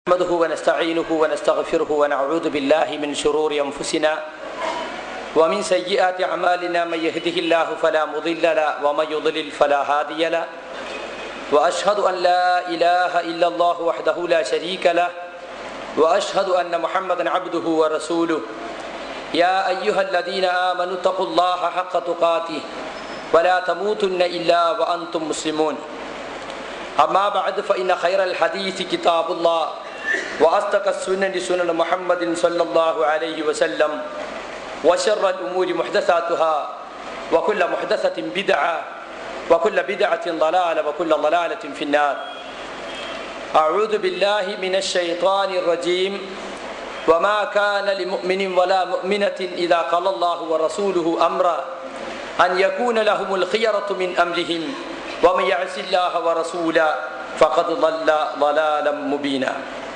نحمده ونستعينه ونستغفره ونعوذ بالله من شرور انفسنا ومن سيئات اعمالنا من يهده الله فلا مضل له ومن يضلل فلا هادي له واشهد ان لا اله الا الله وحده لا شريك له واشهد ان محمدا عبده ورسوله يا ايها الذين امنوا اتقوا الله حق تقاته ولا تموتن الا وانتم مسلمون أما بعد فإن خير الحديث كتاب الله وأصدق السنن سنن محمد صلى الله عليه وسلم وشر الأمور محدثاتها وكل محدثة بدعة وكل بدعة ضلالة وكل ضلالة في النار أعوذ بالله من الشيطان الرجيم وما كان لمؤمن ولا مؤمنة إذا قال الله ورسوله أمرا أن يكون لهم الخيرة من أمرهم ومن يعص الله ورسوله فقد ضل ضلالا مبينا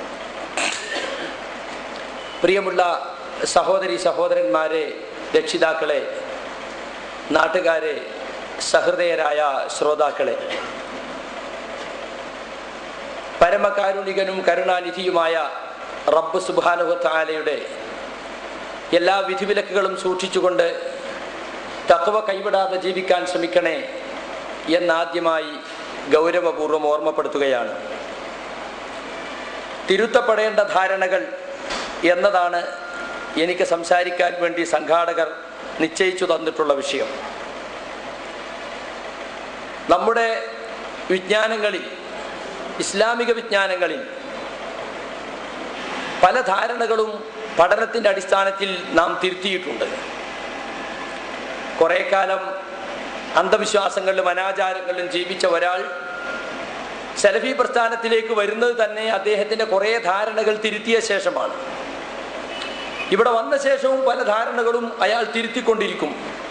പ്രിയമുള്ള സഹോദരി സഹോദരന്മാരെ രക്ഷിതാക്കളെ നാട്ടുകാരെ സഹൃദയരായ ശ്രോതാക്കളെ പരമകാരുണികനും കരുണാനിധിയുമായ റബ്ബ് സുബാനുഹത്താലയുടെ എല്ലാ വിധിവിലക്കുകളും സൂക്ഷിച്ചുകൊണ്ട് തത്വ കൈവിടാതെ ജീവിക്കാൻ ശ്രമിക്കണേ എന്നാദ്യമായി ഗൗരവപൂർവ്വം ഓർമ്മപ്പെടുത്തുകയാണ് തിരുത്തപ്പെടേണ്ട ധാരണകൾ എന്നതാണ് എനിക്ക് സംസാരിക്കാൻ വേണ്ടി സംഘാടകർ നിശ്ചയിച്ചു തന്നിട്ടുള്ള വിഷയം നമ്മുടെ വിജ്ഞാനങ്ങളിൽ ഇസ്ലാമിക വിജ്ഞാനങ്ങളിൽ പല ധാരണകളും പഠനത്തിൻ്റെ അടിസ്ഥാനത്തിൽ നാം തിരുത്തിയിട്ടുണ്ട് കുറേ കാലം അന്ധവിശ്വാസങ്ങളിലും അനാചാരങ്ങളിലും ജീവിച്ച ഒരാൾ സെലഫി പ്രസ്ഥാനത്തിലേക്ക് വരുന്നത് തന്നെ അദ്ദേഹത്തിൻ്റെ കുറേ ധാരണകൾ തിരുത്തിയ ശേഷമാണ് ഇവിടെ വന്ന ശേഷവും പല ധാരണകളും അയാൾ തിരുത്തിക്കൊണ്ടിരിക്കും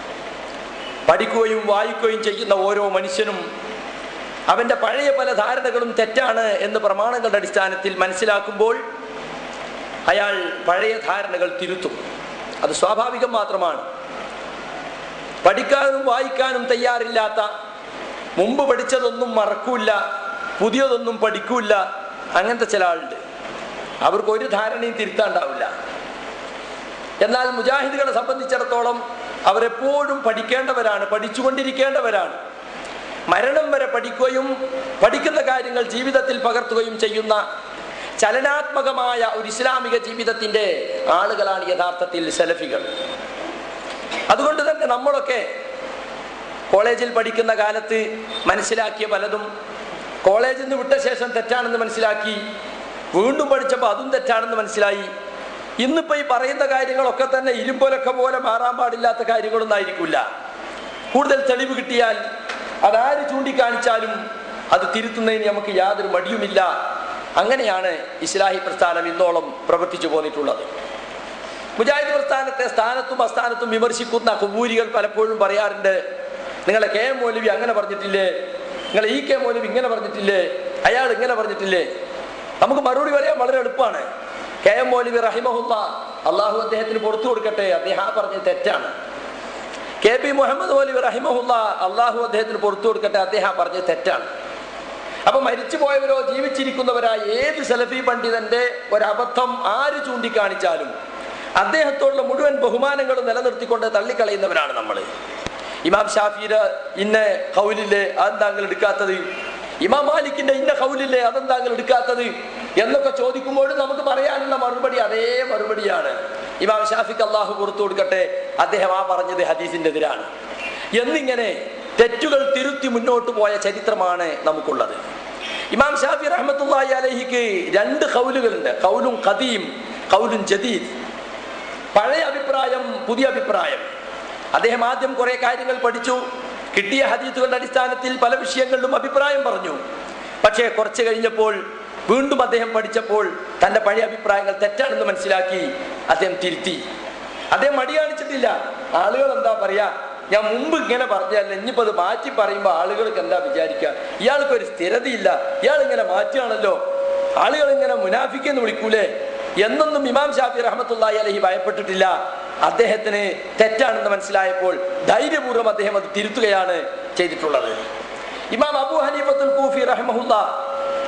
പഠിക്കുകയും വായിക്കുകയും ചെയ്യുന്ന ഓരോ മനുഷ്യനും അവൻ്റെ പഴയ പല ധാരണകളും തെറ്റാണ് എന്ന് പ്രമാണങ്ങളുടെ അടിസ്ഥാനത്തിൽ മനസ്സിലാക്കുമ്പോൾ അയാൾ പഴയ ധാരണകൾ തിരുത്തും അത് സ്വാഭാവികം മാത്രമാണ് പഠിക്കാനും വായിക്കാനും തയ്യാറില്ലാത്ത മുമ്പ് പഠിച്ചതൊന്നും മറക്കൂല പുതിയതൊന്നും പഠിക്കൂല അങ്ങനത്തെ ചില ആളുണ്ട് അവർക്ക് ഒരു ധാരണയും തിരുത്താണ്ടാവില്ല എന്നാൽ മുജാഹിദുകളെ സംബന്ധിച്ചിടത്തോളം അവരെപ്പോഴും പഠിക്കേണ്ടവരാണ് പഠിച്ചുകൊണ്ടിരിക്കേണ്ടവരാണ് മരണം വരെ പഠിക്കുകയും പഠിക്കുന്ന കാര്യങ്ങൾ ജീവിതത്തിൽ പകർത്തുകയും ചെയ്യുന്ന ചലനാത്മകമായ ഒരു ഇസ്ലാമിക ജീവിതത്തിൻ്റെ ആളുകളാണ് യഥാർത്ഥത്തിൽ സെലഫികൾ അതുകൊണ്ട് തന്നെ നമ്മളൊക്കെ കോളേജിൽ പഠിക്കുന്ന കാലത്ത് മനസ്സിലാക്കിയ പലതും കോളേജിൽ നിന്ന് വിട്ട ശേഷം തെറ്റാണെന്ന് മനസ്സിലാക്കി വീണ്ടും പഠിച്ചപ്പോൾ അതും തെറ്റാണെന്ന് മനസ്സിലായി ഇന്നിപ്പോൾ ഈ പറയുന്ന കാര്യങ്ങളൊക്കെ തന്നെ ഇരുമ്പൊലൊക്കെ പോലെ മാറാൻ പാടില്ലാത്ത കാര്യങ്ങളൊന്നും ആയിരിക്കില്ല കൂടുതൽ തെളിവ് കിട്ടിയാൽ അതാര് ചൂണ്ടിക്കാണിച്ചാലും അത് തിരുത്തുന്നതിന് നമുക്ക് യാതൊരു മടിയുമില്ല അങ്ങനെയാണ് ഇസ്ലാഹി പ്രസ്ഥാനം ഇന്നോളം പ്രവർത്തിച്ചു പോന്നിട്ടുള്ളത് മുജാഹിദ് പ്രസ്ഥാനത്തെ സ്ഥാനത്തും അസ്ഥാനത്തും വിമർശിക്കുന്ന കുബൂരികൾ പലപ്പോഴും പറയാറുണ്ട് നിങ്ങളെ കെ എം മൗലവി അങ്ങനെ പറഞ്ഞിട്ടില്ലേ നിങ്ങളെ ഇ കെ മൗലവി ഇങ്ങനെ പറഞ്ഞിട്ടില്ലേ അയാൾ ഇങ്ങനെ പറഞ്ഞിട്ടില്ലേ നമുക്ക് മറുപടി പറയാൻ വളരെ എളുപ്പമാണ് കെ എം മൗലവി റഹിമഹുല്ല അള്ളാഹു അദ്ദേഹത്തിന് പുറത്തു കൊടുക്കട്ടെ അദ്ദേഹം പറഞ്ഞത് തെറ്റാണ് കെ പി മുഹമ്മദ് മൗലവി റഹിമഹുല്ല അള്ളാഹു അദ്ദേഹത്തിന് പുറത്തു കൊടുക്കട്ടെ അദ്ദേഹം പറഞ്ഞത് തെറ്റാണ് അപ്പൊ മരിച്ചു പോയവരോ ജീവിച്ചിരിക്കുന്നവരായ ഏത് സലഫി പണ്ഡിതന്റെ ഒരബദ്ധം ആര് ചൂണ്ടിക്കാണിച്ചാലും അദ്ദേഹത്തോടുള്ള മുഴുവൻ ബഹുമാനങ്ങളും നിലനിർത്തിക്കൊണ്ട് തള്ളിക്കളയുന്നവരാണ് നമ്മൾ ഇമാം ഷാഫിയുടെ ഇന്ന കൗലില്ലേ അതെന്താങ്കൾ എടുക്കാത്തത് ഇമാം മാലിക്കിന്റെ ഇന്ന കൗലില്ലേ അതെന്താങ്കൾ എടുക്കാത്തത് എന്നൊക്കെ ചോദിക്കുമ്പോഴും നമുക്ക് പറയാനുള്ള മറുപടി അതേ മറുപടിയാണ് ഇമാം ഷാഫിക്ക് അള്ളാഹു പുറത്തു കൊടുക്കട്ടെ അദ്ദേഹം ആ പറഞ്ഞത് ഹദീസിന്റെ എതിരാണ് എന്നിങ്ങനെ തെറ്റുകൾ തിരുത്തി മുന്നോട്ട് പോയ ചരിത്രമാണ് നമുക്കുള്ളത് ഇമാം ഷാഫി റഹ്മത്തുള്ളാഹി അലഹിക്ക് രണ്ട് കൗലുകളുണ്ട് കൗലും ഖദീം കൗലും ജദീദ് പഴയ അഭിപ്രായം പുതിയ അഭിപ്രായം അദ്ദേഹം ആദ്യം കുറെ കാര്യങ്ങൾ പഠിച്ചു കിട്ടിയ ഹദീത്തുകളുടെ അടിസ്ഥാനത്തിൽ പല വിഷയങ്ങളിലും അഭിപ്രായം പറഞ്ഞു പക്ഷേ കുറച്ച് കഴിഞ്ഞപ്പോൾ വീണ്ടും അദ്ദേഹം പഠിച്ചപ്പോൾ തൻ്റെ പഴയ അഭിപ്രായങ്ങൾ തെറ്റാണെന്ന് മനസ്സിലാക്കി അദ്ദേഹം തിരുത്തി അദ്ദേഹം മടി കാണിച്ചിട്ടില്ല ആളുകൾ എന്താ പറയാ ഞാൻ മുമ്പ് ഇങ്ങനെ പറഞ്ഞല്ല ഇനിയിപ്പോൾ അത് മാറ്റി പറയുമ്പോൾ ആളുകൾക്ക് എന്താ വിചാരിക്കുക ഇയാൾക്ക് ഒരു സ്ഥിരതയില്ല ഇയാൾ ഇങ്ങനെ മാറ്റുകയാണല്ലോ ആളുകൾ ഇങ്ങനെ മുനാഫിക്കെന്ന് വിളിക്കൂലേ എന്നൊന്നും ഇമാം ഷാഫി റഹ്മത്തുള്ളാഹി അലഹി ഭയപ്പെട്ടിട്ടില്ല അദ്ദേഹത്തിന് തെറ്റാണെന്ന് മനസ്സിലായപ്പോൾ ധൈര്യപൂർവ്വം അദ്ദേഹം അത് തിരുത്തുകയാണ് ചെയ്തിട്ടുള്ളത് ഇമാം അബു ഹനീഫത്തുൽ കൂഫി റഹ്മഹുല്ല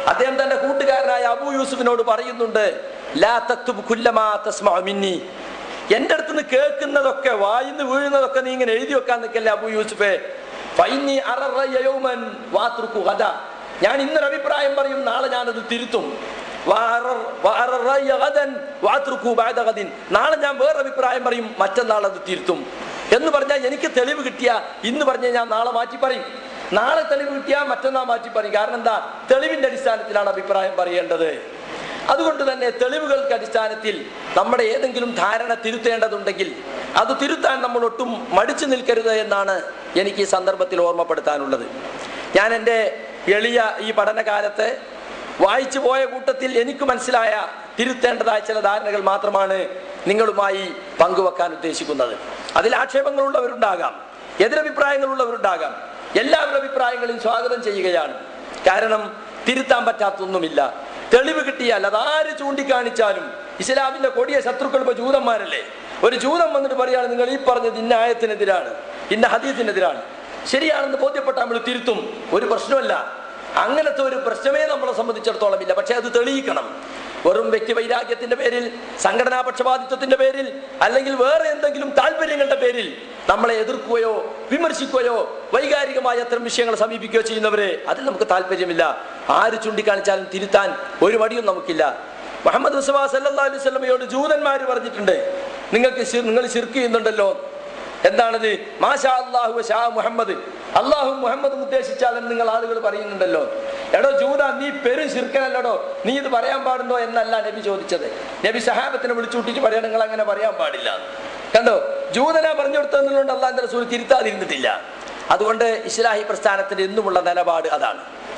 അദ്ദേഹം തന്റെ കൂട്ടുകാരനായ അബു യൂസുഫിനോട് പറയുന്നുണ്ട് ലാ തക്തുബ് കുല്ലമാ തസ്മഉ മിന്നി എന്റെ അടുത്ത് നിന്ന് കേൾക്കുന്നതൊക്കെ വായിന്ന് വീഴുന്നതൊക്കെ നീ ഇങ്ങനെ എഴുതി വെക്കാൻ നിൽക്കല്ലേ അബു യൂസുഫേ ഫൈനി അററയ്യ യൗമൻ വാത്രുക്കു ഗദ. ഞാൻ ഇന്നൊരു അഭിപ്രായം പറയും നാളെ ഞാനത് തിരുത്തും വഅറർ- വഅററയ്യ ഗദൻ വാത്രുക്കു ബഅദ ഗദിൻ. നാളെ ഞാൻ വേറെ അഭിപ്രായം പറയും മറ്റന്നാൾ അത് തിരുത്തും എന്ന് പറഞ്ഞാൽ എനിക്ക് തെളിവ് കിട്ടിയ ഇന്ന് പറഞ്ഞ ഞാൻ നാളെ മാറ്റി പറയും നാളെ തെളിവ് കിട്ടിയാൽ മറ്റന്നാൾ മാറ്റി പറയും കാരണം എന്താ തെളിവിന്റെ അടിസ്ഥാനത്തിലാണ് അഭിപ്രായം പറയേണ്ടത് അതുകൊണ്ട് തന്നെ തെളിവുകൾക്ക് അടിസ്ഥാനത്തിൽ നമ്മുടെ ഏതെങ്കിലും ധാരണ തിരുത്തേണ്ടതുണ്ടെങ്കിൽ അത് തിരുത്താൻ നമ്മൾ ഒട്ടും മടിച്ചു നിൽക്കരുത് എന്നാണ് എനിക്ക് ഈ സന്ദർഭത്തിൽ ഓർമ്മപ്പെടുത്താനുള്ളത് ഞാൻ എൻ്റെ എളിയ ഈ പഠനകാലത്ത് വായിച്ചു പോയ കൂട്ടത്തിൽ എനിക്ക് മനസ്സിലായ തിരുത്തേണ്ടതായ ചില ധാരണകൾ മാത്രമാണ് നിങ്ങളുമായി പങ്കുവെക്കാൻ ഉദ്ദേശിക്കുന്നത് അതിൽ ആക്ഷേപങ്ങളുള്ളവരുണ്ടാകാം എതിരഭിപ്രായങ്ങളുള്ളവരുണ്ടാകാം എല്ലാവരുടെ അഭിപ്രായങ്ങളെയും സ്വാഗതം ചെയ്യുകയാണ് കാരണം തിരുത്താൻ പറ്റാത്തൊന്നുമില്ല തെളിവ് കിട്ടിയാൽ അതാര് ചൂണ്ടിക്കാണിച്ചാലും ഇസ്ലാമിന്റെ കൊടിയ ശത്രുക്കൾ ഇപ്പൊ ജൂതന്മാരല്ലേ ഒരു ജൂതം വന്നിട്ട് പറയാണ് നിങ്ങൾ ഈ പറഞ്ഞത് ഇന്ന ആയത്തിനെതിരാണ് ഇന്ന ഹദീസിനെതിരാണ് ശരിയാണെന്ന് ബോധ്യപ്പെട്ട നമ്മൾ തിരുത്തും ഒരു പ്രശ്നമല്ല അങ്ങനത്തെ ഒരു പ്രശ്നമേ നമ്മളെ സംബന്ധിച്ചിടത്തോളം ഇല്ല പക്ഷെ അത് തെളിയിക്കണം വെറും വ്യക്തി വൈരാഗ്യത്തിന്റെ പേരിൽ സംഘടനാ പക്ഷപാതിത്വത്തിന്റെ പേരിൽ അല്ലെങ്കിൽ വേറെ എന്തെങ്കിലും താല്പര്യങ്ങളുടെ പേരിൽ നമ്മളെ എതിർക്കുകയോ വിമർശിക്കുകയോ വൈകാരികമായ അത്തരം വിഷയങ്ങൾ സമീപിക്കുകയോ ചെയ്യുന്നവരെ അതിൽ നമുക്ക് താല്പര്യമില്ല ആര് ചൂണ്ടിക്കാണിച്ചാലും തിരുത്താൻ ഒരു മടിയും നമുക്കില്ല മുഹമ്മദ് മുസ്തഫ സല്ലല്ലാഹു അലൈഹി വസല്ലമയോട് ജൂതന്മാർ പറഞ്ഞിട്ടുണ്ട് നിങ്ങൾക്ക് ശി- നിങ്ങൾ ശിർക്ക് ചെയ്യുന്നുണ്ടല്ലോ എന്താണത് മാഷാ അള്ളാഹു ഷാ മുഹമ്മദ് അള്ളാഹു മുഹമ്മദ് ഉദ്ദേശിച്ചാലെന്ന് നിങ്ങൾ ആളുകൾ പറയുന്നുണ്ടല്ലോ എടോ ജൂത നീ പെരും ശിർക്കനല്ലടോ നീ ഇത് പറയാൻ പാടുണ്ടോ എന്നല്ല നബി ചോദിച്ചത് നബി സഹാബത്തിനെ വിളിച്ചു കൂട്ടിയിട്ട് പറയാൻ നിങ്ങൾ അങ്ങനെ പറയാൻ പാടില്ല കണ്ടോ ജൂതന പറഞ്ഞു കൊടുത്തതുകൊണ്ട് അള്ളാഹിന്റെ റസൂൽ തിരുത്താതിരുന്നിട്ടില്ല അതുകൊണ്ട് ഇസ്ലാഹി പ്രസ്ഥാനത്തിന്റെ എന്നുമുള്ള നിലപാട് അതാണ്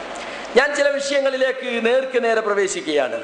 ഞാൻ ചില വിഷയങ്ങളിലേക്ക് നേർക്ക് നേരെ പ്രവേശിക്കുകയാണ്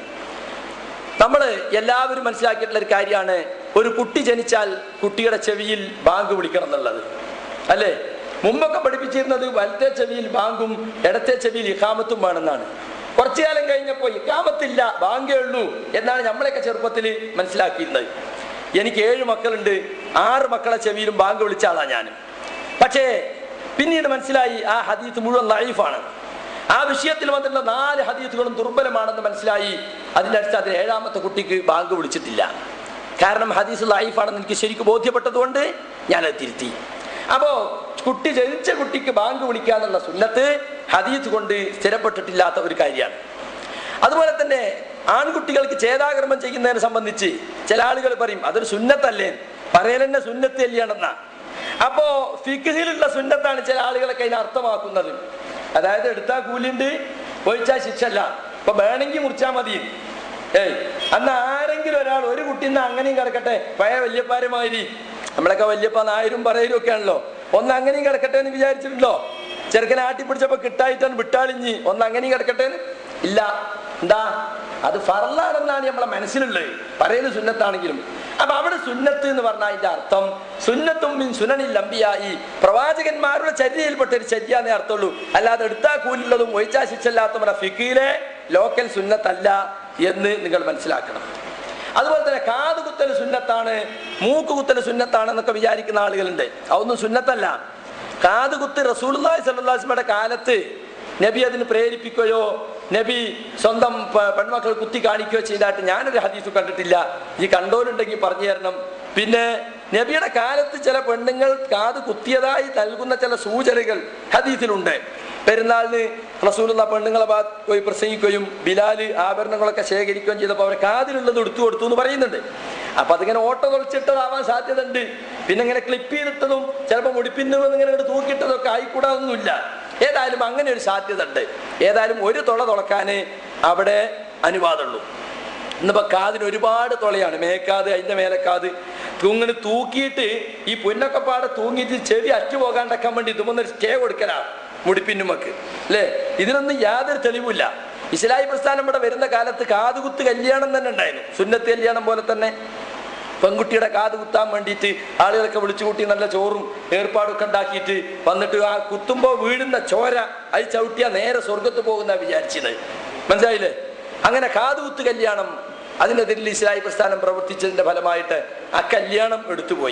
നമ്മൾ എല്ലാവരും മനസ്സിലാക്കിയിട്ടുള്ള ഒരു കാര്യമാണ് ഒരു കുട്ടി ജനിച്ചാൽ കുട്ടിയുടെ ചെവിയിൽ ബാങ്ക് വിളിക്കണം എന്നുള്ളത് അല്ലേ മുമ്പൊക്കെ പഠിപ്പിച്ചിരുന്നത് വലത്തെ ചെവിയിൽ ബാങ്കും ഇടത്തെ ചെവിയിൽ ഇഖാമത്തും വേണമെന്നാണ് കുറച്ചു കാലം കഴിഞ്ഞപ്പോൾ ഇഖാമത്തില്ല ബാങ്കേ ഉള്ളൂ എന്നാണ് നമ്മളെയൊക്കെ ചെറുപ്പത്തിൽ മനസ്സിലാക്കിയിരുന്നത് എനിക്ക് ഏഴ് മക്കളുണ്ട് ആറ് മക്കളെ ചെവിയിലും ബാങ്ക് വിളിച്ച ആളാണ് ഞാൻ പക്ഷേ പിന്നീട് മനസ്സിലായി ആ ഹദീത്ത് മുഴുവൻ ലൈഫാണ് ആ വിഷയത്തിൽ വന്നിട്ടുള്ള നാല് ഹദീസുകളും ദുർബലമാണെന്ന് മനസ്സിലായി അതിന്റെ അടിസ്ഥാനത്തിൽ ഏഴാമത്തെ കുട്ടിക്ക് ബാങ്ക് വിളിച്ചിട്ടില്ല കാരണം ഹദീസ് ലൈഫാണെന്ന് എനിക്ക് ശരിക്കും ബോധ്യപ്പെട്ടതുകൊണ്ട് ഞാനത് തിരുത്തി അപ്പോ കുട്ടി ജനിച്ച കുട്ടിക്ക് ബാങ്ക് വിളിക്കുക എന്നുള്ള സുന്നത്ത് ഹദീസ് കൊണ്ട് സ്ഥിരപ്പെട്ടിട്ടില്ലാത്ത ഒരു കാര്യമാണ് അതുപോലെ തന്നെ ആൺകുട്ടികൾക്ക് ചേതാകർമ്മം ചെയ്യുന്നതിനെ സംബന്ധിച്ച് ചില ആളുകൾ പറയും അതൊരു സുന്നത്തല്ലേ പറയലെന്നെ സുന്നത്ത് അല്ലയാണെന്നാ അപ്പോ ഫിഖിലുള്ള സുന്നത്താണ് ചില ആളുകളൊക്കെ അതിനെ അർത്ഥമാക്കുന്നത് അതായത് എടുത്താൽ കൂലിണ്ട് ഒഴിച്ചാൽ ശിക്ഷല്ല ഇപ്പൊ വേണമെങ്കിൽ മുറിച്ചാൽ മതി ഏയ് അന്ന് ആരെങ്കിലും ഒരാൾ ഒരു കുട്ടീന്ന് അങ്ങനെയും കിടക്കട്ടെ പഴയ വല്യപ്പാരുമാതിരി നമ്മളൊക്കെ വല്യപ്പ നായരും പറയലും ഒക്കെ ആണല്ലോ ഒന്ന് അങ്ങനെയും കിടക്കട്ടെ എന്ന് വിചാരിച്ചിട്ടുണ്ടോ ചെറുക്കനെ ആട്ടി പിടിച്ചപ്പോ കിട്ടായിട്ടാണ് വിട്ടാളിഞ്ഞ് ഒന്ന് അങ്ങനെയും കിടക്കട്ടെ എന്ന്? ഇല്ല എന്താ അത് ഫറലാണെന്നാണ് നമ്മളെ മനസ്സിലുള്ളത് പറയല് സുന്നത്താണെങ്കിലും അപ്പൊ അവിടെ സുന്നത്ത് എന്ന് പറഞ്ഞാൽ അതിന്റെ അർത്ഥം സുന്നത്തും മിൻ സുനനിൽ അമ്പിയായി പ്രവാചകന്മാരുടെ ചര്യയിൽപ്പെട്ട ഒരു ചര്യ എന്നേ അർത്ഥമുള്ളൂ അല്ലാതെ എടുത്താ കൂലുള്ളതും ഒഴിച്ചാ ശിക്ഷല്ലാത്തവരുടെ ഫിക്കിയിലെ ലോക്കൽ സുന്നത്തല്ല എന്ന് നിങ്ങൾ മനസ്സിലാക്കണം അതുപോലെ തന്നെ കാത് കുത്തൽ സുന്നത്താണ് മൂക്ക് കുത്തൽ സുന്നത്താണ് എന്നൊക്കെ വിചാരിക്കുന്ന ആളുകളുണ്ട് അതൊന്നും സുന്നത്തല്ല കാത് കുത്ത് റസൂലുള്ളാഹി സ്വല്ലല്ലാഹു അലൈഹി വസല്ലമയുടെ കാലത്ത് നബി അതിന് പ്രേരിപ്പിക്കുകയോ നബി സ്വന്തം പ- പെൺമക്കൾ കുത്തി കാണിക്കുകയോ ചെയ്തായിട്ട് ഞാനൊരു ഹദീസ് കണ്ടിട്ടില്ല ഈ കണ്ടോലുണ്ടെങ്കിൽ പറഞ്ഞു തരണം പിന്നെ നബിയുടെ കാലത്ത് ചില പെണ്ണുങ്ങൾ കാത് കുത്തിയതായി നൽകുന്ന ചില സൂചനകൾ ഹദീസിലുണ്ട് പെരുന്നാളിന് റസൂലുള്ള പെണ്ണുങ്ങളെ ഭാഗത്ത് പോയി പ്രസംഗിക്കുകയും ബിലാല് ആഭരണങ്ങളൊക്കെ ശേഖരിക്കുകയും ചെയ്തപ്പോൾ അവർ കാതിലുള്ളത് എടുത്തു കൊടുത്തു എന്ന് പറയുന്നുണ്ട് അപ്പൊ അതിങ്ങനെ ഓട്ടോ തൊളിച്ചിട്ടതാവാൻ സാധ്യത ഉണ്ട് പിന്നെ ഇങ്ങനെ ക്ലിപ്പ് ചെയ്തിട്ടതും ചിലപ്പോൾ മുടിപ്പിന്ന് ഇങ്ങനെ ഇങ്ങോട്ട് തൂക്കിയിട്ടതൊക്കെ ആയിക്കൂടാതൊന്നുമില്ല ഏതായാലും അങ്ങനെ ഒരു സാധ്യത ഉണ്ട് ഏതായാലും ഒരു തുള തുളക്കാന് അവിടെ അനുവാദമുള്ളൂ ഇന്നിപ്പോ കാതിന് ഒരുപാട് തുളയാണ് മേക്കാത് അതിന്റെ മേലക്കാത് തൂങ്ങിന് തൂക്കിയിട്ട് ഈ പുന്നൊക്കെ പാടെ തൂങ്ങിയിട്ട് ചെവി അറ്റു പോകാണ്ടക്കാൻ വേണ്ടി ഇതുമൊന്നൊരു സ്റ്റേ കൊടുക്കലാ മുടിപ്പിന്നുമക്ക് അല്ലേ ഇതിനൊന്നും യാതൊരു തെളിവില്ല ഇസ്ലായി പ്രസ്ഥാനം ഇവിടെ വരുന്ന കാലത്ത് കാതുകുത്ത് കല്യാണം തന്നെ ഉണ്ടായിരുന്നു സുന്നത്ത് കല്യാണം പോലെ തന്നെ പെൺകുട്ടിയുടെ കാത് കുത്താൻ വേണ്ടിയിട്ട് ആളുകളൊക്കെ വിളിച്ചു കൂട്ടി നല്ല ചോറും ഏർപ്പാടൊക്കെ ഉണ്ടാക്കിയിട്ട് വന്നിട്ട് ആ കുത്തുമ്പോൾ വീഴുന്ന ചോര അത് ചവിട്ടിയാ നേരെ സ്വർഗത്ത് പോകുന്ന വിചാരിച്ചത് മനസ്സിലായില്ലേ അങ്ങനെ കാതുകുത്ത് കല്യാണം അതിനെതിരിൽ ഇസ്ലായി പ്രസ്ഥാനം പ്രവർത്തിച്ചതിന്റെ ഫലമായിട്ട് ആ കല്യാണം എടുത്തുപോയി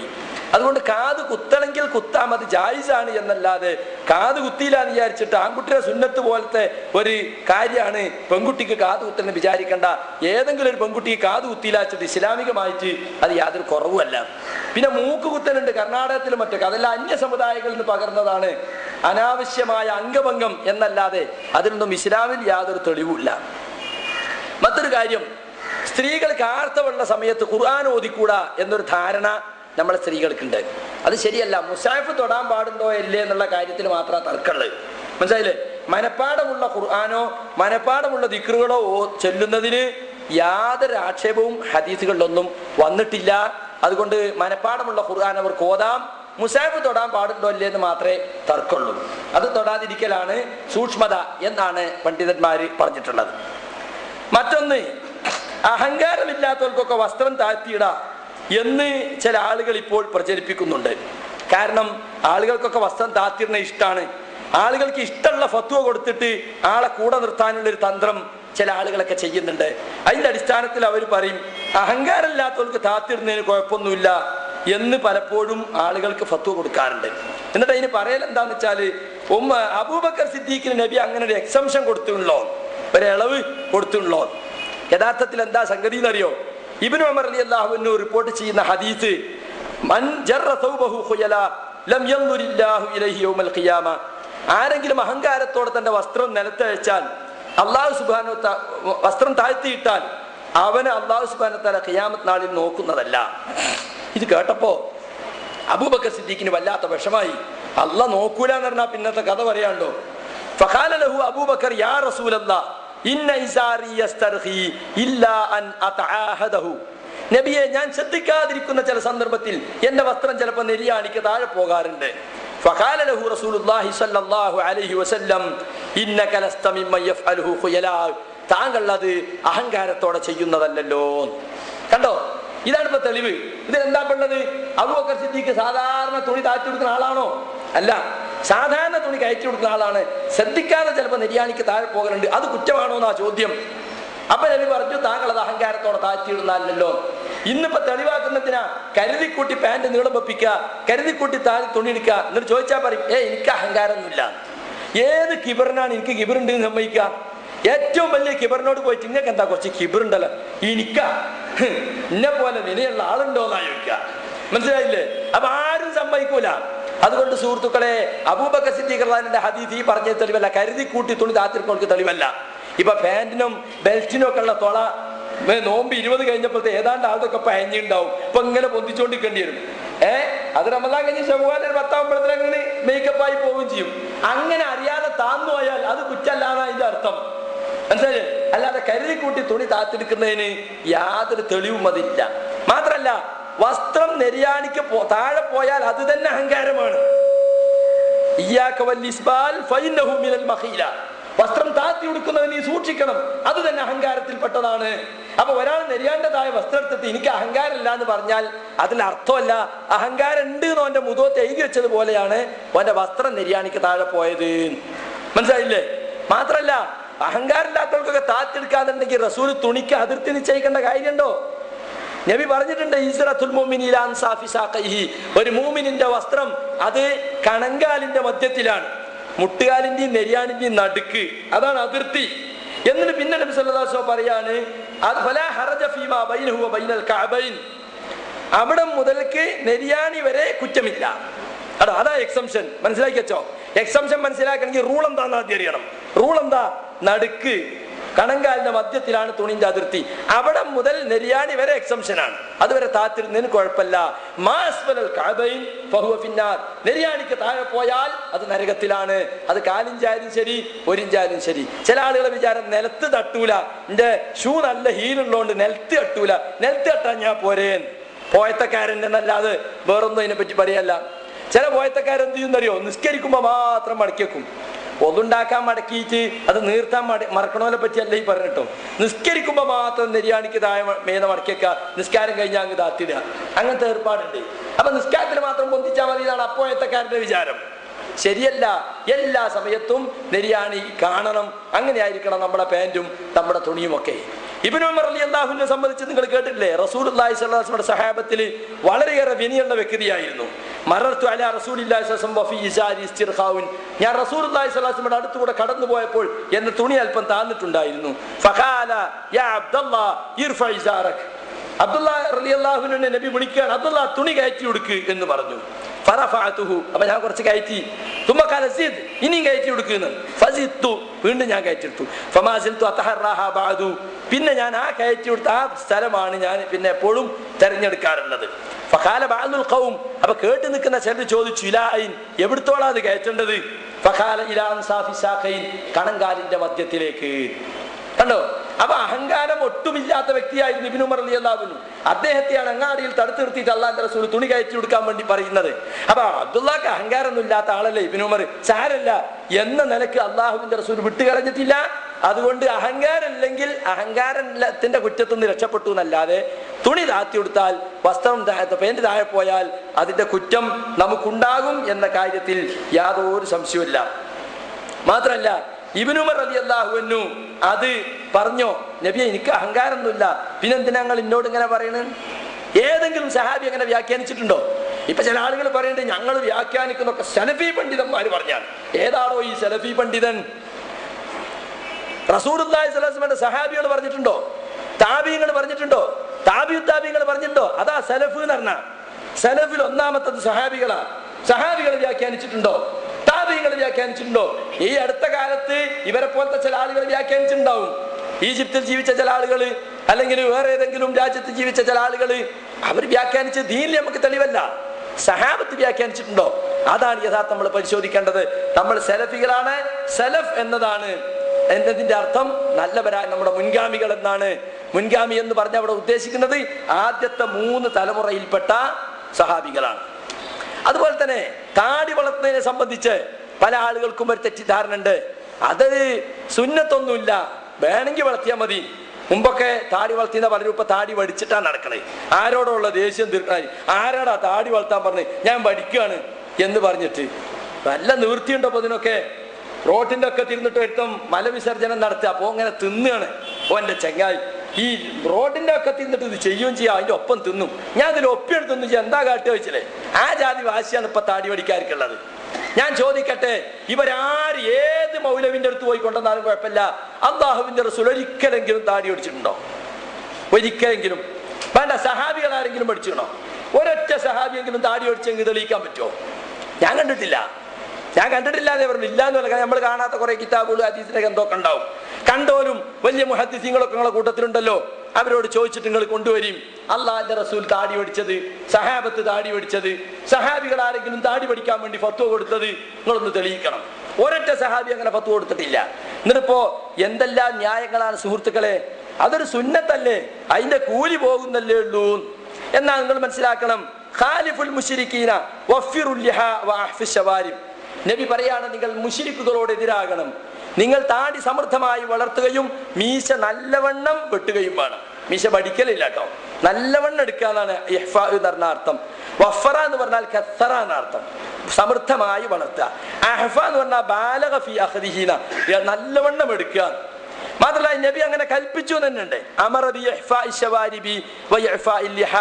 അതുകൊണ്ട് കാത് കുത്തണമെങ്കിൽ കുത്താം അത് ജായിസാണ് എന്നല്ലാതെ കാത് കുത്തിയില്ല എന്ന് വിചാരിച്ചിട്ട് ആൺകുട്ടിയുടെ സുന്നത്ത് പോലത്തെ ഒരു കാര്യമാണ് പെൺകുട്ടിക്ക് കാത് കുത്തണം വിചാരിക്കണ്ട ഏതെങ്കിലും ഒരു പെൺകുട്ടിക്ക് കാത് കുത്തിയില്ല വെച്ചിട്ട് ഇസ്ലാമികമായിട്ട് അത് യാതൊരു കുറവുമല്ല പിന്നെ മൂക്ക് കുത്തലുണ്ട് കർണാടകത്തിലും മറ്റൊക്കെ അതെല്ലാം അന്യ സമുദായങ്ങളിൽ നിന്ന് പകർന്നതാണ് അനാവശ്യമായ അംഗഭംഗം എന്നല്ലാതെ അതിനൊന്നും ഇസ്ലാമിൽ യാതൊരു തെളിവുമില്ല മറ്റൊരു കാര്യം സ്ത്രീകൾക്ക് ആർത്തവുള്ള സമയത്ത് ഖുർആൻ ഓതിക്കൂടാ എന്നൊരു ധാരണ നമ്മുടെ സ്ത്രീകൾക്കുണ്ട് അത് ശരിയല്ല മുസാഫ് തൊടാൻ പാടുണ്ടോ ഇല്ലേ എന്നുള്ള കാര്യത്തിൽ മാത്രമാണ് തർക്കമുള്ളത് മനസ്സിലായില്ലേ മനപ്പാടമുള്ള ഖുർആാനോ മനപ്പാടമുള്ള ദിക്റുകളോ ഓ- ചൊല്ലുന്നതിന് യാതൊരു ആക്ഷേപവും ഹദീസുകളിലൊന്നും വന്നിട്ടില്ല അതുകൊണ്ട് മനപ്പാടമുള്ള ഖുർആൻ അവർക്ക് ഓതാം മുസാഫ് തൊടാൻ പാടുണ്ടോ ഇല്ലേ എന്ന് മാത്രമേ തർക്കമുള്ളൂ അത് തൊടാതിരിക്കലാണ് സൂക്ഷ്മത എന്നാണ് പണ്ഡിതന്മാർ പറഞ്ഞിട്ടുള്ളത് മറ്റൊന്ന് അഹങ്കാരമില്ലാത്തവർക്കൊക്കെ വസ്ത്രം താഴ്ത്തിയിടാം എന്ന് ചില ആളുകൾ ഇപ്പോൾ പ്രചരിപ്പിക്കുന്നുണ്ട് കാരണം ആളുകൾക്കൊക്കെ വസ്ത്രം താഴ്ത്തിയിടുന്ന ഇഷ്ടമാണ് ആളുകൾക്ക് ഇഷ്ടമുള്ള ഫത്വ കൊടുത്തിട്ട് ആളെ കൂടെ നിർത്താനുള്ള ഒരു തന്ത്രം ചില ആളുകളൊക്കെ ചെയ്യുന്നുണ്ട് അതിന്റെ അടിസ്ഥാനത്തിൽ അവർ പറയും അഹങ്കാരമില്ലാത്തവർക്ക് താത്തിടുന്നതിന് കുഴപ്പമൊന്നുമില്ല എന്ന് പലപ്പോഴും ആളുകൾക്ക് ഫത്വ കൊടുക്കാറുണ്ട് എന്നിട്ട് അതിന് പറയൽ എന്താന്ന് വെച്ചാല് ഉമ്മ അബൂബക്കർ സിദ്ദീഖിന് നബി അങ്ങനെ ഒരു എക്സംഷൻ കൊടുത്തുള്ളോ ഒരു ഇളവ് കൊടുത്തുള്ളോ യഥാർത്ഥത്തിൽ എന്താ സംഗതി എന്നറിയോ ഇബിന് ഉമർ അലി അള്ളാഹുവിനു റിപ്പോർട്ട് ചെയ്യുന്ന ഹദീസ് മൻ ജറ സൗബഹു ഖുയല ലം യൻദുരില്ലാഹു ഇലൈഹി യൗമൽ ഖിയാമ ആരെങ്കിലും അഹങ്കാരത്തോടെ തന്റെ വസ്ത്രം നിലത്തഴിച്ചാൽ അള്ളാഹു സുബാനു വസ്ത്രം താഴ്ത്തിയിട്ടാൽ അവന് അള്ളാഹു സുബാന തല ഖിയാമത്ത് നാളിൽ നോക്കുന്നതല്ല ഇത് കേട്ടപ്പോ അബൂബക്കർ സിദ്ദീഖിന് വല്ലാത്ത വിഷമായി അല്ല നോക്കൂല എന്ന് പറഞ്ഞാൽ പിന്നത്തെ കഥ പറയാണ്ടോ ഫഖാല ലഹു അബൂബക്കർ യാ റസൂലല്ലാ ഇന്ന ഇസാരി യസ്തർഹി ഇല്ലാ അൻ അതആഹദഹു നബിയെ ഞാൻ ശ്രദ്ധിക്കാതിരിക്കുന്ന ചില സന്ദർഭത്തിൽ എന്റെ വസ്ത്രം ചിലപ്പോൾ നെരിയാണിക്ക് താഴെ പോകാറുണ്ട് فقال له رسول الله صلى الله عليه وسلم إنك لست ممن يفعله خيلاء താങ്കൾ അത് അഹങ്കാരത്തോടെ ചെയ്യുന്നതല്ലല്ലോ കണ്ടോ ഇതാണ് ഇപ്പൊ തെളിവ് ഇത് എന്താ പെണ്ണത് അബൂബക്കർ സിദ്ദീഖ് സാധാരണ തുണി താഴ്ത്തി കൊടുക്കുന്ന ആളാണോ അല്ല സാധാരണ തുണി കയറ്റി കൊടുക്കുന്ന ആളാണ് ശ്രദ്ധിക്കാതെ ചിലപ്പോൾ നെരിയാണിക്ക് താഴെ പോകലുണ്ട് അത് കുറ്റമാണോ എന്നാ ചോദ്യം അപ്പൊ നബി പറഞ്ഞു താങ്കൾ അത് അഹങ്കാരത്തോടെ താഴ്ത്തിയിടുന്നല്ലോ ഇന്നിപ്പോ തെളിവാക്കുന്നതിനാ കരുതിക്കൂട്ടി പാന്റ് നീളം വെപ്പിക്കുക കരുതിക്കൂട്ടി താഴെ തുണി എടുക്കുക എന്നിട്ട് ചോദിച്ചാൽ പറയും ഏ എനിക്ക് അഹങ്കാരമൊന്നുമില്ല ഏത് കിബറിനാണ് എനിക്ക് കിബറുണ്ട് എന്ന് സമ്മതിക്കുക ഏറ്റവും വലിയ കിബറിനോട് പോയിട്ട് നിങ്ങൾക്ക് എന്താ കുറച്ച് കിബറുണ്ടല്ലോ എനിക്ക എന്നെ പോലെ വിനയുള്ള ആളുണ്ടോ എന്നാ ചോദിക്കുക മനസ്സിലായില്ലേ അപ്പൊ ആരും സമ്മതിക്കൂല അതുകൊണ്ട് സുഹൃത്തുക്കളെ അബൂബക്കർ സിദ്ദീഖ്ലാനിന്റെ ഹദീസ് ഈ പറഞ്ഞ തെളിവല്ല കരുതി കൂട്ടി തുണി താത്തിരിക്കോൾക്ക് തെളിവല്ല ഇപ്പൊ പാന്റിനും ബെൽറ്റിനും ഒക്കെ ഉള്ള തൊള ഏ, നോമ്പ് ഇരുപത് കഴിഞ്ഞപ്പോഴത്തെ ഏതാണ്ട് ആൾക്കൊക്കെ പയഞ്ഞുണ്ടാവും ഇപ്പൊ ഇങ്ങനെ പൊന്തിച്ചോണ്ടിരിക്കേണ്ടി വരും ഏ അത് റമദാൻ കഴിഞ്ഞ് ശവ്വാൽ ഒരു പത്താകുമ്പോഴത്തേക്ക് അങ്ങനെ മേക്കപ്പ് ആയി പോവുകയും ചെയ്യും അങ്ങനെ അറിയാതെ താന്നു പോയാൽ അത് കുറ്റല്ലാണ് അതിന്റെ അർത്ഥം മനസ്സിലായില്ലേ അല്ലാതെ കരുതി കൂട്ടി തുണി താത്തെടുക്കുന്നതിന് യാതൊരു തെളിവും അതില്ല മാത്രല്ല വസ്ത്രം നെരിയാണിക്ക് പോ- താഴെ പോയാൽ അത് തന്നെ അഹങ്കാരമാണ് ഇയ്യാക വല്ലിസ്ബാൽ ഫഇന്നഹു മിനൽ മഖീല. വസ്ത്രം താത്തി ഉടുക്കുന്നവൻ നീ സൂക്ഷിക്കണം അത് തന്നെ അഹങ്കാരത്തിൽപ്പെട്ടതാണ് അപ്പൊ ഒരാൾ നെരിയാണ്ടതായ വസ്ത്രം എടുത്തിട്ട് എനിക്ക് അഹങ്കാരമില്ല എന്ന് പറഞ്ഞാൽ അതിൽ അർത്ഥമല്ല അഹങ്കാരം ഉണ്ട് എന്ന് അവന്റെ മുഖത്ത് എഴുതി വെച്ചത് പോലെയാണ് അവന്റെ വസ്ത്രം നെരിയാണിക്ക് താഴെ പോയത് മനസ്സിലായില്ലേ മാത്രല്ല അഹങ്കാരമില്ലാത്തവർക്കൊക്കെ താത്തെടുക്കാന്നുണ്ടെങ്കിൽ റസൂൽ തുണിക്ക് അതിർത്തി നിശ്ചയിക്കേണ്ട കാര്യമുണ്ടോ നബി പറഞ്ഞിട്ടുണ്ട് ഈസ്റത്തുൽ മുഅ്മിനീല അൻ സാഫി സാഖൈഹി. ഒരു മൂമിനിന്റെ വസ്ത്രം അത് കണങ്കാലിന്റെ മധ്യത്തിലാണ് മുട്ടുകാലിന്റെയും നെരിയാണിന്റെയും നടുക്ക് അതാണ് അതിർത്തി എന്നിട്ട് പിന്നെ നബി സല്ലല്ലാഹു അലൈഹി വസല്ലം പറയാണ് അത് ഫലാ ഹറജ ഫീമാ ബൈനഹു വ ബൈനൽ കഅബൈൻ അവിടെ മുതൽക്ക് നെരിയാണി വരെ കുറ്റമില്ല അടാ അതാ എക്സംഷൻ മനസ്സിലാക്കി വെച്ചോ എക്സംഷൻ മനസ്സിലാക്കണമെങ്കിൽ റൂൾ എന്താന്ന് ആദ്യം അറിയണം റൂൾ എന്താ നടുക്ക് കണങ്കാലിന്റെ മധ്യത്തിലാണ് തുണിന്റെ അതിർത്തി അവിടെ മുതൽ നെരിയാണി വരെ എക്സംഷൻ ആണ് അതുവരെ താത്തിരുന്നതിന് കുഴപ്പമില്ല മാസ്വലൽ കഅബൈൻ ഫഹുവ ഫിന്നാർ നെരിയാണിക്ക് താഴെ പോയാൽ അത് നരകത്തിലാണ് അത് കാലിഞ്ചായാലും ശരി ഒരിഞ്ചായാലും ശരി ചില ആളുകളെ വിചാരം നിലത്ത് തട്ടൂല എന്റെ ഷൂ നല്ല ഹീലുള്ളതുകൊണ്ട് നിലത്ത് തട്ടൂല നിലത്ത് തട്ടാൻ ഞാൻ പോരേന്ന് പോയത്തക്കാരൻ്റെ എന്നല്ലാതെ വേറൊന്നും അതിനെ പറ്റി പറയല്ല ചില പോയത്തക്കാരെന്ത് ചെയ്യുന്നറിയോ നിസ്കരിക്കുമ്പോ മാത്രം മടക്കി വെക്കും ഒതുണ്ടാക്കാൻ മടക്കിയിട്ട് അത് നീർത്താൻ മട മറക്കണോലെ പറ്റിയല്ല ഈ പറഞ്ഞിട്ടോ നിസ്കരിക്കുമ്പോ മാത്രം നെരിയാണിക്ക് താഴെ മ- മേലെ മടക്കിയേക്ക നിസ്കാരം കഴിഞ്ഞാൽ അങ്ങ് താത്തിടുക അങ്ങനത്തെ ഏർപ്പാടുണ്ട് അപ്പൊ നിസ്കാരത്തിൽ മാത്രം പൊന്തിച്ചാൽ മതി എന്നാണ് അപ്പോഴത്തെക്കാരന്റെ വിചാരം ശരിയല്ല എല്ലാ സമയത്തും നെരിയാണി കാണണം അങ്ങനെ ആയിരിക്കണം നമ്മുടെ പാൻറ്റും നമ്മുടെ തുണിയും ഒക്കെ ഇബിൻ ഉമർ അലി അള്ളാഹുവിനെ സംബന്ധിച്ച് നിങ്ങൾ കേട്ടിട്ടില്ലേ റസൂൽ അള്ളാഹി സ്വലാസ്മയുടെ സഹാബത്തിൽ വളരെയേറെ വിനിയുള്ള വ്യക്തിയായിരുന്നു മറർത്തു അല റസൂൽ ഞാൻ റസൂൽ അള്ളാഹി സ്വലാസ്മയുടെ അടുത്തുകൂടെ കടന്നു പോയപ്പോൾ എന്റെ തുണി അല്പം താന്നിട്ടുണ്ടായിരുന്നു ഫഖാല യാ അബ്ദല്ലാ ഇർഫ ഇസാറക് അബ്ദുല്ലാ റളിയല്ലാഹുവിനെ നബി വിളിക്കുകയാണ് അബ്ദുല്ലാ തുണി കയറ്റി കൊടുക്ക് എന്ന് പറഞ്ഞു ഫറഫഅതുഹു അപ്പൊ ഞാൻ കുറച്ച് കയറ്റി തുമ്മ ഖാല സിദ് ഇനിയും കയറ്റി കൊടുക്കുന്നു ഫസിത്തു വീണ്ടും ഞാൻ കയറ്റിയെടുത്തു ഫമാസിൽത്തു അത്തഹറാഹ ബഅദു പിന്നെ ഞാൻ ആ കയറ്റി കൊടുത്ത ആ സ്ഥലമാണ് ഞാൻ പിന്നെ എപ്പോഴും തെരഞ്ഞെടുക്കാറുള്ളത് ഫഖാല ബഅദുൽ ഖൗം അപ്പൊ കേട്ട് നിൽക്കുന്ന ചിലർ ചോദിച്ചു ഇലായിൻ എവിടത്തോളാ അത് കയറ്റേണ്ടത് ഫഖാല ഇലാ അൻസാഫി സാഖൈൻ കണങ്കാലിന്റെ മധ്യത്തിലേക്ക് കണ്ടോ അപ്പൊ അഹങ്കാരം ഒട്ടുമില്ലാത്ത വ്യക്തിയായിരുന്നു ഇബിനു ഉമർ അലി അള്ളാഹുവിനു അദ്ദേഹത്തെയാണ് അങ്ങാടിയിൽ തടുത്തു നിർത്തിയിട്ട് അള്ളാന്റെ റസൂൽ തുണി കയറ്റി കൊടുക്കാൻ വേണ്ടി പറയുന്നത് അപ്പൊ അബ്ദുള്ളക്ക് അഹങ്കാരമൊന്നും ഇല്ലാത്ത ആളല്ലേ ഇബിനു ഉമർ സാരല്ല എന്ന നിലക്ക് അള്ളാഹുവിന്റെ റസൂൽ വിട്ടുകളഞ്ഞിട്ടില്ല അതുകൊണ്ട് അഹങ്കാരമില്ലെങ്കിൽ അഹങ്കാരത്തിന്റെ കുറ്റത്തു നിന്ന് രക്ഷപ്പെട്ടു എന്നല്ലാതെ തുണി താത്തി കൊടുത്താൽ വസ്ത്രം താഴെ പേന്റ് താഴെ പോയാൽ അതിന്റെ കുറ്റം നമുക്കുണ്ടാകും എന്ന കാര്യത്തിൽ യാതൊരു സംശയവുമില്ല മാത്രല്ല ഇബിനുമർ അലി അള്ളാഹുവിനു അത് പറഞ്ഞോ നബിയെ എനിക്ക് അഹങ്കാരമൊന്നുമില്ല പിന്നെന്തിനാ ഞങ്ങൾ എന്നോട് ഇങ്ങനെ പറയണത് ഏതെങ്കിലും സഹാബി അങ്ങനെ വ്യാഖ്യാനിച്ചിട്ടുണ്ടോ ഇപ്പൊ ചില ആളുകൾ പറയുന്നുണ്ട് ഞങ്ങൾ വ്യാഖ്യാനിക്കുന്നൊക്കെ സലഫി പണ്ഡിതന്മാർ പറഞ്ഞാൽ ഏതാണോ ഈ സലഫി പണ്ഡിതൻ റസൂർല്ലാഹി സ്വലാസ്മന്റെ സഹാബികൾ പറഞ്ഞിട്ടുണ്ടോ താബിയങ്ങൾ പറഞ്ഞിട്ടുണ്ടോ താബി താബിയങ്ങൾ പറഞ്ഞിട്ടുണ്ടോ അതാ സലഫ് എന്ന് പറഞ്ഞ സലഫിൽ ഒന്നാമത്തത് സഹാബികളാ സഹാബികൾ വ്യാഖ്യാനിച്ചിട്ടുണ്ടോ താബിയങ്ങൾ വ്യാഖ്യാനിച്ചിട്ടുണ്ടോ ഈ അടുത്ത കാലത്ത് ഇവരെ പോലത്തെ ചില ആളുകൾ വ്യാഖ്യാനിച്ചിട്ടുണ്ടാവും ഈജിപ്തിൽ ജീവിച്ച ചില ആളുകൾ അല്ലെങ്കിൽ വേറെ ഏതെങ്കിലും രാജ്യത്ത് ജീവിച്ച ചില ആളുകൾ അവർ വ്യാഖ്യാനിച്ച ദീനിൽ നമുക്ക് തെളിവല്ല സഹാബത്ത് വ്യാഖ്യാനിച്ചിട്ടുണ്ടോ അതാണ് യഥാർത്ഥം നമ്മൾ പരിശോധിക്കേണ്ടത് നമ്മൾ സെലഫികളാണ് സെലഫ് എന്നതാണ് എന്നതിന്റെ അർത്ഥം നല്ലവരായ നമ്മുടെ മുൻഗാമികൾ എന്നാണ് മുൻഗാമി എന്ന് പറഞ്ഞ അവിടെ ഉദ്ദേശിക്കുന്നത് ആദ്യത്തെ മൂന്ന് തലമുറയിൽപ്പെട്ട സഹാബികളാണ് അതുപോലെ തന്നെ താടി വളർത്തുന്നതിനെ സംബന്ധിച്ച് പല ആളുകൾക്കും ഒരു തെറ്റിദ്ധാരണ ഉണ്ട് അത് സുന്നത്തൊന്നുമില്ല വേണമെങ്കിൽ വളർത്തിയാൽ മതി മുമ്പൊക്കെ താടി വളർത്തിയ പലരും ഇപ്പൊ താടി വടിച്ചിട്ടാണ് നടക്കണേ ആരോടുള്ള ദേഷ്യം തീർക്കണ ആരാടാ താടി വളർത്താൻ പറഞ്ഞ് ഞാൻ വടിക്കുകയാണ് എന്ന് പറഞ്ഞിട്ട് നല്ല നിവൃത്തിയുണ്ടോ അപ്പൊ ഇതിനൊക്കെ റോട്ടിന്റെ ഒക്കെ തിരുന്നിട്ട് ഒരുത്തം മലവിസർജനം നടത്തുക അപ്പോ ഇങ്ങനെ തിന്നുകയാണ് ഓന്റെ ചെങ്ങായി ഈ റോഡിന്റെ ഒക്കെ തിന്നിട്ട് ഇത് ചെയ്യുകയും ചെയ്യാം അതിന്റെ ഒപ്പം തിന്നും ഞാൻ ഇതിൽ ഒപ്പിയെടുത്തൊന്നും ചെയ്യാം എന്താ കാട്ടുക വെച്ചില്ലേ ആ ജാതി വാശിയാണ് ഇപ്പൊ താടി വടിക്കാർക്കുള്ളത് ഞാൻ ചോദിക്കട്ടെ ഇവരാര് ഏത് മൗലവിന്റെ അടുത്ത് പോയി കൊണ്ടെന്നാലും കുഴപ്പമില്ല അള്ളാഹുവിന്റെ റസൂൽ ഒരിക്കലെങ്കിലും താടി ഒടിച്ചിട്ടുണ്ടോ ഒരിക്കലെങ്കിലും വേണ്ട സഹാബികൾ ആരെങ്കിലും പഠിച്ചിക്കണോ ഒരൊറ്റ സഹാബിയെങ്കിലും താടി ഒടിച്ചെങ്കിൽ തെളിയിക്കാൻ പറ്റുമോ ഞാൻ കണ്ടിട്ടില്ല ഞാൻ കണ്ടിട്ടില്ല എന്നേ പറഞ്ഞു ഇല്ല എന്ന് പറഞ്ഞാൽ നമ്മൾ കാണാത്ത കുറെ കിതാബുകളും അതീസിന്റെ എന്തൊക്കെ ഉണ്ടാവും കണ്ടോലും വലിയ മുഹദ്ദിസീങ്ങളൊക്കെ നിങ്ങളെ കൂട്ടത്തിലുണ്ടല്ലോ അവരോട് ചോദിച്ചിട്ട് നിങ്ങൾ കൊണ്ടുവരും അള്ളാഹിന്റെ റസൂൽ താടി പഠിച്ചത് സഹാബത്ത് താടി പഠിച്ചത് സഹാബികൾ ആരെങ്കിലും താടി പഠിക്കാൻ വേണ്ടി ഫത്വ കൊടുത്തത് നിങ്ങളൊന്ന് തെളിയിക്കണം ഒരൊറ്റ സഹാബി അങ്ങനെ ഫത്വ കൊടുത്തിട്ടില്ല എന്നിട്ടിപ്പോ എന്തെല്ലാം ന്യായങ്ങളാണ് സുഹൃത്തുക്കളെ അതൊരു സുന്നത്തല്ലേ അതിന്റെ കൂലി പോകുന്നല്ലേ ഉള്ളൂ എന്നാ നിങ്ങൾ മനസ്സിലാക്കണം ഖാലിഫുൽ മുഷിരിക്കീന വഫിറുൽ ലിഹ വഅഹ്ഫി ശവാരിബ് നബി പറയാണ് നിങ്ങൾ മുഷിരിക്കുകളോട് എതിരാകണം നിങ്ങൾ താടി സമൃദ്ധമായി വളർത്തുകയും മീശ നല്ലവണ്ണം വെട്ടുകയും വേണം മീശ പഠിക്കലില്ല കേട്ടോ നല്ലവണ്ണം എടുക്കുക എന്നാണ് ഇഹ്ഫ എന്ന് പറഞ്ഞ അർത്ഥം വഫറ എന്ന് പറഞ്ഞാൽ കത്തറ എന്ന അർത്ഥം സമൃദ്ധമായി വളർത്തുക അഹ്ഫ എന്ന് പറഞ്ഞാൽ ബാലക ഫി അഹദിഹീന നല്ലവണ്ണം എടുക്കുക മാത്രമല്ല നബി അങ്ങനെ കൽപ്പിച്ചു എന്ന് തന്നെ ഉണ്ട് അമറബി ഇഹ്ഫാഇ ശവാരിബി വ ഇഹ്ഫാഇൽ ലിഹ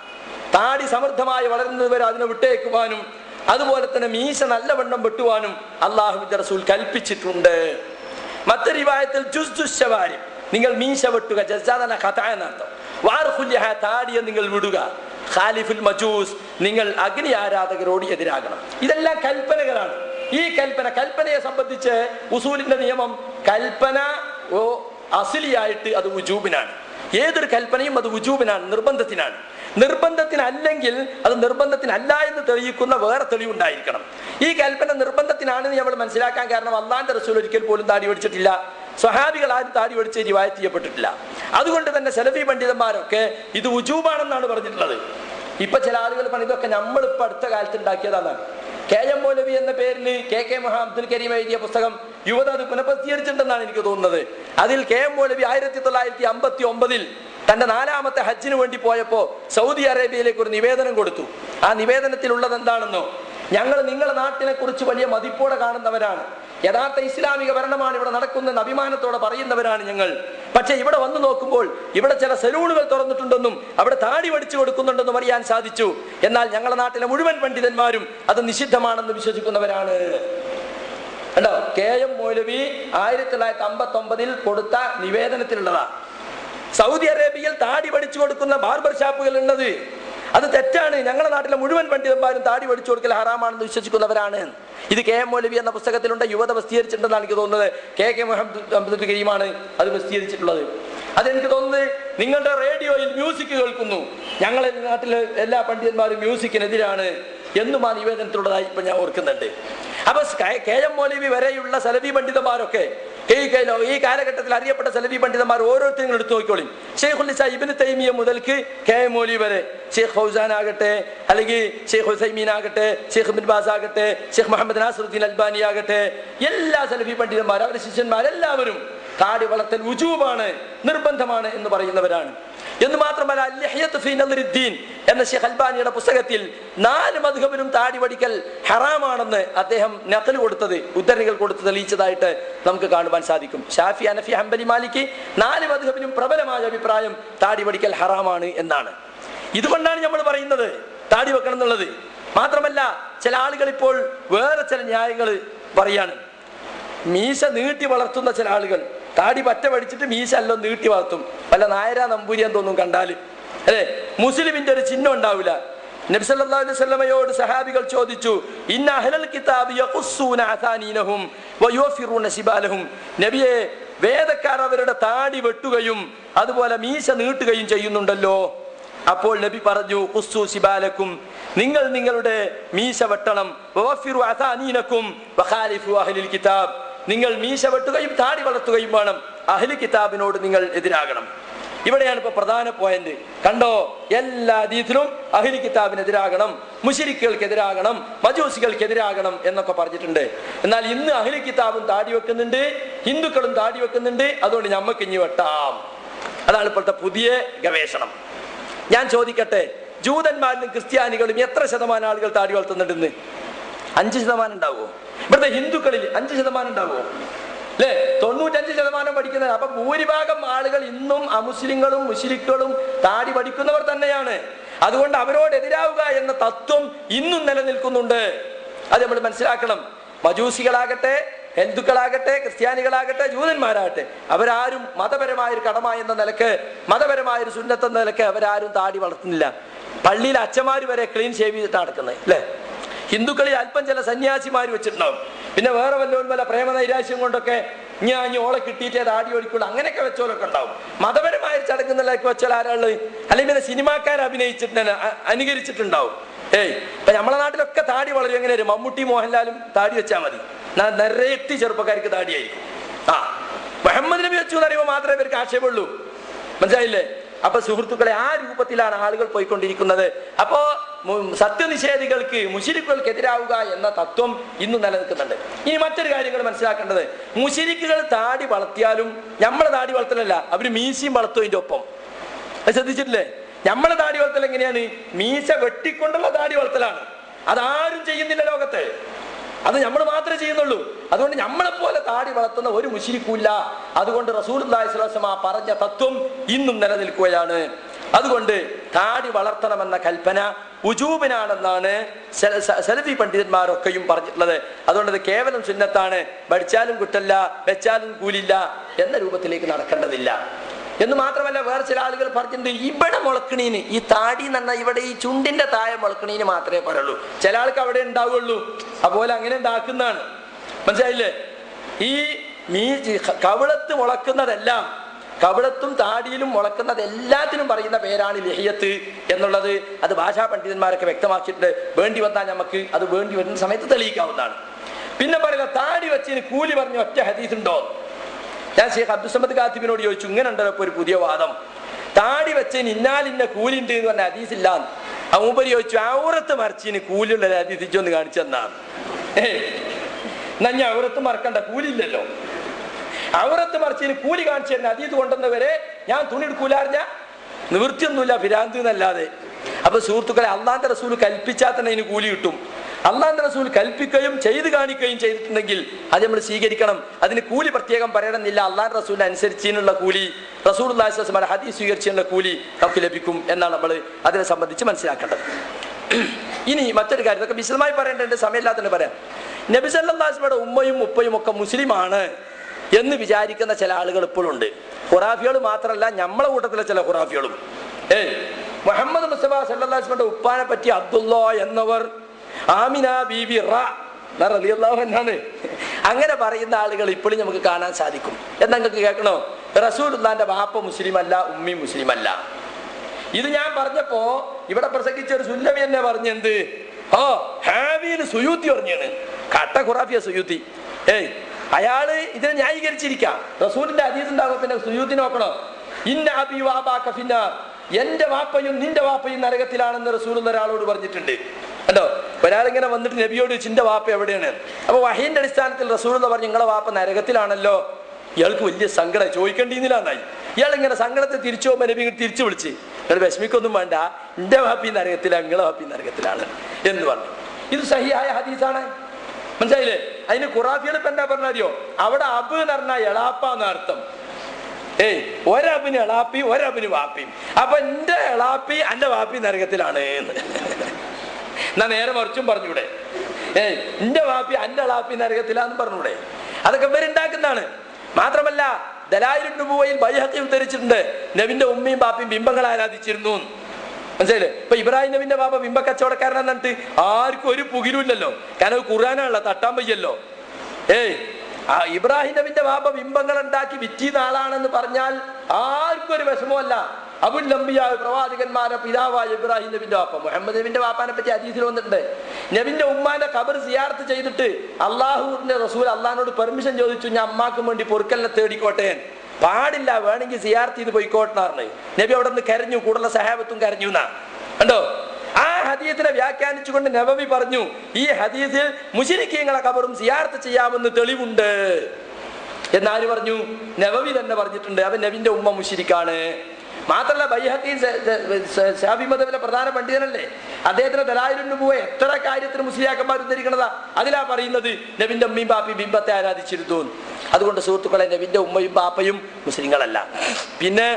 താടി സമൃദ്ധമായി വളരുന്നത് വരെ അതിനെ വിട്ടേക്കുവാനും അതുപോലെ തന്നെ മീശ നല്ലവണ്ണം വെട്ടുവാനും അള്ളാഹുവിന്റെ റസൂൽ കൽപ്പിച്ചിട്ടുണ്ട് മറ്റൊരു റിവായത്തിൽ ജുസ്ദുശവാരി നിങ്ങൾ മീശ വെട്ടുക ജസാദന കഥ എന്നർത്ഥം വാർഹുല്യഹ താടിയെ നിങ്ങൾ വിടുക ഖാലിഫുൽ മജൂസ് നിങ്ങൾ അഗ്നി ആരാധകരോട് എതിരാകണം ഇതെല്ലാം കൽപ്പനകളാണ് ഈ കൽപ്പന കൽപ്പനയെ സംബന്ധിച്ച് ഉസൂലിന്റെ നിയമം കൽപ്പന ഓ അസിലിയായിട്ട് അത് ഉജൂബിനാണ് ഏതൊരു കൽപ്പനയും അത് ഉജൂബിനാണ് നിർബന്ധത്തിനാണ് നിർബന്ധത്തിനല്ലെങ്കിൽ അത് നിർബന്ധത്തിനല്ല എന്ന് തെളിയിക്കുന്ന വേറെ തെളിവുണ്ടായിരിക്കണം ഈ കൽപ്പന നിർബന്ധത്തിനാണെന്ന് നമ്മൾ മനസ്സിലാക്കാൻ കാരണം അള്ളാന്റെ റസൂൽ ഒരിക്കൽ പോലും താടി ഒടിച്ചിട്ടില്ല സ്വഹാബികൾ ആരും താടി ഒടിച്ച് റിവായത്ത് ചെയ്യപ്പെട്ടിട്ടില്ല അതുകൊണ്ട് തന്നെ സെലഫി പണ്ഡിതന്മാരൊക്കെ ഇത് ഉജൂബാണെന്നാണ് പറഞ്ഞിട്ടുള്ളത് ഇപ്പൊ ചില ആളുകൾ പറഞ്ഞു ഇതൊക്കെ നമ്മളിപ്പോ അടുത്ത കാലത്ത് ഉണ്ടാക്കിയതാണ് കെ എം മൗലവി എന്ന പേരിൽ കെ കെ മഹാ അബ്ദുൽ കരീം എഴുതിയ പുസ്തകം യുവത അത് പുനഃപ്രസിദ്ധീകരിച്ചിട്ടുണ്ടെന്നാണ് എനിക്ക് തോന്നുന്നത് അതിൽ കെ എം മൗലവി ആയിരത്തി തൊള്ളായിരത്തി അമ്പത്തി ഒമ്പതിൽ തന്റെ നാലാമത്തെ ഹജ്ജിന് വേണ്ടി പോയപ്പോ സൗദി അറേബ്യയിലേക്ക് ഒരു നിവേദനം കൊടുത്തു ആ നിവേദനത്തിലുള്ളത് എന്താണെന്നോ ഞങ്ങൾ നിങ്ങളുടെ നാട്ടിനെ കുറിച്ച് വലിയ മതിപ്പോടെ കാണുന്നവരാണ് യഥാർത്ഥ ഇസ്ലാമിക ഭരണമാണ് ഇവിടെ നടക്കുന്നതെന്ന് അഭിമാനത്തോടെ പറയുന്നവരാണ് ഞങ്ങൾ പക്ഷെ ഇവിടെ വന്നു നോക്കുമ്പോൾ ഇവിടെ ചില സലൂണുകൾ തുറന്നിട്ടുണ്ടെന്നും അവിടെ താടി വടിച്ചു കൊടുക്കുന്നുണ്ടെന്നും അറിയാൻ സാധിച്ചു എന്നാൽ ഞങ്ങളുടെ നാട്ടിലെ മുഴുവൻ പണ്ഡിതന്മാരും അത് നിഷിദ്ധമാണെന്ന് വിശ്വസിക്കുന്നവരാണ് കണ്ടോ കെ എം മൗലവി ആയിരത്തി തൊള്ളായിരത്തി അമ്പത്തി ഒമ്പതിൽ കൊടുത്ത നിവേദനത്തിലുള്ളതാ സൗദി അറേബ്യയിൽ താടി പഠിച്ചു കൊടുക്കുന്ന ബാർബർ ഷാപ്പുകൾ ഉള്ളത് അത് തെറ്റാണ് ഞങ്ങളുടെ നാട്ടിലെ മുഴുവൻ പണ്ഡിതന്മാരും താടി പഠിച്ചു കൊടുക്കൽ ഹറാമാണെന്ന് വിശ്വസിക്കുന്നവരാണ് ഇത് കെ എം മൗലവി എന്ന പുസ്തകത്തിലുണ്ട് യുവത പ്രസിദ്ധീകരിച്ചിട്ടുണ്ടെന്നാണ് എനിക്ക് തോന്നുന്നത് കെ കെ മുഹമ്മദ് അബ്ദുൽ കരീമാണ് അത് പ്രസിദ്ധീകരിച്ചിട്ടുള്ളത് അതെനിക്ക് തോന്നുന്നത് നിങ്ങളുടെ റേഡിയോയിൽ മ്യൂസിക് കേൾക്കുന്നു ഞങ്ങളെ നാട്ടിലെ എല്ലാ പണ്ഡിതന്മാരും മ്യൂസിക്കിനെതിരാണ് എന്നും ആ നിവേദനത്തിലുള്ളതായി ഇപ്പൊ ഞാൻ ഓർക്കുന്നുണ്ട് അപ്പൊ ക- കെ എം മൗലവി വരെയുള്ള സലഫി പണ്ഡിതന്മാരൊക്കെ ഈ കൈലോ ഈ കാലഘട്ടത്തിൽ അറിയപ്പെട്ട സലഫി പണ്ഡിതന്മാർ ഓരോരുത്തരും എടുത്തു നോക്കിക്കോളി ഷെയ്ഖുൽ ഇസ്ലാം ഇബ്നു തൈമിയ മുതൽക്ക് കെ എം മൗലവി വരെ ഷെയ്ഖ് ഫൗസാൻ ആകട്ടെ അല്ലെങ്കിൽ ഷെയ്ഖ് ഹുസൈമീൻ ആകട്ടെ ഷെയ്ഖ് ബിൻ ബാസ് ആകട്ടെ ഷെയ്ഖ് മുഹമ്മദ് നാസറുദ്ദീൻ അൽബാനി ആകട്ടെ എല്ലാ സലഫി പണ്ഡിതന്മാർ അവരുടെ ശിഷ്യന്മാരെല്ലാവരും താടി വളർത്തൽ ഉജൂബാണ് നിർബന്ധമാണ് എന്ന് പറയുന്നവരാണ് എന്ന് മാത്രമല്ല അൽ-ലഹ്യത്ത് ഫീ നദ്രിദ്ദീൻ എന്ന ഷെയ്ഖ് അൽബാനിയുടെ പുസ്തകത്തിൽ നാല് മധുഹബിലും താടി പഠിക്കൽ ഹറാമാണെന്ന് അദ്ദേഹം നക്കൽ കൊടുത്തത് ഉദ്ധരണികൾ കൊടുത്ത് തെളിയിച്ചതായിട്ട് നമുക്ക് കാണുവാൻ സാധിക്കും ഷാഫി അനഫി ഹംബലി മാലിക്ക് നാല് മധുഹബിലും പ്രബലമായ അഭിപ്രായം താടി പഠിക്കൽ ഹറാമാണ് എന്നാണ് ഇതുകൊണ്ടാണ് നമ്മൾ പറയുന്നത് താടി വെക്കണം എന്നുള്ളത് മാത്രമല്ല ചില ആളുകൾ ഇപ്പോൾ വേറെ ചില ന്യായങ്ങൾ പറയാണ് മീശ നീട്ടി വളർത്തുന്ന ചില ആളുകൾ താടി പറ്റ പഠിച്ചിട്ട് മീശ അല്ലോ നീട്ടി വളർത്തും വല്ല നായര നമ്പൂരിയാൻ തോന്നും കണ്ടാൽ അല്ലേ മുസ്ലിമിന്റെ ഒരു ചിഹ്നം ഉണ്ടാവില്ല നബ്സല്ലാ അലൈഹി സ്വലമയോട് സഹാബികൾ ചോദിച്ചു ഇന്ന അഹ്ലൽ കിതാബ് യഖുസ്സൂന അസാനീനഹും വയുവഫിറൂന ശിബാലഹും നബിയെ വേദക്കാർ അവരുടെ താടി വെട്ടുകയും അതുപോലെ മീശ നീട്ടുകയും ചെയ്യുന്നുണ്ടല്ലോ അപ്പോൾ നബി പറഞ്ഞു ഖുസ്സു ശിബാലക്കും നിങ്ങൾ നിങ്ങളുടെ മീശ വെട്ടണം വവഫിറു അസാനീനക്കും വഖാലിഫു അഹ്ലിൽ കിതാബ് നിങ്ങൾ മീശ വെട്ടുകയും താടി വളർത്തുകയും വേണം അഹ്ലി കിതാബിനോട് നിങ്ങൾ എതിരാകണം ഇവിടെയാണ് ഇപ്പൊ പ്രധാന പോയിന്റ് കണ്ടോ എല്ലാ അതീതിലും അഹ്ലി കിതാബിനെതിരാകണം മുഷിരിക്കുകൾക്കെതിരാകണം മജൂസികൾക്കെതിരാകണം എന്നൊക്കെ പറഞ്ഞിട്ടുണ്ട് എന്നാൽ ഇന്ന് അഹ്ലി കിതാബും താടി വെക്കുന്നുണ്ട് ഹിന്ദുക്കളും താടി വെക്കുന്നുണ്ട് അതുകൊണ്ട് ഞമ്മക്ക് ഇനി വെട്ടാം അതാണ് ഇപ്പോഴത്തെ പുതിയ ഗവേഷണം ഞാൻ ചോദിക്കട്ടെ ജൂതന്മാരിലും ക്രിസ്ത്യാനികളും എത്ര ശതമാനം ആളുകൾ താടി വളർത്തുന്നുണ്ടെന്ന് അഞ്ച് ശതമാനം ഉണ്ടാവുമോ ഇവിടുത്തെ ഹിന്ദുക്കളിൽ അഞ്ച് ശതമാനം ഉണ്ടാവുമോ അല്ലേ തൊണ്ണൂറ്റഞ്ച് ശതമാനം പഠിക്കുന്നത് അപ്പൊ ഭൂരിഭാഗം ആളുകൾ ഇന്നും അമുസ്ലിങ്ങളും മുസ്ലിക്കുകളും താടി പഠിക്കുന്നവർ തന്നെയാണ് അതുകൊണ്ട് അവരോട് എതിരാവുക എന്ന തത്വം ഇന്നും നിലനിൽക്കുന്നുണ്ട് അത് നമ്മൾ മനസ്സിലാക്കണം മജൂസികളാകട്ടെ ഹിന്ദുക്കളാകട്ടെ ക്രിസ്ത്യാനികളാകട്ടെ ജൂതന്മാരാകട്ടെ അവരാരും മതപരമായ ഒരു കടമ എന്ന നിലക്ക് മതപരമായ ഒരു സുന്നത്ത് എന്ന നിലക്ക് അവരാരും താടി വളർത്തുന്നില്ല പള്ളിയിൽ അച്ഛന്മാർ വരെ ക്ലീൻ ഷേവ് ചെയ്തിട്ട് നടക്കുന്നത് അല്ലേ ഹിന്ദുക്കളിൽ അല്പം ചില സന്യാസിമാർ വെച്ചിട്ടുണ്ടാവും പിന്നെ വേറെ വല്ലവരും വല്ല പ്രേമ നൈരാശ്യം കൊണ്ടൊക്കെ ഞാൻ ഇനി ഓളെ കിട്ടിയിട്ടേ താടി ഓടിക്കുള്ളൂ അങ്ങനെയൊക്കെ വെച്ചോലൊക്കെ ഉണ്ടാവും മതപരമായ ഒരു ചടങ്ങ് നിലയ്ക്ക് വെച്ചാൽ ആരാള് അല്ലെങ്കിൽ പിന്നെ സിനിമാക്കാർ അഭിനയിച്ചിട്ട് അ- അനുകരിച്ചിട്ടുണ്ടാവും ഏയ് ഇപ്പൊ നമ്മളെ നാട്ടിലൊക്കെ താടി വളരും എങ്ങനെ വരും മമ്മൂട്ടി മോഹൻലാലും താടി വെച്ചാൽ മതി ന- നിരത്തി ചെറുപ്പക്കാർക്ക് താടിയായിരിക്കും ആ മുഹമ്മദ് നബി വെച്ചു എന്ന് പറയുമ്പോൾ മാത്രമേ ഇവർക്ക് ആക്ഷേപമുള്ളൂ മനസ്സിലായില്ലേ അപ്പൊ സുഹൃത്തുക്കളെ ആ രൂപത്തിലാണ് ആളുകൾ പോയിക്കൊണ്ടിരിക്കുന്നത് അപ്പോ മു- സത്യനിഷേധികൾക്ക് മുഷിരിക്കുകൾക്ക് എതിരാവുക എന്ന തത്വം ഇന്ന് നിലനിൽക്കുന്നുണ്ട് ഇനി മറ്റൊരു കാര്യങ്ങൾ മനസ്സിലാക്കേണ്ടത് മുഷിരിക്കുകൾ താടി വളർത്തിയാലും നമ്മളെ താടി വളർത്തലല്ല അവര് മീശയും വളർത്തും അതിന്റെ ഒപ്പം അത് ശ്രദ്ധിച്ചിട്ടില്ലേ നമ്മളെ താടി വളർത്തൽ എങ്ങനെയാണ് മീശ വെട്ടിക്കൊണ്ടുള്ള താടി വളർത്തലാണ് അതാരും ചെയ്യുന്നില്ല ലോകത്ത് അത് നമ്മൾ മാത്രമേ ചെയ്യുന്നുള്ളൂ അതുകൊണ്ട് നമ്മളെ പോലെ താടി വളർത്തുന്ന ഒരു മുഷിരിക്കൂല്ല അതുകൊണ്ട് റസൂൽ ആ പറഞ്ഞ തത്വം ഇന്നും നിലനിൽക്കുകയാണ് അതുകൊണ്ട് താടി വളർത്തണമെന്ന കൽപ്പന ഉജൂബിനാണെന്നാണ് സല- സ- സലഫി പണ്ഡിതന്മാരൊക്കെയും പറഞ്ഞിട്ടുള്ളത് അതുകൊണ്ട് അത് കേവലം സുന്നത്താണ് പഠിച്ചാലും കുറ്റല്ല വെച്ചാലും കൂലില്ല എന്ന രൂപത്തിലേക്ക് നടക്കേണ്ടതില്ല എന്ന് മാത്രമല്ല വേറെ ചില ആളുകൾ പറഞ്ഞിട്ടുണ്ട് ഇവിടെ മുളക്കണീന് ഈ താടി എന്ന ഇവിടെ ഈ ചുണ്ടിന്റെ താഴെ മുളക്കണീന് മാത്രമേ പറയുള്ളൂ ചില ആൾക്ക് അവിടെ ഉണ്ടാവുള്ളൂ അതുപോലെ അങ്ങനെ ഉണ്ടാക്കുന്നതാണ് മനസ്സിലായില്ലേ ഈ മീ കവിളത്ത് മുളക്കുന്നതെല്ലാം കവിളത്തും താടിയിലും മുളക്കുന്നത് എല്ലാത്തിനും പറയുന്ന പേരാണ് ലഹിയത്ത് എന്നുള്ളത് അത് ഭാഷാ പണ്ഡിതന്മാരൊക്കെ വ്യക്തമാക്കിയിട്ടുണ്ട് വേണ്ടി വന്നാൽ നമുക്ക് അത് വേണ്ടി വരുന്ന സമയത്ത് തെളിയിക്കാവുന്നതാണ് പിന്നെ പറയുക താടി വെച്ചതിന് കൂലി പറഞ്ഞ ഒറ്റ ഹദീസ് ഉണ്ടോ ഞാൻ ഷെയ്ഖ് അബ്ദുസമദ് കാത്തിബിനോട് ചോദിച്ചു ഇങ്ങനെ ഉണ്ടല്ലോ ഇപ്പൊ ഒരു പുതിയ വാദം താടി വെച്ചതിന് ഇന്നാലിന്ന കൂലി ഉണ്ട് എന്ന് പറഞ്ഞ ഹദീസ് ഇല്ലാന്ന് ആ മൂപ്പര് ചോദിച്ചു ഔറത്ത് മറിച്ചിന് കൂലിയുള്ള ഒരു ഹദീസ് ഇച്ചൊന്ന് കാണിച്ചു തന്നാണ് ഏയ് എന്നാ ഞാൻ ഔറത്ത് മറക്കണ്ട കൂലില്ലല്ലോ ഔറത്ത് മറിച്ചിന് കൂലി കാണിച്ചു തരുന്ന അതീത് കൊണ്ടുവന്നവരെ ഞാൻ തുണി എടുക്കൂലറിഞ്ഞ നിവൃത്തിയൊന്നുമില്ല ഫിരാന്ത് എന്നല്ലാതെ അപ്പൊ സുഹൃത്തുക്കളെ അള്ളാന്റെ റസൂൽ കൽപ്പിച്ചാൽ തന്നെ അതിന് കൂലി കിട്ടും അള്ളാന്റെ റസൂൽ കൽപ്പിക്കുകയും ചെയ്തു കാണിക്കുകയും ചെയ്തിട്ടുണ്ടെങ്കിൽ അത് നമ്മൾ സ്വീകരിക്കണം അതിന് കൂലി പ്രത്യേകം പറയണമെന്നില്ല അള്ളാന്റെ റസൂലിനെ അനുസരിച്ചതിനുള്ള കൂലി റസൂൽ ഹദീസ് സ്വീകരിച്ചതിനുള്ള കൂലി നമുക്ക് ലഭിക്കും എന്നാണ് നമ്മൾ അതിനെ സംബന്ധിച്ച് മനസ്സിലാക്കേണ്ടത് ഇനി മറ്റൊരു കാര്യം ഇതൊക്കെ വിശദമായി പറയേണ്ടത് സമയമില്ലാത്തതിന് പറയാം നബി സല്ലാസ്മയുടെ ഉമ്മയും ഉപ്പയും ഒക്കെ മുസ്ലിമാണ് എന്ന് വിചാരിക്കുന്ന ചില ആളുകൾ ഇപ്പോഴും ഉണ്ട് ഖുറാഫികൾ മാത്രമല്ല നമ്മളെ കൂട്ടത്തിലെ ചില ഖുറാഫികളും ഏയ് മുഹമ്മദ് മുസ്തഫ സല്ലാസ്മയുടെ ഉപ്പാനെ പറ്റി അബ്ദുള്ള എന്നവർ ആമിന ബീബി റ റളിയല്ലാഹു അൻഹാണ് അങ്ങനെ പറയുന്ന ആളുകൾ ഇപ്പോഴും നമുക്ക് കാണാൻ സാധിക്കും എന്താ നിങ്ങൾക്ക് കേൾക്കണോ റസൂൽ ബാപ്പ മുസ്ലിം അല്ല ഉമ്മി മുസ്ലിം അല്ല ഇത് ഞാൻ പറഞ്ഞപ്പോ ഇവിടെ പ്രസംഗിച്ച ഒരു സുല്ലമി എന്നെ പറഞ്ഞെന്ത് ഓ ഹാവിയിൽ സുയൂത്തി പറഞ്ഞാണ് കട്ട ഖുറാഫിയ സുയൂത്തി ഏയ് അയാള് ഇതിനെ ന്യായീകരിച്ചിരിക്കാം റസൂലിന്റെ അതീത് ഉണ്ടാകും പിന്നെ സുയൂത്തി നോക്കണോ ഇന്ന അബി വാബാക്ക ഫിന്നാർ എന്റെ വാപ്പയും നിന്റെ വാപ്പയും നരകത്തിലാണെന്ന് റസൂൽ ഒരാളോട് പറഞ്ഞിട്ടുണ്ട് കണ്ടോ ഒരാളിങ്ങനെ വന്നിട്ട് നബിയോട് ചിന്റെ വാപ്പ എവിടെയാണ് അപ്പൊ വഹീന്റെ അടിസ്ഥാനത്തിൽ റസൂൽ എന്ന് പറഞ്ഞു നിങ്ങളെ വാപ്പ നരകത്തിലാണല്ലോ ഇയാൾക്ക് വലിയ സങ്കടം ചോദിക്കേണ്ടിന്നില്ലാന്നായി ഇയാൾ ഇങ്ങനെ സങ്കടത്തെ തിരിച്ചു പോകുമ്പോൾ നബി ഇങ്ങോട്ട് തിരിച്ചു വിളിച്ച് നിങ്ങൾ വിഷമിക്കൊന്നും വേണ്ട എന്റെ വാപ്പി നരകത്തിലാണ് നിങ്ങളെ വാപ്പി നരകത്തിലാണ് എന്ന് പറഞ്ഞു ഇത് സഹിയായ ഹദീസാണ് മനസ്സിലായില്ലേ അതിന് ഖുറാഫികൾ ഇപ്പൊ എന്താ പറഞ്ഞറിയോ അവിടെ അബ് എന്ന് പറഞ്ഞാൽ എളാപ്പ എന്ന അർത്ഥം ഏയ് ഒരബിന് എളാപ്പി ഒരബിന് വാപ്പിയും അപ്പൊ എന്റെ എളാപ്പി എന്റെ വാപ്പി നരകത്തിലാണ് എന്ന് എന്നാ നേരെ മറിച്ചും പറഞ്ഞൂടെ ഏയ് എന്റെ വാപ്പി എന്റെ എളാപ്പി നരകത്തിലാന്ന് പറഞ്ഞൂടെ അതൊക്കെ ഇവരുണ്ടാക്കുന്നതാണ് മാത്രമല്ല ദലായിലുണ്ട് പോയിൽ ബൈഹത്തി ഉദ്ധരിച്ചിട്ടുണ്ട് നബിന്റെ ഉമ്മയും ബാപ്പയും ബിംബങ്ങൾ ആരാധിച്ചിരുന്നു എന്ന്. മനസ്സിലായില്ലേ ഇപ്പൊ ഇബ്രാഹിം നബിന്റെ ബാബ ബിംബ കച്ചവടക്കാരൻ എന്നിട്ട് ആർക്കും ഒരു പുകിലുമില്ലല്ലോ കാരണം ഖുറാനാണല്ലോ തട്ടാൻ വയ്യല്ലോ ഏയ് ആ ഇബ്രാഹിം നബിന്റെ ബാബ ബിംബങ്ങൾ ഉണ്ടാക്കി വിറ്റിയുന്ന ആളാണെന്ന് പറഞ്ഞാൽ ആർക്കും ഒരു വിഷമമല്ല അബുൽ നബിയായ പ്രവാചകന്മാരെ പിതാവായ ഇബ്രാഹിം നബിന്റെ ബാപ്പ മുഹമ്മദ് നബിന്റെ ബാപ്പാനെ പറ്റി അതീതിൽ വന്നിട്ടുണ്ട് നബിന്റെ ഉമ്മാന്റെ കബർ സിയാർത്ത് ചെയ്തിട്ട് അള്ളാഹുവിന്റെ റസൂൽ അള്ളഹാനോട് പെർമിഷൻ ചോദിച്ചു ഞാൻ അമ്മാക്കും വേണ്ടി പൊറുക്കലിനെ തേടിക്കോട്ടെ പാടില്ല വേണമെങ്കിൽ സിയാർത്ത് ചെയ്ത് പോയിക്കോട്ടെന്നാണ് നബി അവിടെ നിന്ന് കരഞ്ഞു കൂടുതൽ സഹാബത്തും കരഞ്ഞു എന്നാ കണ്ടോ ആ ഹദീസിനെ വ്യാഖ്യാനിച്ചുകൊണ്ട് നബവി പറഞ്ഞു ഈ ഹദീസിൽ മുഷിരിക്കീങ്ങളെ കബറും സിയാർത്ത് ചെയ്യാമെന്ന് തെളിവുണ്ട് എന്നാര് പറഞ്ഞു നബവി തന്നെ പറഞ്ഞിട്ടുണ്ട് അവൻ നബിന്റെ ഉമ്മ മുഷിരിക്കാണ് മാത്രല്ല ബൈഹക്കി ഷാഫി മതവിലെ പ്രധാന പണ്ഡിതനല്ലേ അദ്ദേഹത്തിന് ദലായിലുണ്ട് പോയ എത്ര കാര്യത്തിന് മുസ്ലിയാക്കന്മാർ ഉദ്ധരിക്കണതാ അതിലാ പറയുന്നത് നബിന്റെ ഉമ്മയും ബാപ്പയും ബിംബത്തെ ആരാധിച്ചിരുന്നു അതുകൊണ്ട് സുഹൃത്തുക്കളെ നബിന്റെ ഉമ്മയും ബാപ്പയും മുസ്ലിങ്ങളല്ല പിന്നെ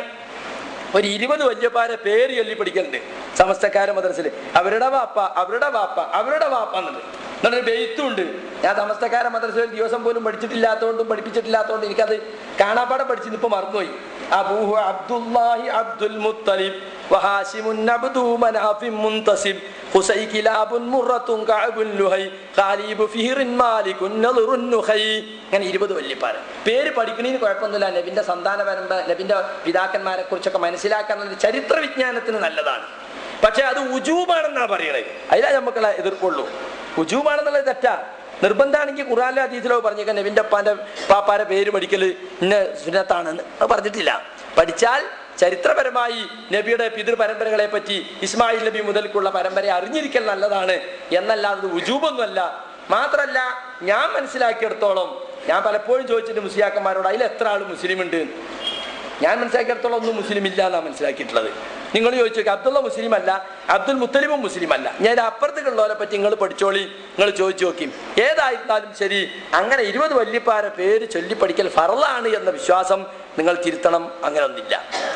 ഒരു ഇരുപത് വല്യപ്പാരെ പേര് ചൊല്ലി പഠിക്കലുണ്ട് സമസ്തക്കാര മദ്രസിൽ അവരുടെ വാപ്പ അവരുടെ വാപ്പ അവരുടെ വാപ്പ എന്നുണ്ട് എന്നൊരു ബെയ്ത്തും ഉണ്ട് ഞാൻ സമസ്തക്കാര മദ്രസയിൽ ദിവസം പോലും പഠിച്ചിട്ടില്ലാത്തതുകൊണ്ടും പഠിപ്പിച്ചിട്ടില്ലാത്തതുകൊണ്ടും എനിക്കത് കാണാപ്പാടെ പഠിച്ചിന്ന് ഇപ്പൊ മറന്നുപോയി അബൂഹു അബ്ദുല്ലാഹി അബ്ദുൽ മുത്തലിബ് വഹാശിമുൻ അബ്ദു മനാഫിം മുൻതസിബ് ഖുസൈ കിലാബുൻ മുറത്തുൻ കഅബുൻ ലുഹൈ ഖാലിബു ഫിഹ്റിൻ മാലികുൻ നളുറുൻ നുഹൈ അങ്ങനെ ഇരുപത് വല്യപ്പാര പേര് പഠിക്കണേന് കുഴപ്പമൊന്നുമില്ല നബിന്റെ സന്താന പരമ്പ നബിന്റെ പിതാക്കന്മാരെ കുറിച്ചൊക്കെ മനസ്സിലാക്കാൻ ചരിത്ര വിജ്ഞാനത്തിന് നല്ലതാണ് പക്ഷെ അത് ഉജൂബാണെന്നാ പറയണത് അതിലാ നമുക്കുള്ള എതിർക്കുള്ളൂ ഉജൂബാണെന്നുള്ളത് തെറ്റാ നിർബന്ധമാണെങ്കിൽ ഖുറാനിലെ അതീതിലോ പറഞ്ഞേക്കാൻ നബിന്റെ അപ്പാന്റെ പാപ്പാരെ പേര് പഠിക്കൽ ഇന്ന സുന്നത്താണെന്ന് അത് പറഞ്ഞിട്ടില്ല പഠിച്ചാൽ ചരിത്രപരമായി നബിയുടെ പിതൃ പരമ്പരകളെ പറ്റി ഇസ്മായിൽ നബി മുതൽക്കുള്ള പരമ്പര അറിഞ്ഞിരിക്കൽ നല്ലതാണ് എന്നല്ലാതെ ഉജൂബൊന്നുമല്ല മാത്രല്ല ഞാൻ മനസ്സിലാക്കിയെടുത്തോളം ഞാൻ പലപ്പോഴും ചോദിച്ചിട്ട് മുസ്ലിയാക്കന്മാരോട് അതിൽ എത്ര ആൾ മുസ്ലിം ഉണ്ട് എന്ന്. ഞാൻ മനസ്സിലാക്കിയിടത്തോളം ഒന്നും മുസ്ലിം ഇല്ല എന്നാണ് മനസ്സിലാക്കിയിട്ടുള്ളത് നിങ്ങൾ ചോദിച്ചു അബ്ദുള്ള മുസ്ലിം അല്ല അബ്ദുൽ മുത്തലിബും മുസ്ലിം അല്ല ഞാൻ അപ്പുറത്തേക്കുള്ളവരെ പറ്റി നിങ്ങൾ പഠിച്ചോളി നിങ്ങൾ ചോദിച്ചു നോക്കി ഏതായിരുന്നാലും ശരി അങ്ങനെ ഇരുപത് വല്യപ്പാരെ പേര് ചൊല്ലി പഠിക്കൽ ഫറലാണ് എന്ന വിശ്വാസം നിങ്ങൾ തിരുത്തണം അങ്ങനെ ഒന്നില്ല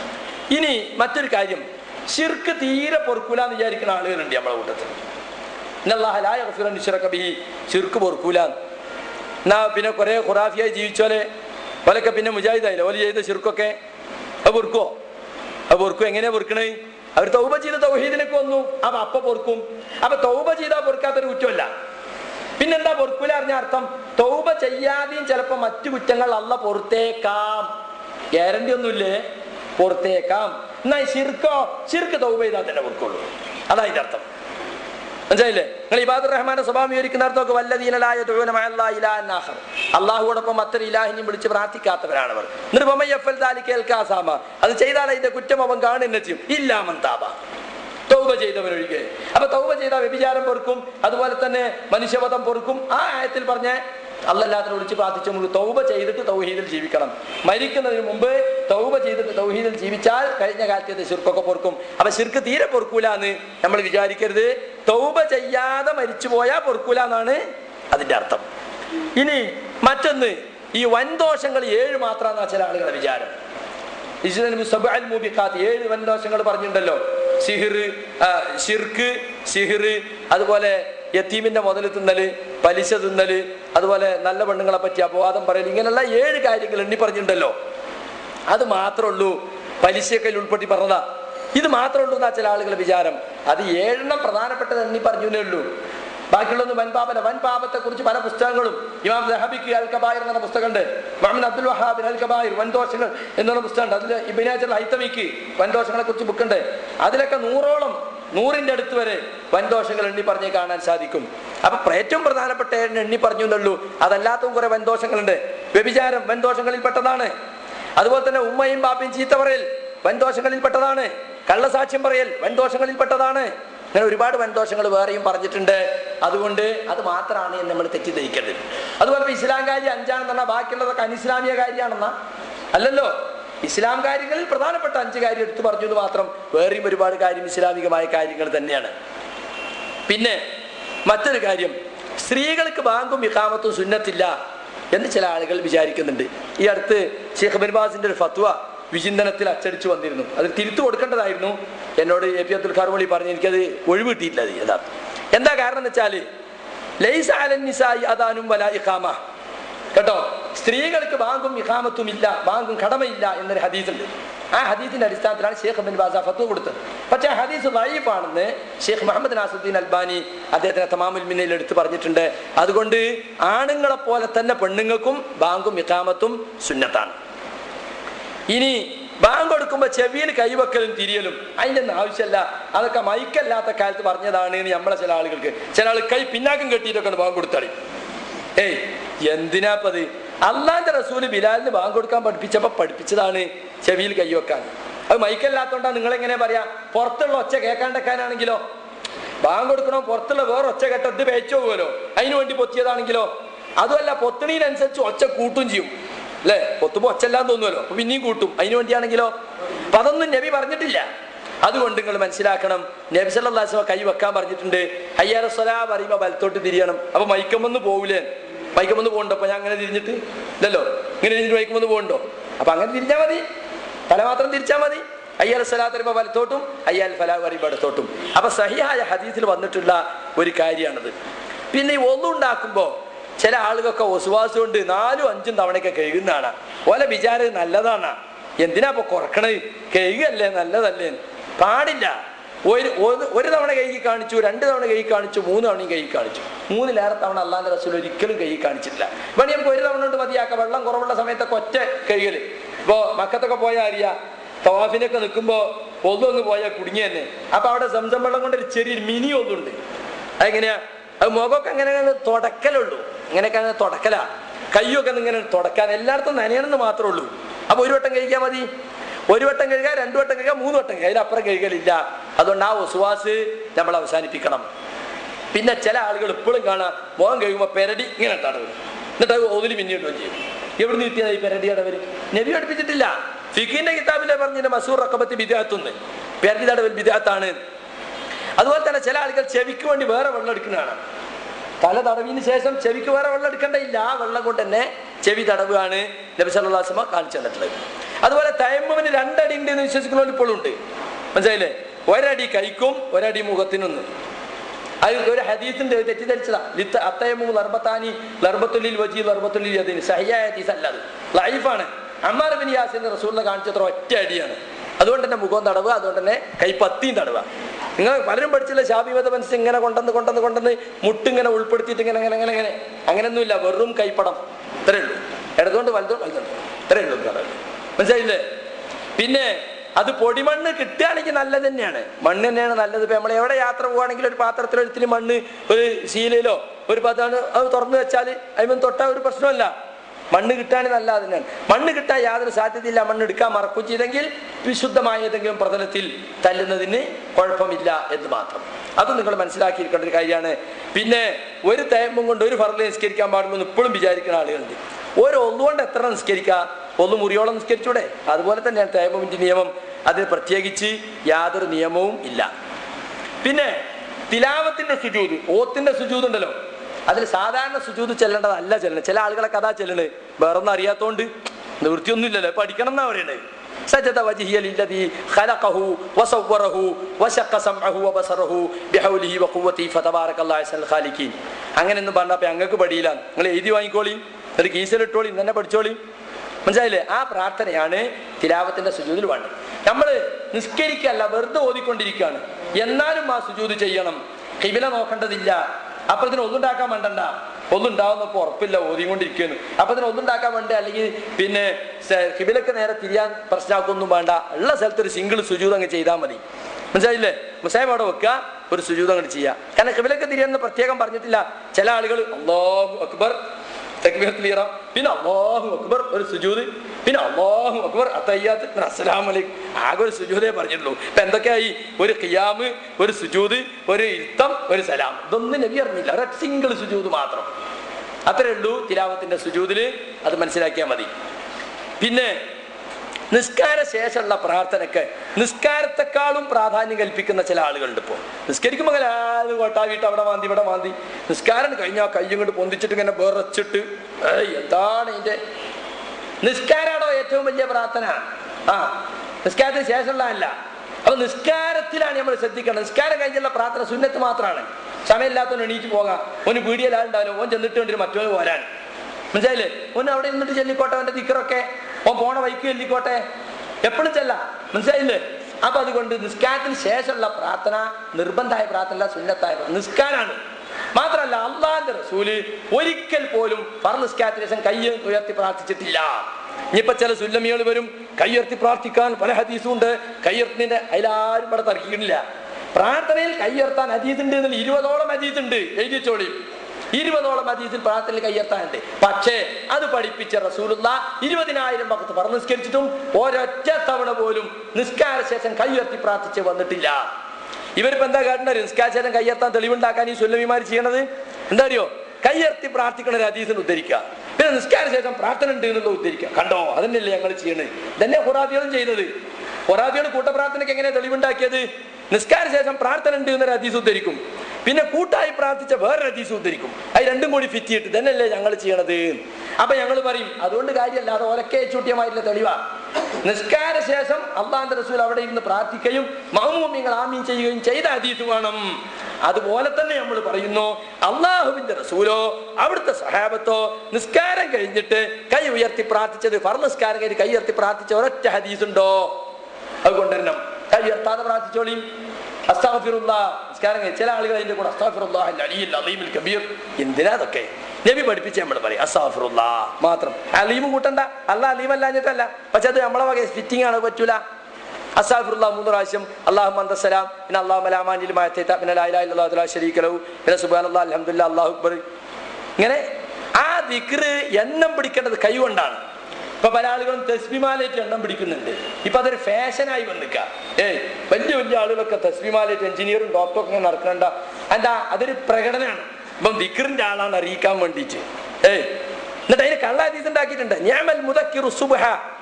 ഇനി മറ്റൊരു കാര്യം ഷിർക്ക് തീരെ പൊറുക്കൂല എന്ന് വിചാരിക്കുന്ന ആളുകളുണ്ട് നമ്മളെ കൂട്ടത്തിൽ ഇന്നല്ലാഹലായ ഷിർക്ക് പൊറുക്കൂല എന്നാ പിന്നെ കുറെ ഖുറാഫിയായി ജീവിച്ചോലെ ഓലൊക്കെ പിന്നെ മുജാഹിദായില്ല ഓല് ചെയ്ത ഷിർക്കൊക്കെ അത് പൊറുക്കോ അത് പൊറുക്കും എങ്ങനെയാ പൊറുക്കണേ അവർ തൗബ ചെയ്ത തൗഹീദിനൊക്കെ വന്നു അപ്പൊ അപ്പ പൊറുക്കും അപ്പൊ തൗബ ചെയ്താൽ പൊറുക്കാത്തൊരു കുറ്റമല്ല പിന്നെന്താ പൊറുക്കൂല അറിഞ്ഞ അർത്ഥം തൗബ ചെയ്യാതെയും ചിലപ്പോ മറ്റു കുറ്റങ്ങൾ അല്ല പൊറത്തേക്കാം ഗ്യാരണ്ടി ഒന്നുമില്ലേ പുറത്തേക്കാം എന്നാ ഷിർക്കോ ഷിർക്ക് തൗബ ചെയ്താൽ തന്നെ പൊറുക്കുള്ളൂ അതാ അതിന്റെ അർത്ഥം മനസ്സിലായില്ലേ നിങ്ങൾ ഇബാദുർ റഹ്മാന്റെ സ്വഭാവം വിവരിക്കുന്ന അർത്ഥമൊക്കെ വല്ലദീനലായ അള്ളാഹുവോടൊപ്പം മറ്റൊരു ഇലാഹിനെയും വിളിച്ച് പ്രാർത്ഥിക്കാത്തവരാണവർ നിർഭമയ്യഫൽ താലി കേൾക്കാസാമ അത് ചെയ്താൽ അതിന്റെ കുറ്റം അവൻ കാണുന്ന ചെയ്യും ഇല്ലാമൻ താപ തൗബ ചെയ്തവരൊഴികെ അപ്പൊ തൗബ ചെയ്ത വ്യഭിചാരം പൊറുക്കും അതുപോലെ തന്നെ മനുഷ്യവധം പൊറുക്കും ആ ആയത്തിൽ പറഞ്ഞ അല്ലല്ലാത്തിനെ വിളിച്ച് പ്രാർത്ഥിച്ച് നമുക്ക് തൗബ ചെയ്തിട്ട് തൗഹീദിൽ ജീവിക്കണം മരിക്കുന്നതിന് മുമ്പ് തൗബ ചെയ്തിട്ട് തൗഹീദിൽ ജീവിച്ചാൽ കഴിഞ്ഞ കാലത്തെ ശിർക്കൊക്കെ പൊറുക്കും അപ്പൊ ശിർക്ക് തീരെ പൊറുക്കൂല എന്ന് നമ്മൾ വിചാരിക്കരുത് തൗബ ചെയ്യാതെ മരിച്ചു പോയാൽ പൊറുക്കൂല എന്നാണ് അതിന്റെ അർത്ഥം ഇനി മറ്റൊന്ന് ഈ വൻദോഷങ്ങൾ ഏഴ് മാത്രമാണ് ചില ആളുകളുടെ വിചാരം ഇസ്ലാമിൽ സബ്അൽ മൂബിഖാത്ത് ഏഴ് വൻദോഷങ്ങൾ പറഞ്ഞിട്ടുണ്ടല്ലോ സിഹിർ ഷിർക്ക് സിഹിർ അതുപോലെ യത്തീമിന്റെ മുതൽ തിന്നല് പലിശ തിന്നല് അതുപോലെ നല്ല പെണ്ണുങ്ങളെ പറ്റി അപവാദം പറയൽ ഇങ്ങനെയുള്ള ഏഴ് കാര്യങ്ങൾ എണ്ണി പറഞ്ഞിട്ടുണ്ടല്ലോ അത് മാത്രമേ ഉള്ളൂ പലിശയൊക്കെ ഇതിൽ ഉൾപ്പെടുത്തി പറഞ്ഞതാ ഇത് മാത്രമേ ഉള്ളൂ എന്നാ ചില ആളുകളുടെ വിചാരം അത് ഏഴെണ്ണം പ്രധാനപ്പെട്ടത് എണ്ണി പറഞ്ഞേ ഉള്ളൂ ബാക്കിയുള്ളൊന്നും വൻപാപന വൻപാപത്തെ കുറിച്ച് പല പുസ്തകങ്ങളും ഇമാം ദഹബിക്ക് അൽ കബായർ എന്ന പുസ്തകമുണ്ട് മുഹമ്മദ് അബ്ദുൽ വഹാബിൻ അൽ കബായർ വൻദോഷങ്ങൾ എന്നുള്ള പുസ്തകമുണ്ട് അതിൽ ഇബിനാജൽ ഹൈത്തമിക്ക് വൻദോഷങ്ങളെ കുറിച്ച് ബുക്കുണ്ട് അതിലൊക്കെ നൂറോളം നൂറിന്റെ അടുത്ത് വരെ വൻദോഷങ്ങൾ എണ്ണി പറഞ്ഞ് കാണാൻ സാധിക്കും അപ്പൊ ഏറ്റവും പ്രധാനപ്പെട്ട ഏഴിനെ എണ്ണി പറഞ്ഞു എന്നുള്ളൂ അതല്ലാത്തതും കുറെ വൻദോഷങ്ങളുണ്ട് വ്യഭിചാരം വൻദോഷങ്ങളിൽ പെട്ടതാണ് അതുപോലെ തന്നെ ഉമ്മയും ബാപ്പയും ചീത്ത പറയൽ വൻദോഷങ്ങളിൽ പെട്ടതാണ് കള്ളസാക്ഷ്യം പറയൽ വൻദോഷങ്ങളിൽ പെട്ടതാണ് അങ്ങനെ ഒരുപാട് വൻദോഷങ്ങൾ വേറെയും പറഞ്ഞിട്ടുണ്ട് അതുകൊണ്ട് അത് മാത്രമാണ് നമ്മൾ തെറ്റിദ്ധരിക്കേണ്ടത് അതുപോലെ ഇപ്പൊ ഇസ്ലാം കാര്യം അഞ്ചാണെന്ന് പറഞ്ഞാൽ ബാക്കിയുള്ളതൊക്കെ അനിസ്ലാമിക കാര്യമാണെന്നാ അല്ലല്ലോ ഇസ്ലാം കാര്യങ്ങളിൽ പ്രധാനപ്പെട്ട അഞ്ച് കാര്യം എടുത്തു പറഞ്ഞു എന്ന് മാത്രം വേറെയും ഒരുപാട് കാര്യം ഇസ്ലാമികമായ കാര്യങ്ങൾ തന്നെയാണ് പിന്നെ മറ്റൊരു കാര്യം സ്ത്രീകൾക്ക് ബാങ്കും ഇഖാമത്തും സുന്നത്തില്ല എന്ന് ചില ആളുകൾ വിചാരിക്കുന്നുണ്ട് ഈ അടുത്ത് ഷെയ്ഖ് ബിൻബാസിന്റെ ഒരു ഫത്വ വിചിന്തനത്തിൽ അച്ചടിച്ചു വന്നിരുന്നു അത് തിരുത്തു കൊടുക്കേണ്ടതായിരുന്നു എന്നോട് എ പി അബ്ദുൽ ഖാർമൊളി പറഞ്ഞു എനിക്കത് ഒഴിവ് കിട്ടിയില്ല അത് യഥാർത്ഥം എന്താ കാരണം എന്ന് വെച്ചാൽ ലൈസ അലൻ നിസായി അദാനും വല ഇഖാമ കേട്ടോ സ്ത്രീകൾക്ക് ബാങ്കും ഇഖാമത്തും ഇല്ല ബാങ്കും കടമയില്ല എന്നൊരു ഹദീസുണ്ട് ആ ഹദീസിന്റെ അടിസ്ഥാനത്തിലാണ് ഷേഖ് ബിൻ ബാസ ഫത്വ കൊടുത്തത് പക്ഷേ ആ ഹദീസ് ലൈഫാണെന്ന് ഷേഖ് മുഹമ്മദ് നാസുദ്ദീൻ അൽബാനി അദ്ദേഹത്തിന് തമാമുൽ മിന്നയിൽ എടുത്ത് പറഞ്ഞിട്ടുണ്ട് അതുകൊണ്ട് ആണുങ്ങളെ പോലെ തന്നെ പെണ്ണുങ്ങൾക്കും ബാങ്കും ഇഖാമത്തും സുന്നത്താണ് ഇനി ബാങ്ക് കൊടുക്കുമ്പോൾ ചെവിയിൽ കൈവക്കലും തിരിയലും അതിൻ്റെ ഒന്നും ആവശ്യമല്ല അതൊക്കെ മൈക്കല്ലാത്ത കാലത്ത് പറഞ്ഞതാണ് എന്ന് നമ്മളെ ചില ആളുകൾക്ക് ചില ആൾ കൈ പിന്നാക്കം കെട്ടിയിട്ടൊക്കെ ബാങ്ക് കൊടുത്തളി ഏയ് എന്തിനാപ്പത് അള്ളാന്റെ റസൂല് ബിലാലിന് ബാങ്ക് കൊടുക്കാൻ പഠിപ്പിച്ചപ്പോ പഠിപ്പിച്ചതാണ് ചെവിയിൽ കൈവെക്കാൻ അത് മൈക്കല്ലാത്തോണ്ടാണ് നിങ്ങൾ എങ്ങനെ പറയാ പുറത്തുള്ള ഒച്ച കേൾക്കാണ്ടക്കാനാണെങ്കിലോ ബാങ്ക് കൊടുക്കണോ പുറത്തുള്ള വേറെ ഒച്ച കേട്ട ഇത് പേച്ചു പോകുമല്ലോ അതിനു വേണ്ടി പൊത്തിയതാണെങ്കിലോ അതുമല്ല പൊത്തണീനനുസരിച്ച് ഒച്ച കൂട്ടും ചെയ്യും അല്ലേ പൊത്തുമ്പോ ഒച്ചല്ലാന്ന് തോന്നുമല്ലോ അപ്പൊ പിന്നെയും കൂട്ടും അതിനു വേണ്ടിയാണെങ്കിലോ അപ്പൊ അതൊന്നും നബി പറഞ്ഞിട്ടില്ല അതുകൊണ്ട് നിങ്ങൾ മനസ്സിലാക്കണം നബി സല്ലാസ്വ കൈ വെക്കാൻ പറഞ്ഞിട്ടുണ്ട് അയ്യാറസ്വലാ പറയുമ്പോ വലത്തോട്ട് തിരിയണം അപ്പൊ മൈക്കമ്മന്ന് പോകൂലേ മൈക്കമ്മന്ന് പോകണ്ടോ അപ്പൊ ഞാൻ അങ്ങനെ തിരിഞ്ഞിട്ട് ഇല്ലല്ലോ ഇങ്ങനെ തിരിഞ്ഞിട്ട് മൈക്കമ്മന്ന് പോകണ്ടോ അപ്പൊ അങ്ങനെ തിരിഞ്ഞാൽ മതി തല മാത്രം തിരിച്ചാൽ മതി അയ്യാൽ സ്വലാത്ത് പറയുമ്പോൾ വലത്തോട്ടും അയ്യാൽ ഫലാ പറയുമ്പോൾ ഇടത്തോട്ടും അപ്പൊ സഹിയായ ഹദീസിൽ വന്നിട്ടുള്ള ഒരു കാര്യമാണിത് പിന്നെ ഈ ഒന്നുണ്ടാക്കുമ്പോൾ ചില ആളുകൾക്ക് ഒസുവാസം കൊണ്ട് നാലും അഞ്ചും തവണയൊക്കെ കഴുകുന്നതാണ് ഓല വിചാരം നല്ലതാണ് എന്തിനാ ഇപ്പൊ കുറക്കണത് കഴുകല്ലേ നല്ലതല്ലേ പാടില്ല ഒരു ഒരു- ഒരു തവണ കഴുകി കാണിച്ചു രണ്ട് തവണ കഴുകി കാണിച്ചു മൂന്ന് തവണയും കഴുകി കാണിച്ചു മൂന്നിലേറെ തവണ അള്ളാന്റെ റസൂൽ ഒരിക്കലും കഴുകി കാണിച്ചിട്ടില്ല വേണി നമുക്ക് ഒരു തവണ കൊണ്ട് മതിയാക്കാം വെള്ളം കുറവുള്ള സമയത്തൊക്കെ ഒറ്റ കഴുകല് ഇപ്പോ മക്കത്തൊക്കെ പോയാൽ അറിയാം തവാഫിനൊക്കെ നിൽക്കുമ്പോ ഒന്നൊന്ന് പോയാൽ കുടുങ്ങി തന്നെ അപ്പൊ അവിടെ സംസം വെള്ളം കൊണ്ട് ഒരു ചെറിയൊരു മിനി ഒന്നുണ്ട് അതെങ്ങനെയാ അത് മുഖമൊക്കെ അങ്ങനെ അങ്ങ് തുടക്കലുള്ളൂ ഇങ്ങനെയൊക്കെ അങ്ങ് തുടക്കലാ കയ്യൊക്കെ ഒന്ന് ഇങ്ങനെ തുടക്കാൻ എല്ലായിടത്തും നനയണമെന്ന് മാത്രമേ ഉള്ളൂ അപ്പൊ ഒരു വട്ടം കഴിക്കാൻ മതി ഒരു വട്ടം കഴുകുക രണ്ടു വട്ടം കഴുകുക മൂന്ന് വട്ടം കഴുകുക അതിലപ്പുറം കഴുകലില്ല അതുകൊണ്ട് ആ ഒസുവാസ് നമ്മൾ അവസാനിപ്പിക്കണം പിന്നെ ചില ആളുകൾ ഇപ്പോഴും കാണാം മുഖം കഴിയുമ്പോൾ പെരടി ഇങ്ങനെ തടവ് എന്നിട്ട് അത് ഒതില് പിന്നീടും ചെയ്യും എവിടെ നിന്ന് കിട്ടിയതാ ഈ പെരടി തടവൽ നബി പഠിപ്പിച്ചിട്ടില്ല ഫിഖിന്റെ കിതാബിലെ പറഞ്ഞിട്ട് മസൂർ റക്കബത്ത് ബിദാത്തുന്ന് പെരടി തടവൽ ബിദാത്താണ് അതുപോലെ തന്നെ ചില ആളുകൾ ചെവിക്ക് വേണ്ടി വേറെ വെള്ളം എടുക്കുന്നതാണ് തല തടവിന് ശേഷം ചെവിക്ക് വേറെ വെള്ളം എടുക്കേണ്ടയില്ല ആ വെള്ളം കൊണ്ട് തന്നെ ചെവി തടവുകയാണ് നബി സല്ലാസ്മ കാണിച്ചു തന്നിട്ടുള്ളത് അതുപോലെ തയമ്മുവിന് രണ്ടടി ഉണ്ട് എന്ന് വിശ്വസിക്കുന്നവർ ഇപ്പോഴും ഉണ്ട് മനസ്സിലായില്ലേ ഒരടി കൈക്കും ഒരടി മുഖത്തിനൊന്ന് അത് ഒരു ഹദീസിന്റെ തെറ്റിദ്ധരിച്ചതാ ലിത്ത അത്തയമു ലർബത്താനി ലർബത്തുല്ലിൽ വജി ലർബത്തുല്ലിൽ യദീൻ സഹിയായ ഹദീസ് അല്ല അത് ലൈഫാണ് അമ്മാർ ബിൻ യാസിന്റെ റസൂലിനെ കാണിച്ചത്ര ഒറ്റ അടിയാണ് അതുകൊണ്ട് തന്നെ മുഖം തടവുക അതുകൊണ്ട് തന്നെ കൈപ്പത്തിയും തടവുക നിങ്ങൾ പലരും പഠിച്ചില്ല ശാബിമത മനസ്സ് ഇങ്ങനെ കൊണ്ടുവന്ന് കൊണ്ടുവന്ന് കൊണ്ടുവന്ന് മുട്ടിങ്ങനെ ഉൾപ്പെടുത്തിയിട്ട് ഇങ്ങനെ അങ്ങനെ അങ്ങനെ അങ്ങനെ അങ്ങനെയൊന്നുമില്ല വെറും കൈപ്പടം ഇത്രേ ഉള്ളൂ ഇടതുകൊണ്ട് വലുതും വലുതുണ്ട് ഇത്രേ ഉള്ളൂ എന്ന് പറയുന്നത്. മനസ്സിലായില്ലേ പിന്നെ അത് പൊടിമണ്ണ് കിട്ടുകയാണെങ്കിൽ നല്ലത് തന്നെയാണ് മണ്ണ് തന്നെയാണ് നല്ലത് ഇപ്പൊ നമ്മൾ എവിടെ യാത്ര പോവുകയാണെങ്കിൽ ഒരു പാത്രത്തിൽ ഒരിത്തിരി മണ്ണ് ഒരു ശീലയിലോ ഒരു പതാണ് അത് തുറന്നു വെച്ചാൽ അതിന് തൊട്ടാൽ ഒരു പ്രശ്നമല്ല മണ്ണ് കിട്ടാൻ നല്ല തന്നെയാണ് മണ്ണ് കിട്ടാൻ യാതൊരു സാധ്യതയില്ല മണ്ണ് എടുക്കാൻ മറക്കും ചെയ്തെങ്കിൽ വിശുദ്ധമായ ഏതെങ്കിലും പ്രതലത്തിൽ തല്ലുന്നതിന് കുഴപ്പമില്ല എന്ന് മാത്രം അത് നിങ്ങൾ മനസ്സിലാക്കിയിരിക്കേണ്ട ഒരു കാര്യമാണ് പിന്നെ ഒരു തേമ്പും കൊണ്ട് ഒരു ഫറല് നിസ്കരിക്കാൻ പാടുള്ളൂ എന്ന് ഇപ്പോഴും വിചാരിക്കുന്ന ആളുകളുണ്ട് ഒരു ഒന്നുകൊണ്ട് എത്ര നിസ്കരിക്കുക ഒന്ന് മുറിയോളം നിസ്കരിച്ചൂടെ അതുപോലെ തന്നെയാണ് തേമ്പമിന്റെ നിയമം അതിന് പ്രത്യേകിച്ച് യാതൊരു നിയമവും ഇല്ല പിന്നെ തിലാവത്തിന്റെ സുജൂത് ഓത്തിന്റെ സുജൂത് ഉണ്ടല്ലോ അതിൽ സാധാരണ സുജൂത് ചെല്ലേണ്ടതല്ല ചെല്ലണത് ചില ആളുകളൊക്കെ അതാ ചെല്ലണത് വേറൊന്നും അറിയാത്തോണ്ട് നിവൃത്തിയൊന്നും ഇല്ലല്ലോ പഠിക്കണം എന്നാ പറയണത് സജദ വജ്ഹിയ ലില്ലദി ഖലഖഹു വസവ്വറഹു വശഖ സംഅഹു വബസറഹു ബിഹൗലിഹി വഖുവ്വതി ഫതബാറകല്ലാഹു അഹ്സനുൽ ഖാലിഖീൻ അങ്ങനെ ഒന്നും പറഞ്ഞപ്പോൾ ഞങ്ങൾക്ക് പഠിയില്ല നിങ്ങൾ എഴുതി വാങ്ങിക്കോളി എന്നിട്ട് കീസിലിട്ടോളി തന്നെ പഠിച്ചോളി മനസ്സിലായില്ലേ ആ പ്രാർത്ഥനയാണ് തിലാവത്തിന്റെ സുജൂതിൽ വേണ്ടത് നമ്മൾ നിസ്കരിക്കല്ല വെറുതെ ഓതിക്കൊണ്ടിരിക്കുകയാണ് എന്നാലും ആ സുജൂത് ചെയ്യണം കിബില നോക്കേണ്ടതില്ല അപ്പൊ ഇതിന് ഒന്നുണ്ടാക്കാൻ വേണ്ടണ്ട ഒന്നുണ്ടാവുന്നപ്പോ ഉറപ്പില്ല ഓതിക്കൊണ്ടിരിക്കുന്നു അപ്പൊ ഇതിന് ഒന്നുണ്ടാക്കാൻ വേണ്ട അല്ലെങ്കിൽ പിന്നെ സ- കിബിലക്ക് നേരെ തിരിയാൻ പ്രശ്നമാക്കൊന്നും വേണ്ട ഉള്ള സ്ഥലത്ത് ഒരു സിംഗിൾ സുജൂത് അങ്ങ് ചെയ്താൽ മതി മനസ്സിലായില്ലേ മുസാഹിബ് അവിടെ വെക്കുക ഒരു സുജൂത് അങ്ങോട്ട് ചെയ്യുക കാരണം കിബിലക്ക് തിരിയാന്ന് പ്രത്യേകം പറഞ്ഞിട്ടില്ല ചില ആളുകൾ അള്ളാഹു അക്ബർ തക്ബീറത്തുൽ ഇഹ്റാം പിന്നെ അല്ലാഹു അക്ബർ ഒരു സുജൂദ് പിന്നെ അല്ലാഹു അക്ബർ അത്തയ്യാത്ത് പിന്നെ അസ്സലാമു അലൈക്കും ആകെ ഒരു സുജൂദേ പറഞ്ഞിട്ടുള്ളൂ ഇപ്പൊ എന്തൊക്കെയായി ഒരു ഖിയാമ് ഒരു സുജൂദ് ഒരു ഇരുത്തം ഒരു സലാം ഇതൊന്നും നബി അറിഞ്ഞില്ല ഒരു സിംഗിൾ സുജൂദ് മാത്രം അത്രേ ഉള്ളൂ തിലാവത്തിന്റെ സുജൂദില് അത് മനസ്സിലാക്കിയാൽ മതി പിന്നെ നിസ്കാര ശേഷമുള്ള പ്രാർത്ഥനയ്ക്ക് നിസ്കാരത്തെക്കാളും പ്രാധാന്യം കൽപ്പിക്കുന്ന ചില ആളുകളുണ്ട് ഇപ്പോൾ നിസ്കരിക്കുമ്പോൾ കൊട്ടാവിട്ട് അവിടെ മാന്തി ഇവിടെ മാന്തി നിസ്കാരം കഴിഞ്ഞാൽ കയ്യും കൊണ്ട് പൊന്തിച്ചിട്ട് ഇങ്ങനെ വിറച്ചിട്ട് ഏയ് എന്താണ് ഇതിന്റെ നിസ്കാരാണോ ഏറ്റവും വലിയ പ്രാർത്ഥന ആ നിസ്കാരത്തിന് ശേഷമുള്ളതല്ല അപ്പൊ നിസ്കാരത്തിലാണ് നമ്മൾ ശ്രദ്ധിക്കേണ്ടത് നിസ്കാരം കഴിഞ്ഞുള്ള പ്രാർത്ഥന സുന്നത്ത് മാത്രമാണ് സമയമില്ലാത്തവന് എണീറ്റ് പോകാം ഓന് പീടിയലാണ്ടാലോ ഓൻ ചെന്നിട്ട് വേണ്ടി മറ്റോന് പോരാൻ മനസ്സിലായില്ലേ ഓൻ അവിടെ നിന്നിട്ട് ചെല്ലിക്കോട്ടെ അവന്റെ ദിക്കറൊക്കെ ഓൻ പോണ വൈക്ക് ചെല്ലിക്കോട്ടെ എപ്പോഴും ചെല്ലാം മനസ്സിലായില്ലേ അപ്പൊ അതുകൊണ്ട് നിസ്കാരത്തിന് ശേഷമുള്ള പ്രാർത്ഥന നിർബന്ധമായ പ്രാർത്ഥന സുന്നത്തായ പ്രാർത്ഥന. നിസ്കാരാണ് മാത്രമല്ല അള്ളാന്റെ റസൂല് ഒരിക്കൽ പോലും ഫർ നിസ്കാരത്തിന് ശേഷം കൈ ഉയർത്തി പ്രാർത്ഥിച്ചിട്ടില്ല ഇനിയിപ്പോ ചില സുല്ലമികൾ വരും കൈ ഉയർത്തി പ്രാർത്ഥിക്കാൻ പല ഹദീസും ഉണ്ട് കൈയുയർത്തിന്റെ അതിലാരും ഇവിടെ തർക്കിക്കണില്ല പ്രാർത്ഥനയിൽ കൈ ഉയർത്താൻ ഹദീസുണ്ട് എന്നുള്ള ഇരുപതോളം ഹദീസുണ്ട് എഴുതി വെച്ചോളി ഇരുപതോളം ഹദീസിൽ പ്രാർത്ഥനയിൽ കയ്യെത്താനുണ്ട് പക്ഷേ അത് പഠിപ്പിച്ച റസൂലുള്ള ഇരുപതിനായിരം ഭക്ത് പറഞ്ഞു നിസ്കരിച്ചിട്ടും ഒരൊറ്റ തവണ പോലും നിസ്കാര ശേഷം കയ്യുയർത്തി പ്രാർത്ഥിച്ച് വന്നിട്ടില്ല ഇവരിപ്പോ എന്താ കാട്ടുന്നത് നിസ്കാര ശേഷം കയ്യെത്താൻ തെളിവുണ്ടാക്കാൻ ഈ സുല്ലമിമാർ ചെയ്യണത് എന്താ അറിയോ കയ്യർത്തി പ്രാർത്ഥിക്കണ ഒരു ഹദീസിന് ഉദ്ധരിക്കുക പിന്നെ നിസ്കാര ശേഷം പ്രാർത്ഥന ഉണ്ട് എന്നുള്ള ഉദ്ധരിക്കുക കണ്ടോ അതന്നെയല്ലേ ഞങ്ങൾ ചെയ്യണത് ഇതന്നെ ഹുറാദികളും ചെയ്തത് ഹുറാദികൾ കൂട്ടപ്രാർത്ഥനയ്ക്ക് എങ്ങനെ തെളിവുണ്ടാക്കിയത് നിസ്കാര ശേഷം പ്രാർത്ഥന ഉണ്ട് എന്നൊരു ഹദീസ് ഉദ്ധരിക്കും പിന്നെ കൂട്ടായി പ്രാർത്ഥിച്ച വേറൊരു ഹദീസ് ഉദ്ധരിക്കും അത് രണ്ടും കൂടി ഫിറ്റ് ചെയ്തിട്ട് തന്നെയല്ലേ ഞങ്ങൾ ചെയ്യണത് അപ്പൊ ഞങ്ങൾ പറയും അതുകൊണ്ട് കാര്യമല്ല അത് ഒരക്കെ ചൂട്ടിയമായിട്ടുള്ള തെളിവാ നിസ്കാര ശേഷം അള്ളാന്റെ റസൂൽ അവിടെ ഇരുന്ന് പ്രാർത്ഥിക്കുകയും മഹമൂമിങ്ങൾ ആമീൻ ചെയ്യുകയും ചെയ്ത ഹദീസ് വേണം അതുപോലെ തന്നെ നമ്മൾ പറയുന്നു അള്ളാഹുവിന്റെ റസൂലോ അവിടുത്തെ സഹാബത്തോ നിസ്കാരം കഴിഞ്ഞിട്ട് കൈ ഉയർത്തി പ്രാർത്ഥിച്ചത് ഫർ നിസ്കാരം കഴിഞ്ഞ് കൈ ഉയർത്തി പ്രാർത്ഥിച്ച ഒരൊറ്റ ഹദീസ് ഉണ്ടോ അത് കൊണ്ടുവരണം കൈ ഉയർത്താതെ പ്രാർത്ഥിച്ചോളിയും അസ്താഫിറുള്ള നിസ്കാരം കഴിഞ്ഞ് ചില ആളുകൾ അതിന്റെ കൂടെ അസ്താഫിറുല്ലാഹ് അലിയിൽ അലീമുൽ കബീർ എന്തിനാ അതൊക്കെ നബി പഠിപ്പിച്ച് നമ്മൾ പറയും അസ്താഫിറുള്ള മാത്രം അലീമും കൂട്ടണ്ട അല്ല അലീം അല്ലാഞ്ഞിട്ടല്ല പക്ഷെ അത് നമ്മളെ വക ഫിറ്റിംഗ് ആണ് പറ്റൂല അസ്താഫിറുള്ള മൂന്ന് പ്രാവശ്യം അള്ളാഹു മന്ദസലാം പിന്നെ അള്ളാഹു മലാമാനിൽ മാറ്റേത്ത പിന്നെ ലാ ഇലാഹ ഇല്ലല്ലാഹു വല ശരീക ലഹു പിന്നെ സുബ്ഹാനല്ലാഹ് അൽഹംദുലില്ലാഹ് അല്ലാഹു അക്ബർ ഇങ്ങനെ ആ ദിക്റ് എണ്ണം പിടിക്കേണ്ടത് കൈകൊണ്ടാണ് ഇപ്പൊ പല ആളുകളും തസ്ബിമാലേറ്റ് എണ്ണം പിടിക്കുന്നുണ്ട് ഇപ്പൊ അതൊരു ഫാഷനായി വന്നിക്ക ഏയ് വലിയ വലിയ ആളുകളൊക്കെ തസ്ബിമാലേറ്റ് എഞ്ചിനീയറും ഡോക്ടറും ഒക്കെ നടക്കണ്ട എന്താ അതൊരു പ്രകടനമാണ് ഇപ്പം ദിക്റിന്റെ ആളാണ് അറിയിക്കാൻ വേണ്ടിയിട്ട് ഏയ് എന്നിട്ട് അതിന് കള്ളാതീസ് ഉണ്ടാക്കിയിട്ടുണ്ട് ഞാമൽ മുതക്കിറു സുബഹ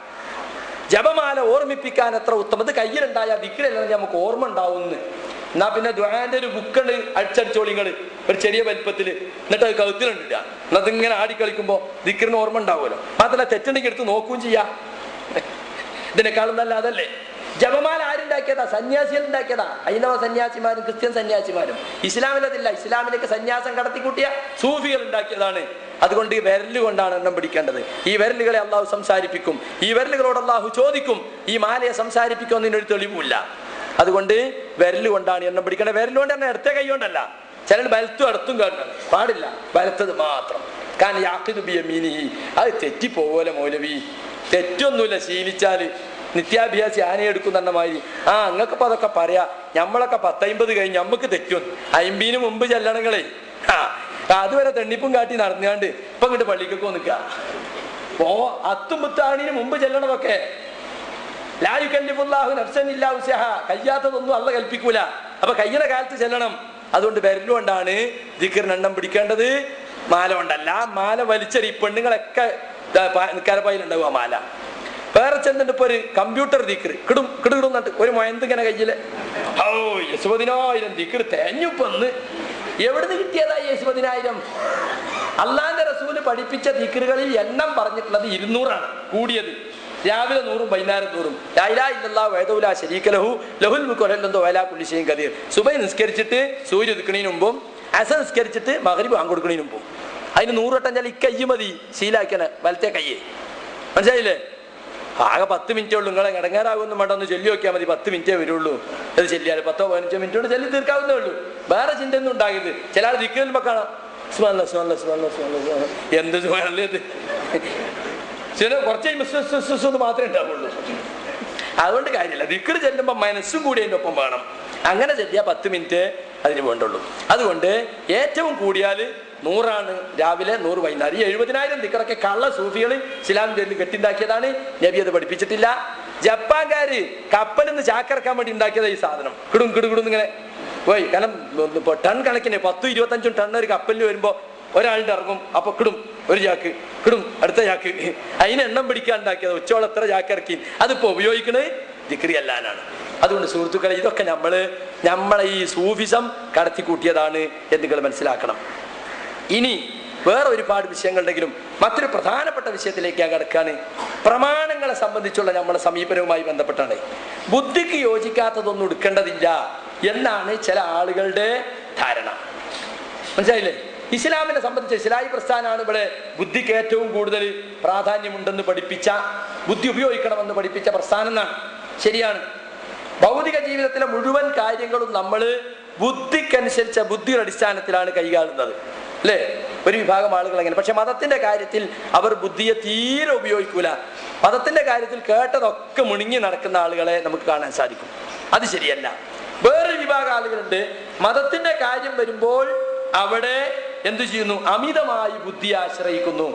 ജപമാല ഓർമ്മിപ്പിക്കാൻ എത്ര ഉത്തമം ഇത് കയ്യിലുണ്ടായ ദിക്കിലല്ല നമുക്ക് ഓർമ്മ ഉണ്ടാവുമെന്ന് എന്നാ പിന്നെ ദ്വാന്റെ ഒരു ബുക്കുണ്ട് അടിച്ചടിച്ചോളിങ്ങള് ഒരു ചെറിയ വലിപ്പത്തില് എന്നിട്ട് അത് കഴുത്തിലുണ്ട് ഇടുക എന്നിട്ട് ഇങ്ങനെ ആടി കളിക്കുമ്പോ ദിക്കിറിന് ഓർമ്മ ഉണ്ടാവുമല്ലോ മാത്രമല്ല തെറ്റുണ്ടെങ്കിൽ എടുത്ത് നോക്കുകയും ചെയ്യാം ഇതിനേക്കാളും നല്ല അതല്ലേ ജപമാല ആരുണ്ടാക്കിയതാ സന്യാസികൾ ഉണ്ടാക്കിയതാ ഹൈന്ദവ സന്യാസിമാരും ക്രിസ്ത്യൻ സന്യാസിമാരും ഇസ്ലാമിലതില്ല ഇസ്ലാമിലേക്ക് സന്യാസം കടത്തിക്കൂട്ടിയ സൂഫികൾ ഉണ്ടാക്കിയതാണ് അതുകൊണ്ട് ഈ വിരല് കൊണ്ടാണ് എണ്ണം പിടിക്കേണ്ടത് ഈ വിരലുകളെ അള്ളാഹു സംസാരിപ്പിക്കും ഈ വിരലുകളോട് അള്ളാഹു ചോദിക്കും ഈ മാലയെ സംസാരിപ്പിക്കുമെന്നതിനൊരു തെളിവുമില്ല അതുകൊണ്ട് വിരല് കൊണ്ടാണ് എണ്ണം പിടിക്കേണ്ടത് വിരല് കൊണ്ട് തന്നെ ഇടത്തെ കൈ കൊണ്ടല്ല ചിലർ വലത്തും അടുത്തും കാണണം പാടില്ല വലത്തത് മാത്രം കാരണം യാക്കിദ് ബിയമീനിഹി അത് തെറ്റിപ്പോപോലെ മൗലവി തെറ്റൊന്നുമില്ല ശീലിച്ചാല് നിത്യാഭ്യാസി ആനയെടുക്കുന്ന മാതിരി ആ അങ്ങക്കിപ്പോ അതൊക്കെ പറയാ ഞമ്മളൊക്കെ പത്തൈമ്പത് കഴിഞ്ഞ് നമ്മക്ക് തെറ്റും അയിമ്പീന് മുമ്പ് ചെല്ലണങ്ങളെ ആ അതുവരെ തെണ്ണിപ്പും കാട്ടി നടന്നുകാണ്ട് ഇപ്പൊ ഇങ്ങോട്ട് പള്ളിക്കൊക്കെ നിൽക്കുക ഓ അത്തും പുത്താണിന് മുമ്പ് ചെല്ലണതൊക്കെ ലായു കല്ലിഫുല്ലാഹു നഫ്സൻ ഇല്ലാ ഉസ്യഹ കയ്യാത്തതൊന്നും അല്ല കൽപ്പിക്കൂല അപ്പൊ കയ്യണ കാലത്ത് ചെല്ലണം അതുകൊണ്ട് വിരലുകൊണ്ടാണ് ദിക്കറിന് എണ്ണം പിടിക്കേണ്ടത് മാല കൊണ്ടല്ല മാല വലിച്ചെറി പെണ്ണുങ്ങളൊക്കെ നിക്കാരപ്പായിലുണ്ടാവും ആ മാല വേറെ ചെന്നിട്ട് ഇപ്പൊ ഒരു കമ്പ്യൂട്ടർ ദിക്കറ് കിടും കിടുകിടും നട്ട് ഒരു മയന്തിങ്ങനെ കയ്യില് ഓ യശുപതിനായിരം ദിക്കറ് തേഞ്ഞുപ്പൊന്ന് എവിടുന്ന് കിട്ടിയതാ ഈ യശുപതിനായിരം അള്ളാന്റെ റസൂല് പഠിപ്പിച്ച ദിക്കറുകളിൽ എണ്ണം പറഞ്ഞിട്ടുള്ളത് ഇരുന്നൂറാണ് കൂടിയത് രാവിലെ നൂറും വൈകുന്നേരം നൂറും ലായിലാ ഇല്ലല്ലാ വേദവുല ശരീക ലഹു ലഹുൽ മുക്കൊല്ലന്തോ വേലാ കുല്ലിശയും കതീർ സുബൈ നിസ്കരിച്ചിട്ട് സൂര്യ ഉദിക്കണതിന് മുമ്പും അസ നിസ്കരിച്ചിട്ട് മകരിബ് വാങ്ങിക്കൊടുക്കണതിന് മുമ്പും അതിന് നൂറ് വട്ടം ഞാൻ ഈ കയ്യ് മതി ശീലാക്കണ വലത്തെ കയ്യ് മനസ്സിലായില്ലേ ആകെ പത്ത് മിനിറ്റേ ഉള്ളൂ നിങ്ങളെ ഇടങ്ങാറാകുമെന്നും വേണ്ട ഒന്ന് ചൊല്ലി നോക്കിയാൽ മതി പത്ത് മിനിറ്റേ വരുള്ളൂ അത് ചെല്ലിയാൽ പത്തോ പതിനഞ്ചോ മിനിറ്റ് കൊണ്ട് ചെല്ലി തീർക്കാവുന്നേ ഉള്ളൂ വേറെ ചിന്ത ഒന്നും ഉണ്ടാകരുത് ചില ആൾ ദിക്കുമ്പോൾ കാണാം സുമല്ല സുമല്ല സുമല്ല സുമല്ല സുമല്ല എന്ത് സുമല്ലേ ഇത് ചില കുറച്ച് കഴിയുമ്പോൾ സ്വ- സ്വ- സ്വ- സ്വ എന്ന് മാത്രമേ ഉണ്ടാവുള്ളൂ അതുകൊണ്ട് കാര്യമില്ല ദിക്കറ് ചെല്ലുമ്പോൾ മനസ്സും കൂടി അതിൻ്റെ ഒപ്പം വേണം അങ്ങനെ ചെല്ലിയാൽ പത്ത് മിനിറ്റ് അതിന് വേണ്ടുള്ളൂ അതുകൊണ്ട് ഏറ്റവും കൂടിയാൽ നൂറാണ് രാവിലെ നൂറ് വൈകുന്നേരം ഈ എഴുപതിനായിരം ദിക്കറൊക്കെ കള്ള സൂഫികൾ ഇസ്ലാം ചൊല്ലി കെട്ടിണ്ടാക്കിയതാണ് നബി അത് പഠിപ്പിച്ചിട്ടില്ല ജപ്പാൻകാര് കപ്പലിൽ നിന്ന് ചാക്കിറക്കാൻ വേണ്ടി ഉണ്ടാക്കിയതാ ഈ സാധനം കിടും കിടു കിടും ഇങ്ങനെ പോയി കാരണം ഇപ്പൊ ടൺ കണക്കിന് പത്തും ഇരുപത്തഞ്ചും ടൺ ഒരു കപ്പലിൽ വരുമ്പോ ഒരാളുടെ ഇറങ്ങും അപ്പൊ കിടും ഒരു ചാക്ക് കിടും അടുത്ത ചാക്ക് അതിന് എണ്ണം പിടിക്കാൻ ഉണ്ടാക്കിയത് ഉച്ചോളം എത്ര ചാക്ക് ഇറക്കി അതിപ്പോ ഉപയോഗിക്കണത് ദിക്രി അല്ലാനാണ് അതുകൊണ്ട് സുഹൃത്തുക്കളെ ഇതൊക്കെ നമ്മള് നമ്മളെ ഈ സൂഫിസം കടത്തി കൂട്ടിയതാണ് എന്ന് നിങ്ങൾ മനസ്സിലാക്കണം ഇനി വേറെ ഒരുപാട് വിഷയങ്ങളുണ്ടെങ്കിലും മറ്റൊരു പ്രധാനപ്പെട്ട വിഷയത്തിലേക്ക് ഞാൻ കിടക്കാണ് പ്രമാണങ്ങളെ സംബന്ധിച്ചുള്ള നമ്മുടെ സമീപനവുമായി ബന്ധപ്പെട്ടാണ് ബുദ്ധിക്ക് യോജിക്കാത്തതൊന്നും എടുക്കേണ്ടതില്ല എന്നാണ് ചില ആളുകളുടെ ധാരണ മനസ്സിലായില്ലേ ഇസ്ലാമിനെ സംബന്ധിച്ച് ഇസ്ലായി പ്രസ്ഥാനമാണ് ഇവിടെ ബുദ്ധിക്ക് ഏറ്റവും കൂടുതൽ പ്രാധാന്യമുണ്ടെന്ന് പഠിപ്പിച്ച ബുദ്ധി ഉപയോഗിക്കണമെന്ന് പഠിപ്പിച്ച പ്രസ്ഥാനം എന്നാണ് ശരിയാണ് ഭൗതിക ജീവിതത്തിലെ മുഴുവൻ കാര്യങ്ങളും നമ്മൾ ബുദ്ധിക്കനുസരിച്ച ബുദ്ധിയുടെ അടിസ്ഥാനത്തിലാണ് കൈകാളുന്നത് അല്ലേ ഒരു വിഭാഗം ആളുകൾ അങ്ങനെ പക്ഷെ മതത്തിന്റെ കാര്യത്തിൽ അവർ ബുദ്ധിയെ തീരെ ഉപയോഗിക്കൂല മതത്തിന്റെ കാര്യത്തിൽ കേട്ടതൊക്കെ മുണുങ്ങി നടക്കുന്ന ആളുകളെ നമുക്ക് കാണാൻ സാധിക്കും അത് ശരിയല്ല വേറൊരു വിഭാഗം ആളുകളുണ്ട് മതത്തിന്റെ കാര്യം വരുമ്പോൾ അവിടെ എന്തു ചെയ്യുന്നു അമിതമായി ബുദ്ധി ആശ്രയിക്കുന്നു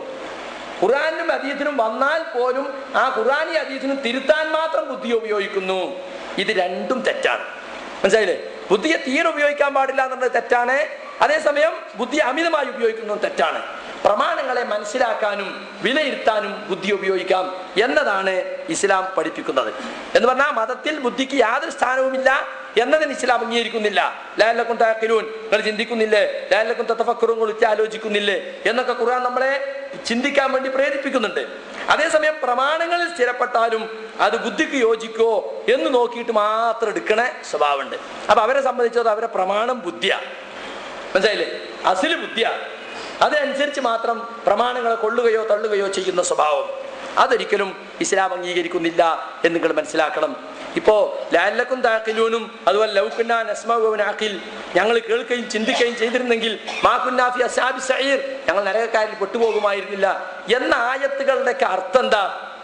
ഖുറാനും അതീതിനും വന്നാൽ പോലും ആ ഖുറാനി അതീതിനും തിരുത്താൻ മാത്രം ബുദ്ധി ഉപയോഗിക്കുന്നു ഇത് രണ്ടും തെറ്റാണ് മനസ്സിലായില്ലേ ബുദ്ധിയെ തീരെ ഉപയോഗിക്കാൻ പാടില്ല എന്നുള്ളത് തെറ്റാണ് അതേസമയം ബുദ്ധി അമിതമായി ഉപയോഗിക്കുന്നത് തെറ്റാണ് പ്രമാണങ്ങളെ മനസ്സിലാക്കാനും വിലയിരുത്താനും ബുദ്ധി ഉപയോഗിക്കാം എന്നതാണ് ഇസ്ലാം പഠിപ്പിക്കുന്നത് എന്ന് പറഞ്ഞാൽ മതത്തിൽ ബുദ്ധിക്ക് യാതൊരു സ്ഥാനവുമില്ല എന്നതിന് ഇസ്ലാം അംഗീകരിക്കുന്നില്ല ലാലക്കും താക്കിലൂൻ നിങ്ങൾ ചിന്തിക്കുന്നില്ലേ ലാലക്കും തത്തഫക്കറും കുളിച്ച് ആലോചിക്കുന്നില്ലേ എന്നൊക്കെ ഖുർആൻ നമ്മളെ ചിന്തിക്കാൻ വേണ്ടി പ്രേരിപ്പിക്കുന്നുണ്ട് അതേസമയം പ്രമാണങ്ങളിൽ സ്ഥിരപ്പെട്ടാലും അത് ബുദ്ധിക്ക് യോജിക്കോ എന്ന് നോക്കിയിട്ട് മാത്രം എടുക്കണ സ്വഭാവമുണ്ട് അപ്പൊ അവരെ സംബന്ധിച്ചത് അവരെ പ്രമാണം ബുദ്ധിയാ മനസ്സിലായില്ലേ അസില് ബുദ്ധിയാ അതനുസരിച്ച് മാത്രം പ്രമാണങ്ങളെ കൊള്ളുകയോ തള്ളുകയോ ചെയ്യുന്ന സ്വഭാവം അതൊരിക്കലും ഇസ്ലാം അംഗീകരിക്കുന്നില്ല എന്ന് നിങ്ങൾ മനസ്സിലാക്കണം ഇപ്പോ ലാലക്കും താക്കിലൂനും അതുപോലെ ലൗക്കുന്നാൻ അസ്മാഖിൽ ഞങ്ങൾ കേൾക്കുകയും ചിന്തിക്കുകയും ചെയ്തിരുന്നെങ്കിൽ മാക്കുന്നാഫി അസാബി സയീർ ഞങ്ങൾ നരകക്കാരിൽ പെട്ടുപോകുമായിരുന്നില്ല എന്ന ആയത്തുകളുടെയൊക്കെ അർത്ഥം എന്താ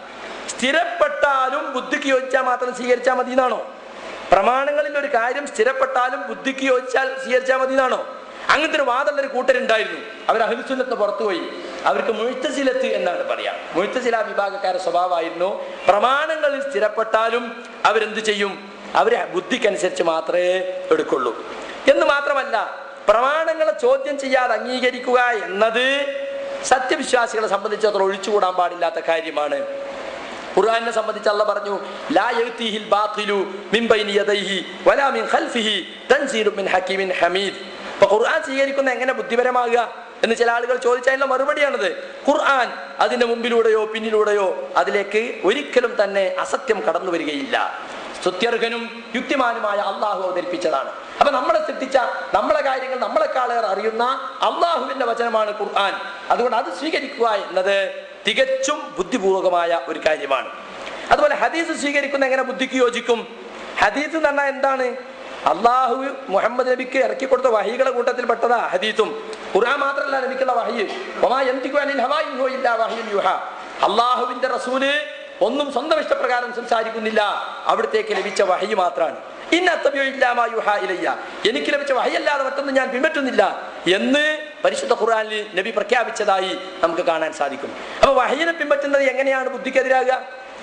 സ്ഥിരപ്പെട്ടാലും ബുദ്ധിക്ക് യോജിച്ചാൽ മാത്രം സ്വീകരിച്ചാൽ മതി എന്നാണോ പ്രമാണങ്ങളിൽ ഒരു കാര്യം സ്ഥിരപ്പെട്ടാലും ബുദ്ധിക്ക് യോജിച്ചാൽ സ്വീകരിച്ചാൽ മതി എന്നാണോ അങ്ങനത്തെ ഒരു വാദമുള്ള ഒരു കൂട്ടരുണ്ടായിരുന്നു അവർ അഹിൽസുന്നത്ത് പുറത്തുപോയി അവർക്ക് മുഴുത്തസിലത്ത് എന്നാണ് പറയാ മുഴുത്തസില വിഭാഗക്കാരുടെ സ്വഭാവമായിരുന്നു പ്രമാണങ്ങളിൽ സ്ഥിരപ്പെട്ടാലും അവരെന്ത് ചെയ്യും അവരെ ബുദ്ധിക്കനുസരിച്ച് മാത്രമേ എടുക്കുള്ളൂ എന്ന് മാത്രമല്ല പ്രമാണങ്ങളെ ചോദ്യം ചെയ്യാതെ അംഗീകരിക്കുക എന്നത് സത്യവിശ്വാസികളെ സംബന്ധിച്ചിടത്തോളം ഒഴിച്ചുകൂടാൻ പാടില്ലാത്ത കാര്യമാണ് ഖുർആനെ സംബന്ധിച്ച് അല്ല പറഞ്ഞു ലാ യഅ്തിഹിൽ ബാത്തിലു മിൻ ബൈനി യദൈഹി വലാ മിൻ ഖൽഫിഹി തൻസീലു മിൻ ഹക്കീമിൻ ഹമീദ് അപ്പൊ ഖുർആൻ സ്വീകരിക്കുന്ന എങ്ങനെ ബുദ്ധിപരമാകുക എന്ന് ചില ആളുകൾ ചോദിച്ചതിനുള്ള മറുപടിയാണിത് ഖുർആൻ അതിന്റെ മുമ്പിലൂടെയോ പിന്നിലൂടെയോ അതിലേക്ക് ഒരിക്കലും തന്നെ അസത്യം കടന്നു വരികയില്ല സ്തുത്യർഹനും യുക്തിമാനുമായ അള്ളാഹു അവതരിപ്പിച്ചതാണ് അപ്പൊ നമ്മളെ സൃഷ്ടിച്ച നമ്മളെ കാര്യങ്ങൾ നമ്മളെക്കാളേറെ അറിയുന്ന അള്ളാഹുവിന്റെ വചനമാണ് ഖുർആൻ അതുകൊണ്ട് അത് സ്വീകരിക്കുക എന്നത് തികച്ചും ബുദ്ധിപൂർവകമായ ഒരു കാര്യമാണ് അതുപോലെ ഹദീസ് സ്വീകരിക്കുന്ന എങ്ങനെ ബുദ്ധിക്ക് യോജിക്കും ഹദീസ് എന്ന് പറഞ്ഞാൽ എന്താണ് അള്ളാഹു മുഹമ്മദ് നബിക്ക് ഇറക്കി കൊടുത്ത വഹികളുടെ കൂട്ടത്തിൽ പെട്ടതാ ഹദീസും ഖുർആൻ മാത്രമല്ല നബിക്കുള്ള വഹി ഒമാ യന്തിക്കു അനിൽ ഹവാ ഇൻ ഹുവ ഇല്ലാ വഹ്യുൻ യുഹാ അള്ളാഹുവിന്റെ റസൂല് ഒന്നും സ്വന്തം ഇഷ്ടപ്രകാരം സംസാരിക്കുന്നില്ല അവിടത്തേക്ക് ലഭിച്ച വഹി മാത്രമാണ് ഇന്നത്തബിയില്ലാമായുഹ എനിക്ക് ലഭിച്ച വഹയല്ലാതെ മറ്റൊന്നും ഞാൻ പിൻപറ്റുന്നില്ല എന്ന് പരിശുദ്ധ ഖുർആനിൽ നബി പ്രഖ്യാപിച്ചതായി നമുക്ക് കാണാൻ സാധിക്കും അപ്പൊ വഹയിനെ പിൻപറ്റുന്നത് എങ്ങനെയാണ് ബുദ്ധിക്കെതിരാകുക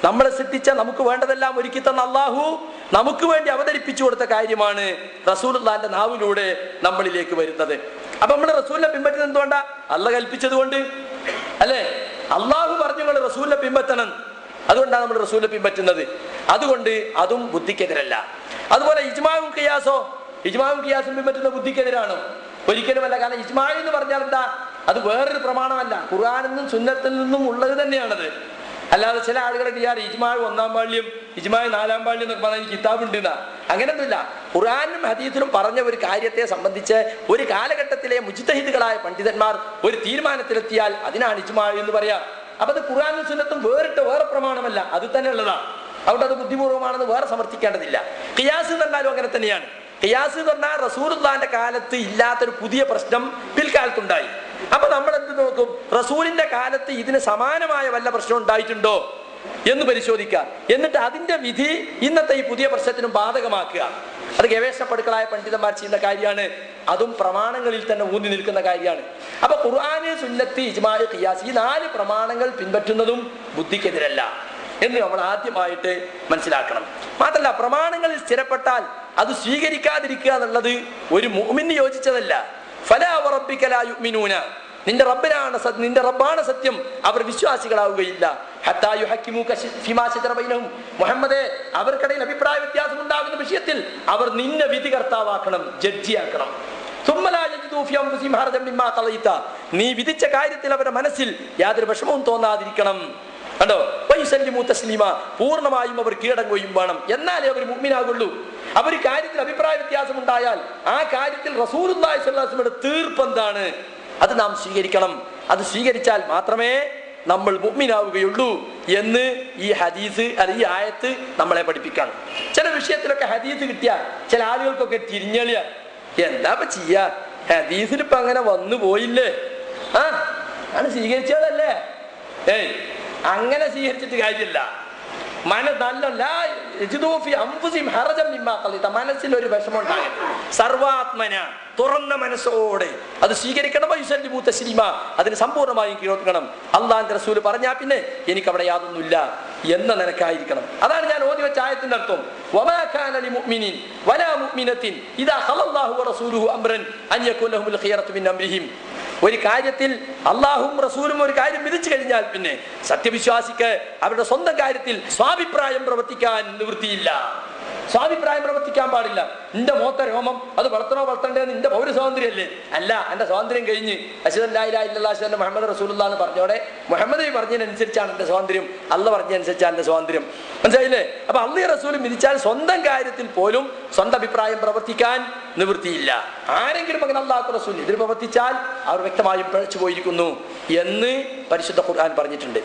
നമ്മളെ സൃഷ്ടിച്ച നമുക്ക് വേണ്ടതെല്ലാം ഒരുക്കി തന്ന അള്ളാഹു നമുക്ക് വേണ്ടി അവതരിപ്പിച്ചു കൊടുത്ത കാര്യമാണ് റസൂലുള്ളാന്റെ നാവിലൂടെ നമ്മളിലേക്ക് വരുന്നത് അപ്പൊ നമ്മൾ റസൂലിനെ പിൻപറ്റുന്നത് എന്തുകൊണ്ടാ അല്ല കൽപ്പിച്ചത് കൊണ്ട് അല്ലേ അള്ളാഹു പറഞ്ഞു നിങ്ങൾ റസൂലിനെ പിൻപറ്റണം അതുകൊണ്ടാണ് നമ്മൾ റസൂലിനെ പിൻപറ്റുന്നത് അതുകൊണ്ട് അതും ബുദ്ധിക്കെതിരല്ല അതുപോലെ ഇജ്മാവും കിയാസോ ഇജ്മാവും കിയാസും പിൻപറ്റുന്ന ബുദ്ധിക്കെതിരാണ് ഒരിക്കലുമല്ല കാരണം ഇജ്മാ എന്ന് പറഞ്ഞാൽ എന്താ അത് വേറൊരു പ്രമാണമല്ല ഖുർആാനിൽ നിന്നും സുന്നത്തിൽ നിന്നും ഉള്ളത് തന്നെയാണത് അല്ലാതെ ചില ആളുകളൊക്കെ വിചാരം ഇജ്മാവ് ഒന്നാം പാള്യം ഇജ്മാവ് നാലാം പാള്യം എന്നൊക്കെ പറഞ്ഞാൽ കിതാബ് ഉണ്ട് എന്നാ അങ്ങനെയൊന്നുമില്ല ഖുർആാനും ഹദീസിലും പറഞ്ഞ ഒരു കാര്യത്തെ സംബന്ധിച്ച് ഒരു കാലഘട്ടത്തിലെ മുജിത്തഹിദുകളായ പണ്ഡിതന്മാർ ഒരു തീരുമാനത്തിലെത്തിയാൽ അതിനാണ് ഇജ്മാവ് എന്ന് പറയാം അപ്പൊ അത് ഖുർആാനും സുന്നത്തും വേറിട്ട് വേറെ പ്രമാണമല്ല അത് തന്നെ ഉള്ളതാണ് അവിടെ അത് ബുദ്ധിപൂർവമാണെന്ന് വേറെ സമർത്ഥിക്കേണ്ടതില്ല ഖിയാസ് എന്ന് പറഞ്ഞാലും അങ്ങനെ തന്നെയാണ് ഖിയാസ് എന്ന് പറഞ്ഞാൽ റസൂലുള്ളാന്റെ കാലത്ത് ഇല്ലാത്തൊരു പുതിയ പ്രശ്നം പിൽക്കാലത്തുണ്ടായി അപ്പൊ നമ്മൾ എന്ത് നോക്കും റസൂലിന്റെ കാലത്ത് ഇതിന് സമാനമായ വല്ല പ്രശ്നം ഉണ്ടായിട്ടുണ്ടോ എന്ന് പരിശോധിക്കുക എന്നിട്ട് അതിന്റെ വിധി ഇന്നത്തെ ഈ പുതിയ പ്രശ്നത്തിനും ബാധകമാക്കുക അത് ഗവേഷണപ്പെടുക്കളായ പണ്ഡിതന്മാർ ചെയ്യുന്ന കാര്യമാണ് അതും പ്രമാണങ്ങളിൽ തന്നെ ഊന്നി നിൽക്കുന്ന കാര്യമാണ് അപ്പൊ ഖുർആാന് സുന്നത്ത് ഇജ്മാല് ഖിയാസ് ഈ നാല് പ്രമാണങ്ങൾ പിൻപറ്റുന്നതും ബുദ്ധിക്കെതിരല്ല എന്ന് നമ്മൾ ആദ്യമായിട്ട് മനസ്സിലാക്കണം മാത്രമല്ല പ്രമാണങ്ങളിൽ സ്ഥിരപ്പെട്ടാൽ അത് സ്വീകരിക്കാതിരിക്കുക എന്നുള്ളത് ഒരു മുഅ്മിന് യോജിച്ചതല്ല ഫലാ വറബ്ബിക ലാ യുഅ്മിനൂന നിന്റെ റബ്ബിനാണ് സത്യം നിന്റെ റബ്ബാണ് സത്യം അവർ വിശ്വാസികളാവുകയില്ല ഹത്താ യുഹക്കിമൂക ശി- ഫിമാ ശജറ ബൈനഹും മുഹമ്മദേ അവർക്കിടയിൽ അഭിപ്രായ വ്യത്യാസം ഉണ്ടാകുന്ന വിഷയത്തിൽ അവർ നിന്നെ വിധികർത്താവാക്കണം ജഡ്ജിയാക്കണം ثم لا يجدوا في أنفسهم حرجا مما قضيت. നീ വിധിച്ച കാര്യത്തിൽ അവരുടെ മനസ്സിൽ യാതൊരു വിഷമവും തോന്നാതിരിക്കണം കണ്ടോ വൈസല്യമു തസ്ലീമ പൂർണ്ണമായും അവർ കീഴടങ്ങുകയും വേണം എന്നാലേ അവർ മുഗ്മിനാകുള്ളൂ അവർ കാര്യത്തിൽ അഭിപ്രായ വ്യത്യാസം ഉണ്ടായാൽ ആ കാര്യത്തിൽ റസൂലുള്ളാഹി സ്വല്ലല്ലാഹു അലൈഹി വസല്ലമയുടെ തീർപ്പ് എന്താണ് അത് നാം സ്വീകരിക്കണം അത് സ്വീകരിച്ചാൽ മാത്രമേ നമ്മൾ മുഗ്മിനാവുകയുള്ളൂ എന്ന് ഈ ഹദീസ് അല്ല ഈ ആയത്ത് നമ്മളെ പഠിപ്പിക്കണം ചില വിഷയത്തിലൊക്കെ ഹദീസ് കിട്ടിയാൽ ചില ആളുകൾക്കൊക്കെ തിരിഞ്ഞളിയ എന്താ ഇപ്പൊ ചെയ്യാ ഹദീസിൽ ഇപ്പൊ അങ്ങനെ വന്നു പോയില്ലേ ആ ആണ് സ്വീകരിച്ചതല്ലേ ഏയ് അങ്ങനെ സ്വീകരിച്ചിട്ട് കാര്യമില്ല മന നല്ല ലാ യജിദൂ ഫി അൻഫുസിഹിം ഹറജം മിമ്മാ ഖളിത. മനസ്സിൽ ഒരു വിഷമം ഉണ്ടാകരുത് സർവാത്മന തുറന്ന മനസ്സോടെ അത് സ്വീകരിക്കണം വയുസല്ലിമു തസ്ലീമ അതിന് സമ്പൂർണ്ണമായും കീഴൊതുക്കണം അള്ളാന്റെ റസൂൽ പറഞ്ഞാ പിന്നെ എനിക്ക് അവിടെ യാതൊന്നുമില്ല എന്ന നിനക്കായിരിക്കണം അതാണ് ഞാൻ ഓതി വെച്ച ആയത്തിന്റെ അർത്ഥം വമാ കാന ലിമുഅ്മിനിൻ വലാ മുഅ്മിനത്തിൻ ഇദാ ഖലല്ലാഹു വറസൂലുഹു അംറൻ അൻ യകൂന ലഹുൽ ഖിയറത്തു മിൻ അംരിഹിം ഒരു കാര്യത്തിൽ അള്ളാഹും റസൂലും ഒരു കാര്യം വിധിച്ചു കഴിഞ്ഞാൽ പിന്നെ സത്യവിശ്വാസിക്ക് അവരുടെ സ്വന്തം കാര്യത്തിൽ സ്വാഭിപ്രായം പ്രവർത്തിക്കാൻ നിവൃത്തിയില്ല സ്വാഭിപ്രായം പ്രവർത്തിക്കാൻ പാടില്ല നിന്റെ മോത്ത രോമം അത് വളർത്തണോ വളർത്തണ്ടേ നിന്റെ പൗര സ്വാതന്ത്ര്യമല്ലേ അല്ല എന്റെ സ്വാതന്ത്ര്യം കഴിഞ്ഞ് അശ്വല്ലാ മുഹമ്മദ് റസൂലുള്ള എന്ന് പറഞ്ഞോടെ മുഹമ്മദ് നബി പറഞ്ഞതിനനുസരിച്ചാണ് എന്റെ സ്വാതന്ത്ര്യം അല്ല പറഞ്ഞതനുസരിച്ചാണ് എന്റെ സ്വാതന്ത്ര്യം മനസ്സിലായില്ലേ അപ്പൊ അള്ളി റസൂലും വിധിച്ചാൽ സ്വന്തം കാര്യത്തിൽ പോലും സ്വന്തം അഭിപ്രായം പ്രവർത്തിക്കാൻ നിവൃത്തിയില്ല ആരെങ്കിലും അങ്ങനെ അള്ളാഹു റസൂൽ ഇതിൽ പ്രവർത്തിച്ചാൽ അവർ വ്യക്തമായും പിഴച്ചു പോയിരിക്കുന്നു എന്ന് പരിശുദ്ധ ഖുർആൻ പറഞ്ഞിട്ടുണ്ട്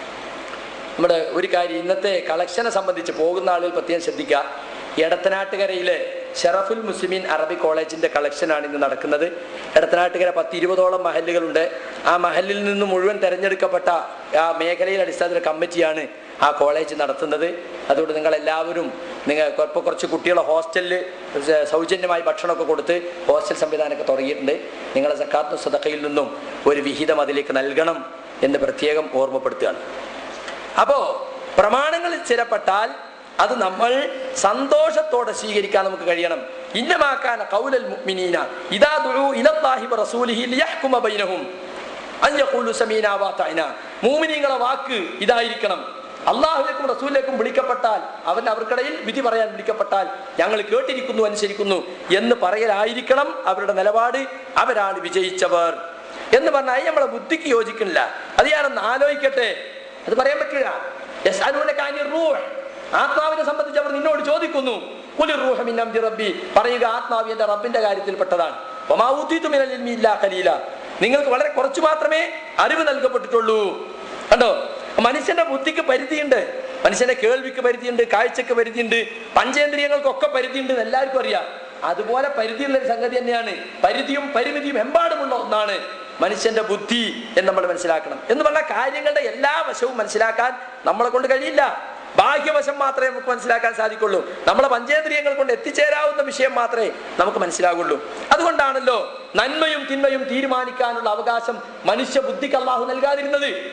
നമ്മുടെ ഒരു കാര്യം ഇന്നത്തെ കളക്ഷനെ സംബന്ധിച്ച് പോകുന്ന ആളുകൾ പ്രത്യേകം ശ്രദ്ധിക്കുക എടത്തനാട്ടുകരയിലെ ഷറഫുൽ മുസ്ലിമീൻ അറബി കോളേജിന്റെ കളക്ഷനാണ് ഇന്ന് നടക്കുന്നത് എടത്തനാട്ടുകര പത്ത് ഇരുപതോളം മഹല്ലുകളുണ്ട് ആ മഹലിൽ നിന്ന് മുഴുവൻ തെരഞ്ഞെടുക്കപ്പെട്ട ആ മേഖലയിൽ അടിസ്ഥാനത്തിൽ കമ്മിറ്റിയാണ് ആ കോളേജ് നടത്തുന്നത് അതുകൊണ്ട് നിങ്ങൾ എല്ലാവരും നിങ്ങൾ ഇപ്പോൾ കുറച്ച് കുട്ടികളെ ഹോസ്റ്റലിൽ സൗജന്യമായി ഭക്ഷണമൊക്കെ കൊടുത്ത് ഹോസ്റ്റൽ സംവിധാനമൊക്കെ തുടങ്ങിയിട്ടുണ്ട് നിങ്ങളെ സക്കാത്ത് സദക്കയിൽ നിന്നും ഒരു വിഹിതം അതിലേക്ക് നൽകണം എന്ന് പ്രത്യേകം ഓർമ്മപ്പെടുത്തുകയാണ് അപ്പോ പ്രമാണങ്ങളിൽ സ്ഥിരപ്പെട്ടാൽ അത് നമ്മൾ സന്തോഷത്തോടെ സ്വീകരിക്കാൻ നമുക്ക് കഴിയണം ഇന്നമാക്കാൻ കൗലൽ മുഅ്മിനീന ഇദാ ദുഉ ഇലല്ലാഹി വറസൂലിഹി ലിയഹ്കുമ ബൈനഹും അൻ യഖൂലു സമീനാ വഅതഅന മൂമിനീങ്ങളെ വാക്ക് ഇതായിരിക്കണം അള്ളാഹുലേക്കും റസൂലിലേക്കും വിളിക്കപ്പെട്ടാൽ അവൻ അവർക്കിടയിൽ വിധി പറയാൻ വിളിക്കപ്പെട്ടാൽ ഞങ്ങൾ കേട്ടിരിക്കുന്നു അനുസരിക്കുന്നു എന്ന് പറയലായിരിക്കണം അവരുടെ നിലപാട് അവരാണ് വിജയിച്ചവർ എന്ന് പറഞ്ഞാൽ അത് നമ്മളെ ബുദ്ധിക്ക് യോജിക്കുന്നില്ല അത് ഞാനൊന്ന് ആലോചിക്കട്ടെ അത് പറയാൻ പറ്റില്ല യസ്അലൂനക അനിർ റൂഹ്. ആത്മാവിനെ സംബന്ധിച്ച് അവർ നിന്നോട് ചോദിക്കുന്നു കുലിർ റൂഹ മിൻ അംരി റബ്ബി പറയുക ആത്മാവ് എന്റെ റബ്ബിന്റെ കാര്യത്തിൽപ്പെട്ടതാണ് വമാ ഊതീതു മിനൽ ഇൽമി ഇല്ലാ ഖലീല നിങ്ങൾക്ക് വളരെ കുറച്ച് മാത്രമേ അറിവ് നൽകപ്പെട്ടിട്ടുള്ളൂ കണ്ടോ മനുഷ്യന്റെ ബുദ്ധിക്ക് പരിധിയുണ്ട് മനുഷ്യന്റെ കേൾവിക്ക് പരിധിയുണ്ട് കാഴ്ചക്ക് പരിധിയുണ്ട് പഞ്ചേന്ദ്രിയങ്ങൾക്കൊക്കെ പരിധിയുണ്ട് എന്ന് എല്ലാവർക്കും അറിയാം അതുപോലെ പരിധിയുള്ള ഒരു സംഗതി തന്നെയാണ് പരിധിയും പരിമിതിയും എമ്പാടുമുള്ള ഒന്നാണ് മനുഷ്യന്റെ ബുദ്ധി എന്ന് നമ്മൾ മനസ്സിലാക്കണം എന്ന് പറഞ്ഞാൽ കാര്യങ്ങളുടെ എല്ലാ വശവും മനസ്സിലാക്കാൻ നമ്മളെ കൊണ്ട് കഴിയില്ല ബാഹ്യവശം മാത്രമേ നമുക്ക് മനസ്സിലാക്കാൻ സാധിക്കുള്ളൂ നമ്മളെ പഞ്ചേന്ദ്രിയങ്ങൾ കൊണ്ട് എത്തിച്ചേരാവുന്ന വിഷയം മാത്രമേ നമുക്ക് മനസ്സിലാകുള്ളൂ അതുകൊണ്ടാണല്ലോ നന്മയും തിന്മയും തീരുമാനിക്കാനുള്ള അവകാശം മനുഷ്യ ബുദ്ധിക്ക് അള്ളാഹു നൽകാതിരുന്നത്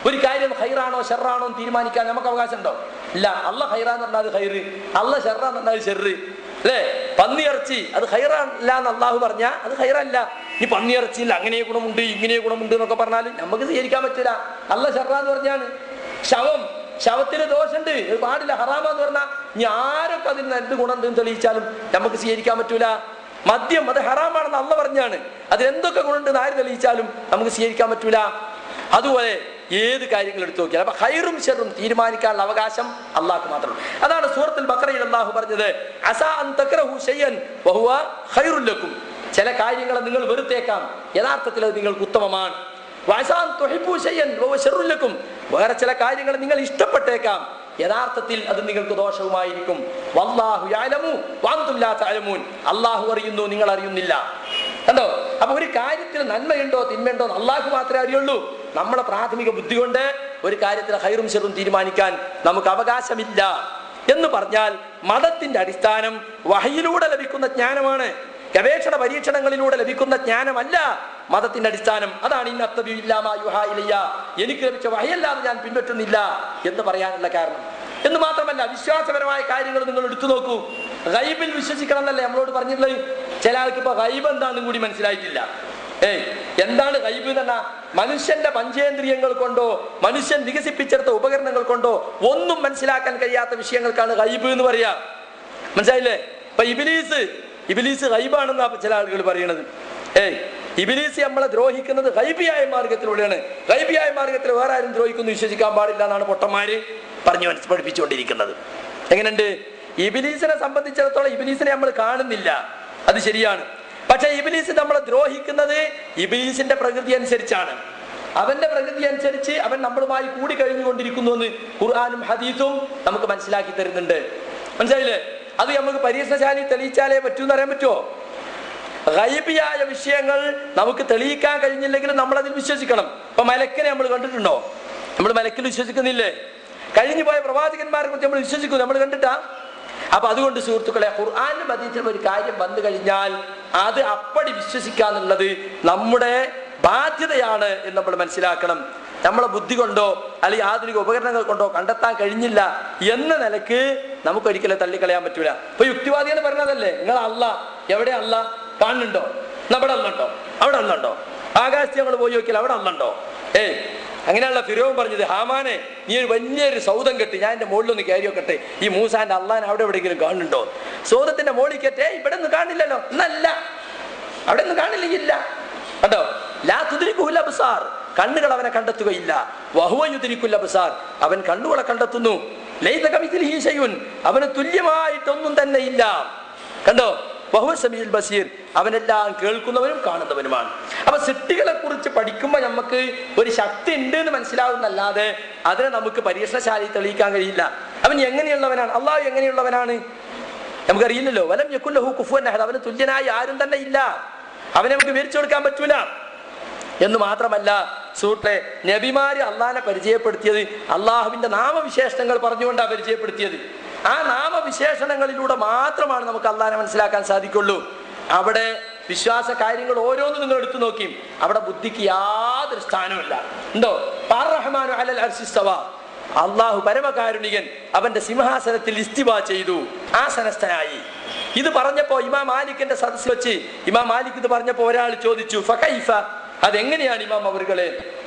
ഒരു കാര്യം ഹൈറാണോ ഷെറാണോ എന്ന് തീരുമാനിക്കാൻ നമുക്ക് അവകാശം ഉണ്ടോ ഇല്ല അല്ല ഹൈറാന്ന് പറഞ്ഞാൽ അത് ഹൈറ് അല്ല ഷെറാന്ന് പറഞ്ഞാൽ അത് ഷെറ് അല്ലേ പന്നിയിറച്ചി അത് ഹൈറല്ല എന്ന് അള്ളാഹു പറഞ്ഞാ അത് ഹൈറല്ല ഈ പന്നിയിറച്ചിയിൽ അങ്ങനെ ഗുണമുണ്ട് ഇങ്ങനെ ഗുണമുണ്ട് എന്നൊക്കെ പറഞ്ഞാൽ നമുക്ക് സ്വീകരിക്കാൻ പറ്റില്ല അല്ല ഷെറാന്ന് പറഞ്ഞാണ് ശവം ശവത്തിന് ദോഷമുണ്ട് ഇത് പാടില്ല ഹറാമാന്ന് പറഞ്ഞാൽ ഇനി ആരൊക്കെ അതിന് എന്ത് ഗുണമുണ്ടെന്ന് തെളിയിച്ചാലും നമുക്ക് സ്വീകരിക്കാൻ പറ്റൂല മദ്യം അത് ഹറാമാണെന്ന് അല്ല പറഞ്ഞാണ് അതിൽ എന്തൊക്കെ ഗുണമുണ്ടെന്ന് ആര് തെളിയിച്ചാലും നമുക്ക് സ്വീകരിക്കാൻ പറ്റൂല അതുപോലെ ഏത് കാര്യങ്ങൾ എടുത്തു നോക്കിയാൽ അപ്പൊ ഹൈറും ഷെറും തീരുമാനിക്കാനുള്ള അവകാശം അള്ളാഹ്ക്ക് മാത്രം അതാണ് സൂറത്തുൽ ബക്കറയിൽ അള്ളാഹു പറഞ്ഞത് അസാ അൻ തക്റഹു ഷൈഅൻ വഹുവ ഖൈറുൽ ലക്കും ചില കാര്യങ്ങൾ നിങ്ങൾ വെറുത്തേക്കാം യഥാർത്ഥത്തിൽ അത് നിങ്ങൾക്ക് ഉത്തമമാണ് വഅസാ അൻ തുഹിബ്ബു ഷൈഅൻ വഹുവ ശർറുൽ ലക്കും വേറെ ചില കാര്യങ്ങൾ നിങ്ങൾ ഇഷ്ടപ്പെട്ടേക്കാം യഥാർത്ഥത്തിൽ അത് നിങ്ങൾക്ക് ദോഷവുമായിരിക്കും വല്ലാഹു യഅലമു വഅൻതും ലാ തഅലമൂൻ അള്ളാഹു അറിയുന്നു നിങ്ങൾ അറിയുന്നില്ല കണ്ടോ അപ്പൊ ഒരു കാര്യത്തിൽ നന്മയുണ്ടോ തിന്മയുണ്ടോ എന്ന് അള്ളാഹു മാത്രമേ അറിയുള്ളൂ നമ്മളെ പ്രാഥമിക ബുദ്ധി കൊണ്ട് ഒരു കാര്യത്തിൽ ഹൈറും ഷെറും തീരുമാനിക്കാൻ നമുക്ക് അവകാശമില്ല എന്ന് പറഞ്ഞാൽ മതത്തിന്റെ അടിസ്ഥാനം വഹയിലൂടെ ലഭിക്കുന്ന ജ്ഞാനമാണ് ഗവേഷണ പരീക്ഷണങ്ങളിലൂടെ ലഭിക്കുന്ന ജ്ഞാനമല്ല മതത്തിന്റെ അടിസ്ഥാനം അതാണ് ഇന്നത്തബില്ലാമ എനിക്ക് ലഭിച്ച വഹയല്ലാതെ ഞാൻ പിൻപറ്റുന്നില്ല എന്ന് പറയാനുള്ള കാരണം എന്ന് മാത്രമല്ല വിശ്വാസപരമായ കാര്യങ്ങൾ നിങ്ങൾ എടുത്തു നോക്കൂ ഗൈബിൽ വിശ്വസിക്കണം എന്നല്ലേ നമ്മളോട് പറഞ്ഞിട്ടുള്ളത് ചില ആൾക്ക് ഇപ്പൊ ഗൈബ് എന്താണെന്നും കൂടി മനസ്സിലായിട്ടില്ല ഏയ് എന്താണ് ഗൈബ് എന്ന് പറഞ്ഞാൽ മനുഷ്യന്റെ പഞ്ചേന്ദ്രിയങ്ങൾ കൊണ്ടോ മനുഷ്യൻ വികസിപ്പിച്ചെടുത്ത ഉപകരണങ്ങൾ കൊണ്ടോ ഒന്നും മനസ്സിലാക്കാൻ കഴിയാത്ത വിഷയങ്ങൾക്കാണ് ഗൈബ് എന്ന് പറയാ മനസ്സിലായില്ലേ ഇപ്പൊ ഇബിലീസ് ഇബിലീസ് ഗൈബാണെന്നാ ചില ആളുകൾ പറയണത് ഏയ് ഇബിലീസ് നമ്മളെ ദ്രോഹിക്കുന്നത് ഗൈബിയായ മാർഗത്തിലൂടെയാണ് ഗൈബിയായ മാർഗത്തിൽ വേറെ ആരും ദ്രോഹിക്കുന്നു വിശ്വസിക്കാൻ പാടില്ല എന്നാണ് പൊട്ടന്മാര് പറഞ്ഞു മനസ്സ് പഠിപ്പിച്ചുകൊണ്ടിരിക്കുന്നത് എങ്ങനെയുണ്ട് ഇബിലീസിനെ സംബന്ധിച്ചിടത്തോളം ഇബിലീസിനെ നമ്മൾ കാണുന്നില്ല അത് ശരിയാണ് പക്ഷെ ഇബിലീസ് നമ്മളെ ദ്രോഹിക്കുന്നത് ഇബിലീസിന്റെ പ്രകൃതി അനുസരിച്ചാണ് അവന്റെ പ്രകൃതി അനുസരിച്ച് അവൻ നമ്മളുമായി കൂടി കഴിഞ്ഞുകൊണ്ടിരിക്കുന്നു എന്ന് ഖുർആാനും ഹദീസും നമുക്ക് മനസ്സിലാക്കി തരുന്നുണ്ട് മനസ്സിലായില്ലേ അത് നമുക്ക് പരീക്ഷണശാലി തെളിയിച്ചാലേ പറ്റൂ എന്ന് അറിയാൻ പറ്റുമോ ഗൈബിയായ വിഷയങ്ങൾ നമുക്ക് തെളിയിക്കാൻ കഴിഞ്ഞില്ലെങ്കിലും നമ്മൾ അതിൽ വിശ്വസിക്കണം ഇപ്പൊ മലക്കിനെ നമ്മൾ കണ്ടിട്ടുണ്ടോ നമ്മൾ മലക്കിൽ വിശ്വസിക്കുന്നില്ലേ കഴിഞ്ഞു പോയ പ്രവാചകന്മാരെ കുറിച്ച് നമ്മൾ വിശ്വസിക്കും നമ്മൾ കണ്ടിട്ടാ അപ്പൊ അതുകൊണ്ട് സുഹൃത്തുക്കളെ ഖുർആാനിന് ബന്ധിച്ച ഒരു കാര്യം വന്നു കഴിഞ്ഞാൽ അത് അപ്പടി വിശ്വസിക്കാന്നുള്ളത് നമ്മുടെ ബാധ്യതയാണ് എന്ന് നമ്മൾ മനസ്സിലാക്കണം നമ്മളെ ബുദ്ധി കൊണ്ടോ അല്ലെങ്കിൽ ആധുനിക ഉപകരണങ്ങൾ കൊണ്ടോ കണ്ടെത്താൻ കഴിഞ്ഞില്ല എന്ന നിലക്ക് നമുക്ക് ഒരിക്കലും തള്ളിക്കളയാൻ പറ്റൂല ഇപ്പൊ യുക്തിവാദികൾ പറഞ്ഞതല്ലേ നിങ്ങൾ അല്ല എവിടെ അല്ല കാണുന്നുണ്ടോ നമ്മുടെ അല്ലുണ്ടോ അവിടെ അല്ലുണ്ടോ ആകാശത്ത് ഞങ്ങൾ പോയി നോക്കിയാൽ അവിടെ അല്ലുണ്ടോ ഏയ് അങ്ങനെയുള്ള ഫിരോവും പറഞ്ഞത് ഹാമാനെ നീ ഒരു വലിയൊരു സൗദം കെട്ടി ഞാൻ എന്റെ മുകളിലൊന്ന് കയറി വെക്കട്ടെ ഈ മൂസാന്റെ അള്ളാൻ അവിടെ എവിടെയെങ്കിലും കാണുന്നുണ്ടോ സൗദത്തിന്റെ മോളിൽ കയറ്റേ ഇവിടെ ഒന്നും കാണില്ലല്ലോ എന്നല്ല അവിടെ ഒന്നും കാണില്ല കണ്ടോ ലാ തുതിരിക്കുല്ല ബസാർ കണ്ണുകൾ അവനെ കണ്ടെത്തുകയില്ല വഹുവയുതിരിക്കുല്ല ബസാർ അവൻ കണ്ണുകളെ കണ്ടെത്തുന്നു ലൈത കമിതിൽ ഹീശയുൻ അവന് തുല്യമായിട്ടൊന്നും തന്നെ ഇല്ല കണ്ടോ ബഹുവ സമീൽ ബസീർ അവനെല്ലാം കേൾക്കുന്നവനും കാണുന്നവനുമാണ് അപ്പൊ സിട്ടികളെ കുറിച്ച് പഠിക്കുമ്പോൾ നമുക്ക് ഒരു ശക്തി ഉണ്ട് എന്ന് മനസ്സിലാവുന്നല്ലാതെ അതിനെ നമുക്ക് പരീക്ഷണശാലയിൽ തെളിയിക്കാൻ കഴിയില്ല അവൻ എങ്ങനെയുള്ളവനാണ് അള്ളാഹു എങ്ങനെയുള്ളവനാണ് നമുക്കറിയില്ലല്ലോ വലം യക്കുല്ലഹു കുഫുവൻ അഹദ് അവന് തുല്യനായി ആരും തന്നെ ഇല്ല അവനെ നമുക്ക് വിവരിച്ചു കൊടുക്കാൻ പറ്റൂല എന്ന് മാത്രമല്ല സൂട്ടെ നബിമാര് അള്ളാഹിനെ പരിചയപ്പെടുത്തിയത് അള്ളാഹുവിന്റെ നാമവിശേഷണങ്ങൾ പറഞ്ഞുകൊണ്ടാണ് പരിചയപ്പെടുത്തിയത് ആ നാമവിശേഷണങ്ങളിലൂടെ മാത്രമാണ് നമുക്ക് അള്ളാഹിനെ മനസ്സിലാക്കാൻ സാധിക്കുള്ളൂ അവിടെ വിശ്വാസ കാര്യങ്ങൾ ഓരോന്നും നിങ്ങൾ എടുത്തു നോക്കി അവിടെ ബുദ്ധിക്ക് യാതൊരു സ്ഥാനവുമില്ല ഉണ്ടോ പാർ റഹ്മാനു അലൽ അർശിസ്തവ അള്ളാഹു പരമകാരുണികൻ അവന്റെ സിംഹാസനത്തിൽ ഇസ്തിവ ചെയ്തു ആസനസ്ഥനായി ഇത് പറഞ്ഞപ്പോ ഇമാം മാലിക്കിന്റെ സദസ് വെച്ച് ഇമാം മാലിക് ഇത് പറഞ്ഞപ്പോ ഒരാൾ ചോദിച്ചു ഫകൈഫ അതെങ്ങനെയാണ് ഇമാം അവരുകളെ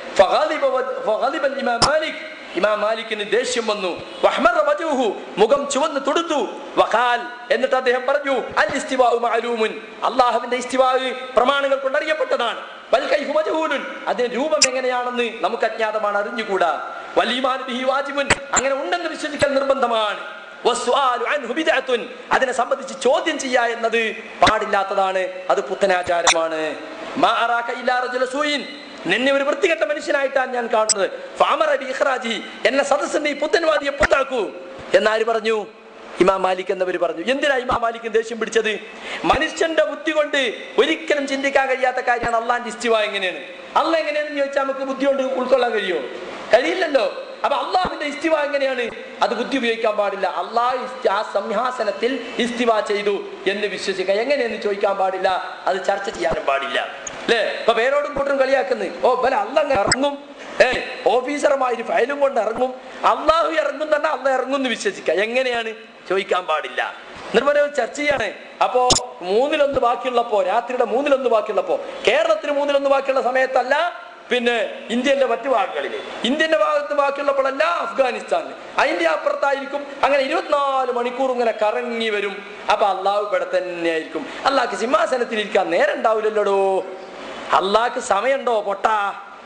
ഇമാം മാലിക് ഇമാം മാലിക്കിന് ദേഷ്യം വന്നു വഹ്മറ വജൂഹു മുഖം ചുവന്ന് തുടുത്തു വഖാൽ എന്നിട്ട് അദ്ദേഹം പറഞ്ഞു അൽ ഇസ്തിവാഉ മഅലൂമുൻ അല്ലാഹുവിന്റെ ഇസ്തിവാഉ പ്രമാണങ്ങൾ കൊണ്ട് അറിയപ്പെട്ടതാണ് വൽ കൈഫു മജ്ഹൂലുൻ അതിന്റെ രൂപം എങ്ങനെയാണെന്ന് നമുക്ക് അജ്ഞാതമാണ് അറിഞ്ഞുകൂടാ വൽ ഈമാൻ ബിഹി വാജിബുൻ അങ്ങനെ ഉണ്ടെന്ന് വിശ്വസിക്കൽ നിർബന്ധമാണ് വസ്സുആലു അൻഹു ബിദ്അത്തുൻ അതിനെ സംബന്ധിച്ച് ചോദ്യം ചെയ്യുക എന്നത് പാടില്ലാത്തതാണ് അത് പുത്തനാചാരമാണ് മാ അറാക ഇല്ലാ റജുല സൂയിൻ നിന്നെ ഒരു വൃത്തികെട്ട മനുഷ്യനായിട്ടാണ് ഞാൻ കാണുന്നത് ഫാമറ ബി ഇഖ്റാജി എന്നെ സദസ്സിൽ നീ പുത്തൻവാദിയെ പുത്താക്കൂ എന്നാര് പറഞ്ഞു ഇമാം മാലിക് എന്നവർ പറഞ്ഞു എന്തിനാ ഇമാം മാലിക് ദേഷ്യം പിടിച്ചത് മനുഷ്യന്റെ ബുദ്ധി കൊണ്ട് ഒരിക്കലും ചിന്തിക്കാൻ കഴിയാത്ത കാര്യമാണ് അള്ളാന്റെ ഇസ്തിവ എങ്ങനെയാണ് അല്ല എങ്ങനെയാണെന്ന് ചോദിച്ചാൽ നമുക്ക് ബുദ്ധി കൊണ്ട് ഉൾക്കൊള്ളാൻ കഴിയുമോ കഴിയില്ലല്ലോ അപ്പൊ അള്ളാഹുവിന്റെ ഇസ്തിവ എങ്ങനെയാണ് അത് ബുദ്ധി ഉപയോഗിക്കാൻ പാടില്ല അള്ളാഹ് ഇസ്തി- ആ സംഹാസനത്തിൽ ഇസ്തിവ ചെയ്തു എന്ന് വിശ്വസിക്കുക എങ്ങനെയെന്ന് ചോദിക്കാൻ പാടില്ല അത് ചർച്ച ചെയ്യാനും പാടില്ല അല്ലേ ഇപ്പൊ പേരോടും കൂട്ടരും കളിയാക്കുന്നു ഓ ബല അല്ല അങ്ങ് ഇറങ്ങും ഏ ഓഫീസർമാര് ഫയലും കൊണ്ട് ഇറങ്ങും അള്ളാഹു ഇറങ്ങും തന്നെ അള്ള ഇറങ്ങും എന്ന് വിശ്വസിക്കുക എങ്ങനെയാണ് ചോദിക്കാൻ പാടില്ല എന്നിട്ട് പറയാം ചർച്ച ചെയ്യാണ് അപ്പോ മൂന്നിലൊന്ന് ബാക്കിയുള്ളപ്പോ രാത്രിയുടെ മൂന്നിലൊന്ന് ബാക്കിയുള്ളപ്പോ കേരളത്തിന് മൂന്നിലൊന്ന് ബാക്കിയുള്ള സമയത്തല്ല പിന്നെ ഇന്ത്യന്റെ മറ്റു ഭാഗങ്ങളിൽ ഇന്ത്യന്റെ ഭാഗത്ത് ബാക്കിയുള്ളപ്പോഴല്ല അഫ്ഗാനിസ്ഥാനിൽ അതിന്റെ അപ്പുറത്തായിരിക്കും അങ്ങനെ ഇരുപത്തിനാല് മണിക്കൂർ ഇങ്ങനെ കറങ്ങി വരും അപ്പൊ അള്ളാഹു ഇവിടെ തന്നെ ആയിരിക്കും അള്ളാഹ്ക്ക് സിംഹാസനത്തിൽ ഇരിക്കാൻ നേരം ഉണ്ടാവില്ലല്ലോടോ അള്ളാഹ്ക്ക് സമയമുണ്ടോ പൊട്ടാ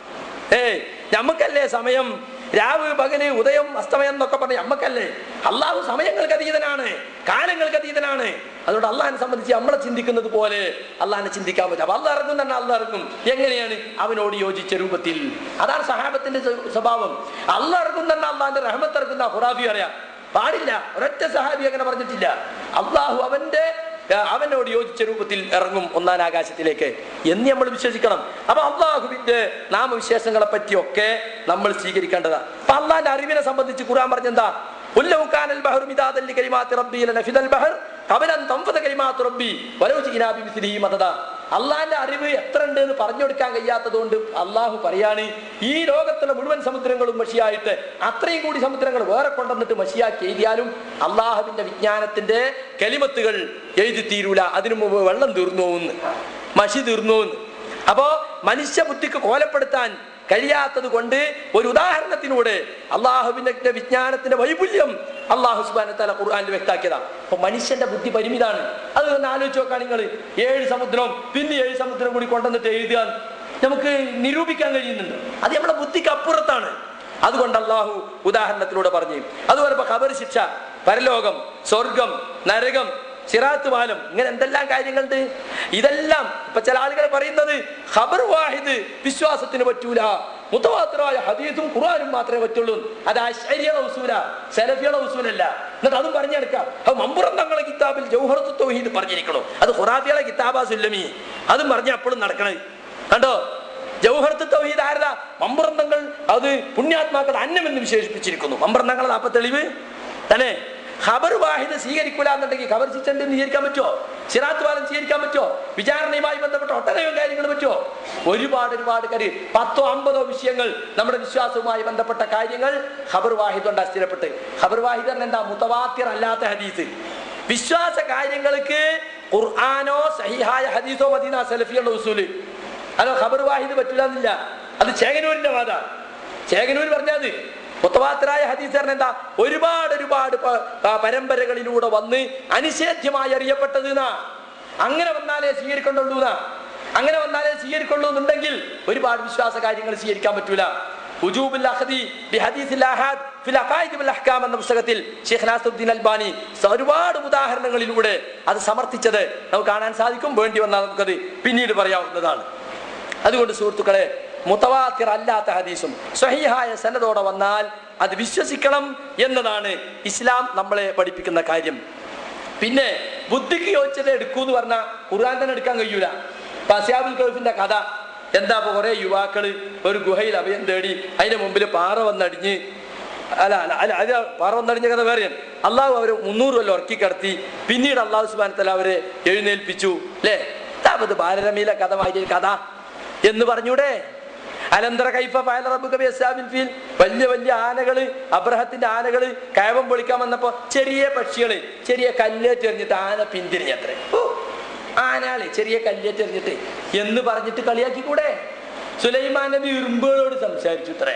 ഏയ് ഞമ്മക്കല്ലേ സമയം രാവ് പകല് ഉദയം അസ്തമയം എന്നൊക്കെ പറഞ്ഞ ഞമ്മക്കല്ലേ അള്ളാഹു സമയങ്ങൾക്ക് അതീതനാണ് കാലങ്ങൾക്ക് അതീതനാണ് അതുകൊണ്ട് അള്ളാഹിനെ സംബന്ധിച്ച് നമ്മളെ ചിന്തിക്കുന്നത് പോലെ അള്ളാഹിനെ ചിന്തിക്കാൻ പറ്റും അപ്പൊ അള്ളാഹ് ഇറങ്ങും തന്നെ അള്ളാഹ് ഇറങ്ങും എങ്ങനെയാണ് അവനോട് യോജിച്ച രൂപത്തിൽ അതാണ് സഹാബത്തിന്റെ സ്വ- സ്വഭാവം അള്ളാഹ് ഇറങ്ങും തന്നെ അള്ളാഹിന്റെ റഹ്മത്ത് ഇറക്കുന്ന ഹുറാബി അറിയാം പാടില്ല ഒരൊറ്റ സഹാബി അങ്ങനെ പറഞ്ഞിട്ടില്ല അള്ളാഹു അവന്റെ ആ, അവനോട് യോജിച്ച രൂപത്തിൽ ഇറങ്ങും ഒന്നാം ആകാശത്തിലേക്ക് എന്ന് നമ്മൾ വിശ്വസിക്കണം അപ്പൊ അള്ളാഹുവിന്റെ നാമവിശേഷങ്ങളെ പറ്റിയൊക്കെ നമ്മൾ സ്വീകരിക്കേണ്ടതാണ് അപ്പൊ അള്ളാന്റെ അറിവിനെ സംബന്ധിച്ച് ഖുർആൻ പറഞ്ഞെന്താ "ഖുൽ കാന البحر مدادا لكلمات ربي لنفذ البحر قبل أن تنفذ كلمات ربي ولو جئنا بمثله مددا അള്ളാന്റെ അറിവ് എത്ര ഉണ്ട് എന്ന് പറഞ്ഞു കൊടുക്കാൻ കഴിയാത്തതുകൊണ്ട് അള്ളാഹു പറയാണ് ഈ ലോകത്തുള്ള മുഴുവൻ സമുദ്രങ്ങളും മഷിയായിട്ട് അത്രയും കൂടി സമുദ്രങ്ങൾ വേറെ കൊണ്ടുവന്നിട്ട് മഷിയാക്കി എഴുതിയാലും അള്ളാഹുവിന്റെ വിജ്ഞാനത്തിന്റെ കെലിമത്തുകൾ എഴുതി തീരൂല അതിനു മുമ്പ് വെള്ളം തീർന്നു എന്ന് മഷി തീർന്നു എന്ന് അപ്പോ മനുഷ്യ ബുദ്ധിക്ക് കോലപ്പെടുത്താൻ കഴിയാത്തത് കൊണ്ട് ഒരു ഉദാഹരണത്തിലൂടെ അള്ളാഹുവിന്റെ വിജ്ഞാനത്തിന്റെ വൈപുല്യം അള്ളാഹു സുബാന തല ഖുർആാനിൽ വ്യക്താക്കിയതാണ് അപ്പൊ മനുഷ്യന്റെ ബുദ്ധി പരിമിതാണ് അത് ഒന്ന് ആലോചിച്ച് നോക്കാം നിങ്ങൾ ഏഴ് സമുദ്രം പിന്നെ ഏഴ് സമുദ്രം കൂടി കൊണ്ടുവന്നിട്ട് എഴുതുക നമുക്ക് നിരൂപിക്കാൻ കഴിയുന്നുണ്ട് അത് നമ്മുടെ ബുദ്ധിക്ക് അപ്പുറത്താണ് അതുകൊണ്ട് അള്ളാഹു ഉദാഹരണത്തിലൂടെ പറഞ്ഞു അതുപോലെ ഇപ്പൊ ഖബർ ശിക്ഷ പരലോകം സ്വർഗം നരകം സിറാത്ത് പാലം ഇങ്ങനെ എന്തെല്ലാം കാര്യങ്ങളുണ്ട് ഇതെല്ലാം ഇപ്പൊ ചില ആളുകൾ പറയുന്നത് ഖബർ വാഹിദ് വിശ്വാസത്തിന് പറ്റൂല മുത്തവാത്തരായ ഹദീസും ഖുർആനും മാത്രമേ പറ്റുള്ളൂ അത് അശ്വര്യയുടെ ഉസൂല സെലഫിയുടെ ഉസൂലല്ല എന്നിട്ട് അതും പറഞ്ഞെടുക്കാം അത് മമ്പുറം തങ്ങളെ കിതാബിൽ ജൗഹറത്ത് തൗഹീദ് പറഞ്ഞിരിക്കണോ അത് ഖുറാഫിയുടെ കിതാബാ സുല്ലമി അതും പറഞ്ഞ അപ്പോഴും നടക്കണേ കണ്ടോ ജൗഹർത്ത് തൗഹീദ് ആരതാ മമ്പുറന്തങ്ങൾ അത് പുണ്യാത്മാക്കളുടെ അന്നമെന്ന് വിശേഷിപ്പിച്ചിരിക്കുന്നു മമ്പുറന്തങ്ങളുടെ അപ്പൊ തെളിവ് തന്നെ ഖബർ വാഹിദ് സ്വീകരിക്കൂല എന്നുണ്ടെങ്കിൽ ഖബർ ശിക്ഷന്റെ സ്വീകരിക്കാൻ പറ്റുമോ സിറാത്ത് പാലം സ്വീകരിക്കാൻ പറ്റുമോ വിചാരണയുമായി ബന്ധപ്പെട്ട ഒട്ടനവധി കാര്യങ്ങൾ പറ്റുമോ ഒരുപാട് ഒരുപാട് കാര്യം പത്തോ അമ്പതോ വിഷയങ്ങൾ നമ്മുടെ വിശ്വാസവുമായി ബന്ധപ്പെട്ട കാര്യങ്ങൾ ഖബർ വാഹിദ് കൊണ്ട് സ്ഥിരപ്പെട്ട് ഖബർ വാഹിദ് പറഞ്ഞ എന്താ മുത്തവാത്തിർ അല്ലാത്ത ഹദീസ് വിശ്വാസ കാര്യങ്ങൾക്ക് ഖുർആാനോ സഹിഹായ ഹദീസോ മദീന സലഫിയുള്ള ഉസൂല് അതോ ഖബർ വാഹിദ് പറ്റില്ല എന്നില്ല അത് ചേകനൂരിന്റെ വാദ ചേകനൂർ പറഞ്ഞത് മുത്തവാത്തരായ ഹദീസ് പറഞ്ഞ എന്താ ഒരുപാട് ഒരുപാട് പ- പ- പരമ്പരകളിലൂടെ വന്ന് അനിഷേധ്യമായി അറിയപ്പെട്ടത് എന്നാ അങ്ങനെ വന്നാലേ സ്വീകരിക്കൊണ്ടുള്ളൂ എന്നാ അങ്ങനെ വന്നാലേ സ്വീകരിക്കൊള്ളൂ എന്നുണ്ടെങ്കിൽ ഒരുപാട് വിശ്വാസ കാര്യങ്ങൾ സ്വീകരിക്കാൻ പറ്റൂല ഉജൂബുൽ അഖദി ബിഹദീസിൽ ആഹാദ് ഫിൽ അഖായിദ് വൽ അഹ്കാം എന്ന പുസ്തകത്തിൽ ഷെയ്ഖ് നാസറുദ്ദീൻ അൽബാനി സ- ഒരുപാട് ഉദാഹരണങ്ങളിലൂടെ അത് സമർത്ഥിച്ചത് നമുക്ക് കാണാൻ സാധിക്കും വേണ്ടി വന്നാൽ നമുക്കത് പിന്നീട് പറയാവുന്നതാണ് അതുകൊണ്ട് സുഹൃത്തുക്കളെ മുത്തവാത്തിർ അല്ലാത്ത ഹദീസും സ്വഹീഹായ സനതോടെ വന്നാൽ അത് വിശ്വസിക്കണം എന്നതാണ് ഇസ്ലാം നമ്മളെ പഠിപ്പിക്കുന്ന കാര്യം പിന്നെ ബുദ്ധിക്ക് യോജിച്ചത് എടുക്കൂ എന്ന് പറഞ്ഞാൽ ഖുർആൻ തന്നെ എടുക്കാൻ കഴിയൂല ഇപ്പൊ അസ്യാബുൽ കൗഫിന്റെ കഥ എന്താ ഇപ്പൊ കുറെ യുവാക്കള് ഒരു ഗുഹയിൽ അഭയം തേടി അതിന്റെ മുമ്പിൽ പാറ വന്നടിഞ്ഞ് അല്ല അല്ല അല്ല അത് പാറ വന്നടിഞ്ഞ കഥ വേറെയാണ് അള്ളാഹു അവര് മുന്നൂറ് കൊല്ലം ഉറക്കി കിടത്തി പിന്നീട് അള്ളാഹു സുബാനത്തല അവരെ എഴുന്നേൽപ്പിച്ചു അല്ലേ ഇത് ബാലരമയിലെ കഥ വായിച്ച കഥ എന്ന് പറഞ്ഞൂടെ അലന്തര കൈഫ ഫയല റബ്ബുക ബിഅസ്ഹാബിൽ ഫീൽ വലിയ വലിയ ആനകള് അബ്രഹത്തിന്റെ ആനകള് കയവം പൊളിക്കാൻ വന്നപ്പോ ചെറിയ പക്ഷികള് ചെറിയ കല്ലേറ്റ് എറിഞ്ഞിട്ട് ആന പിന്തിരിഞ്ഞത്രേ ഓ ആനാള് ചെറിയ കല്ലേറ്റ് എറിഞ്ഞിട്ട് എന്ന് പറഞ്ഞിട്ട് കളിയാക്കി കൂടെ സുലൈമാൻ നബി ഇറുമ്പുകളോട് സംസാരിച്ചു ഇത്രേ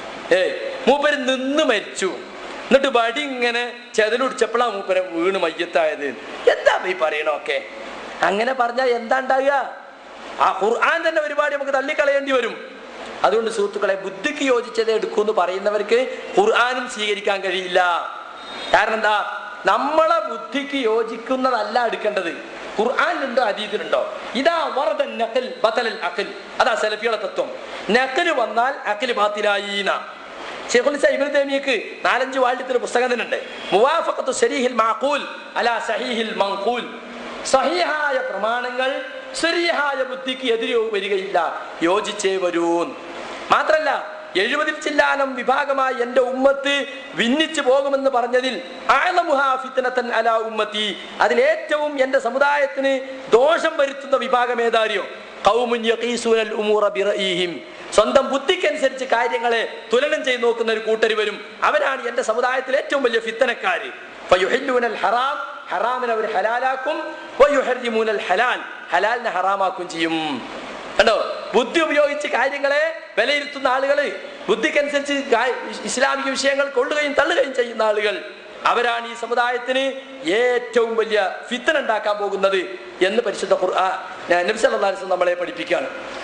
ഏ മൂപ്പര് നിന്ന് മരിച്ചു എന്നിട്ട് വടി ഇങ്ങനെ ചെതലുടിച്ചപ്പോഴാ മൂപ്പരെ വീണ് മയ്യത്തായത് എന്താ ഈ പറയണൊക്കെ അങ്ങനെ പറഞ്ഞാൽ എന്താ ഉണ്ടാകുക ആ ഖുർആൻ തന്നെ ഒരുപാട് നമുക്ക് തള്ളിക്കളയേണ്ടി വരും അതുകൊണ്ട് സുഹൃത്തുക്കളെ ബുദ്ധിക്ക് യോജിച്ചതേ എടുക്കൂ എന്ന് പറയുന്നവർക്ക് ഖുർആാനും സ്വീകരിക്കാൻ കഴിയില്ല കാരണം എന്താ നമ്മളെ ബുദ്ധിക്ക് യോജിക്കുന്നതല്ല എടുക്കേണ്ടത് ഖുർആാനിലുണ്ടോ അതീതിലുണ്ടോ ഇതാ വറദ നഖൽ ബതലൽ അഖൽ അതാ സലഫിയുടെ തത്വം നഖല് വന്നാൽ അഖൽ ബാത്തിലായീന ഷെയ്ഖുൽ ഇസ്ലാം ഇബ്നു തൈമിയക്ക് നാലഞ്ച് വാള്യത്തിൽ പുസ്തകം തന്നെ ഉണ്ട് മുവാഫഖത്തു സരീഹിൽ മാഖൂൽ അലാ സഹീഹിൽ മൻഖൂൽ സഹിഹായ പ്രമാണങ്ങൾ ശരിയായ ബുദ്ധിക്ക് എതിരെ വരികയില്ല യോജിച്ചേ വരൂ മാത്രല്ല എഴുപതിൽ ചില്ലാനം വിഭാഗമായി എന്റെ ഉമ്മത്ത് ഭിന്നിച്ചു പോകുമെന്ന് പറഞ്ഞതിൽ ആലമുഹാ ഫിത്നത്തൻ അലാ ഉമ്മത്തി അതിലേറ്റവും എന്റെ സമുദായത്തിന് ദോഷം വരുത്തുന്ന വിഭാഗം ഏതാരിയോ ഖൗമുൻ യഖീസൂനൽ ഉമൂറ ബിറഈഹിം സ്വന്തം ബുദ്ധിക്കനുസരിച്ച് കാര്യങ്ങളെ തുലനം ചെയ്ത് നോക്കുന്ന ഒരു കൂട്ടർ വരും അവരാണ് എന്റെ സമുദായത്തിലെ ഏറ്റവും വലിയ ഫിത്തനക്കാര് ഫയുഹില്ലൂനൽ ഹറാം ഹറാമിനെ അവർ ഹലാലാക്കും വയുഹരിമൂനൽ ഹലാൽ ഹലാലിനെ ഹറാമാക്കും ചെയ്യും കണ്ടോ ബുദ്ധി ഉപയോഗിച്ച് കാര്യങ്ങളെ വിലയിരുത്തുന്ന ആളുകൾ ബുദ്ധിക്കനുസരിച്ച് കാ- ഇസ്ലാമിക വിഷയങ്ങൾ കൊള്ളുകയും തള്ളുകയും ചെയ്യുന്ന ആളുകൾ അവരാണ് ഈ സമുദായത്തിന് ഏറ്റവും വലിയ ഫിത്തന ഉണ്ടാക്കാൻ പോകുന്നത് എന്ന് പരിശുദ്ധ ഖുർആൻ നബി സല്ലല്ലാഹു അലൈഹി വസല്ലം നമ്മളെ പഠിപ്പിക്കുകയാണ്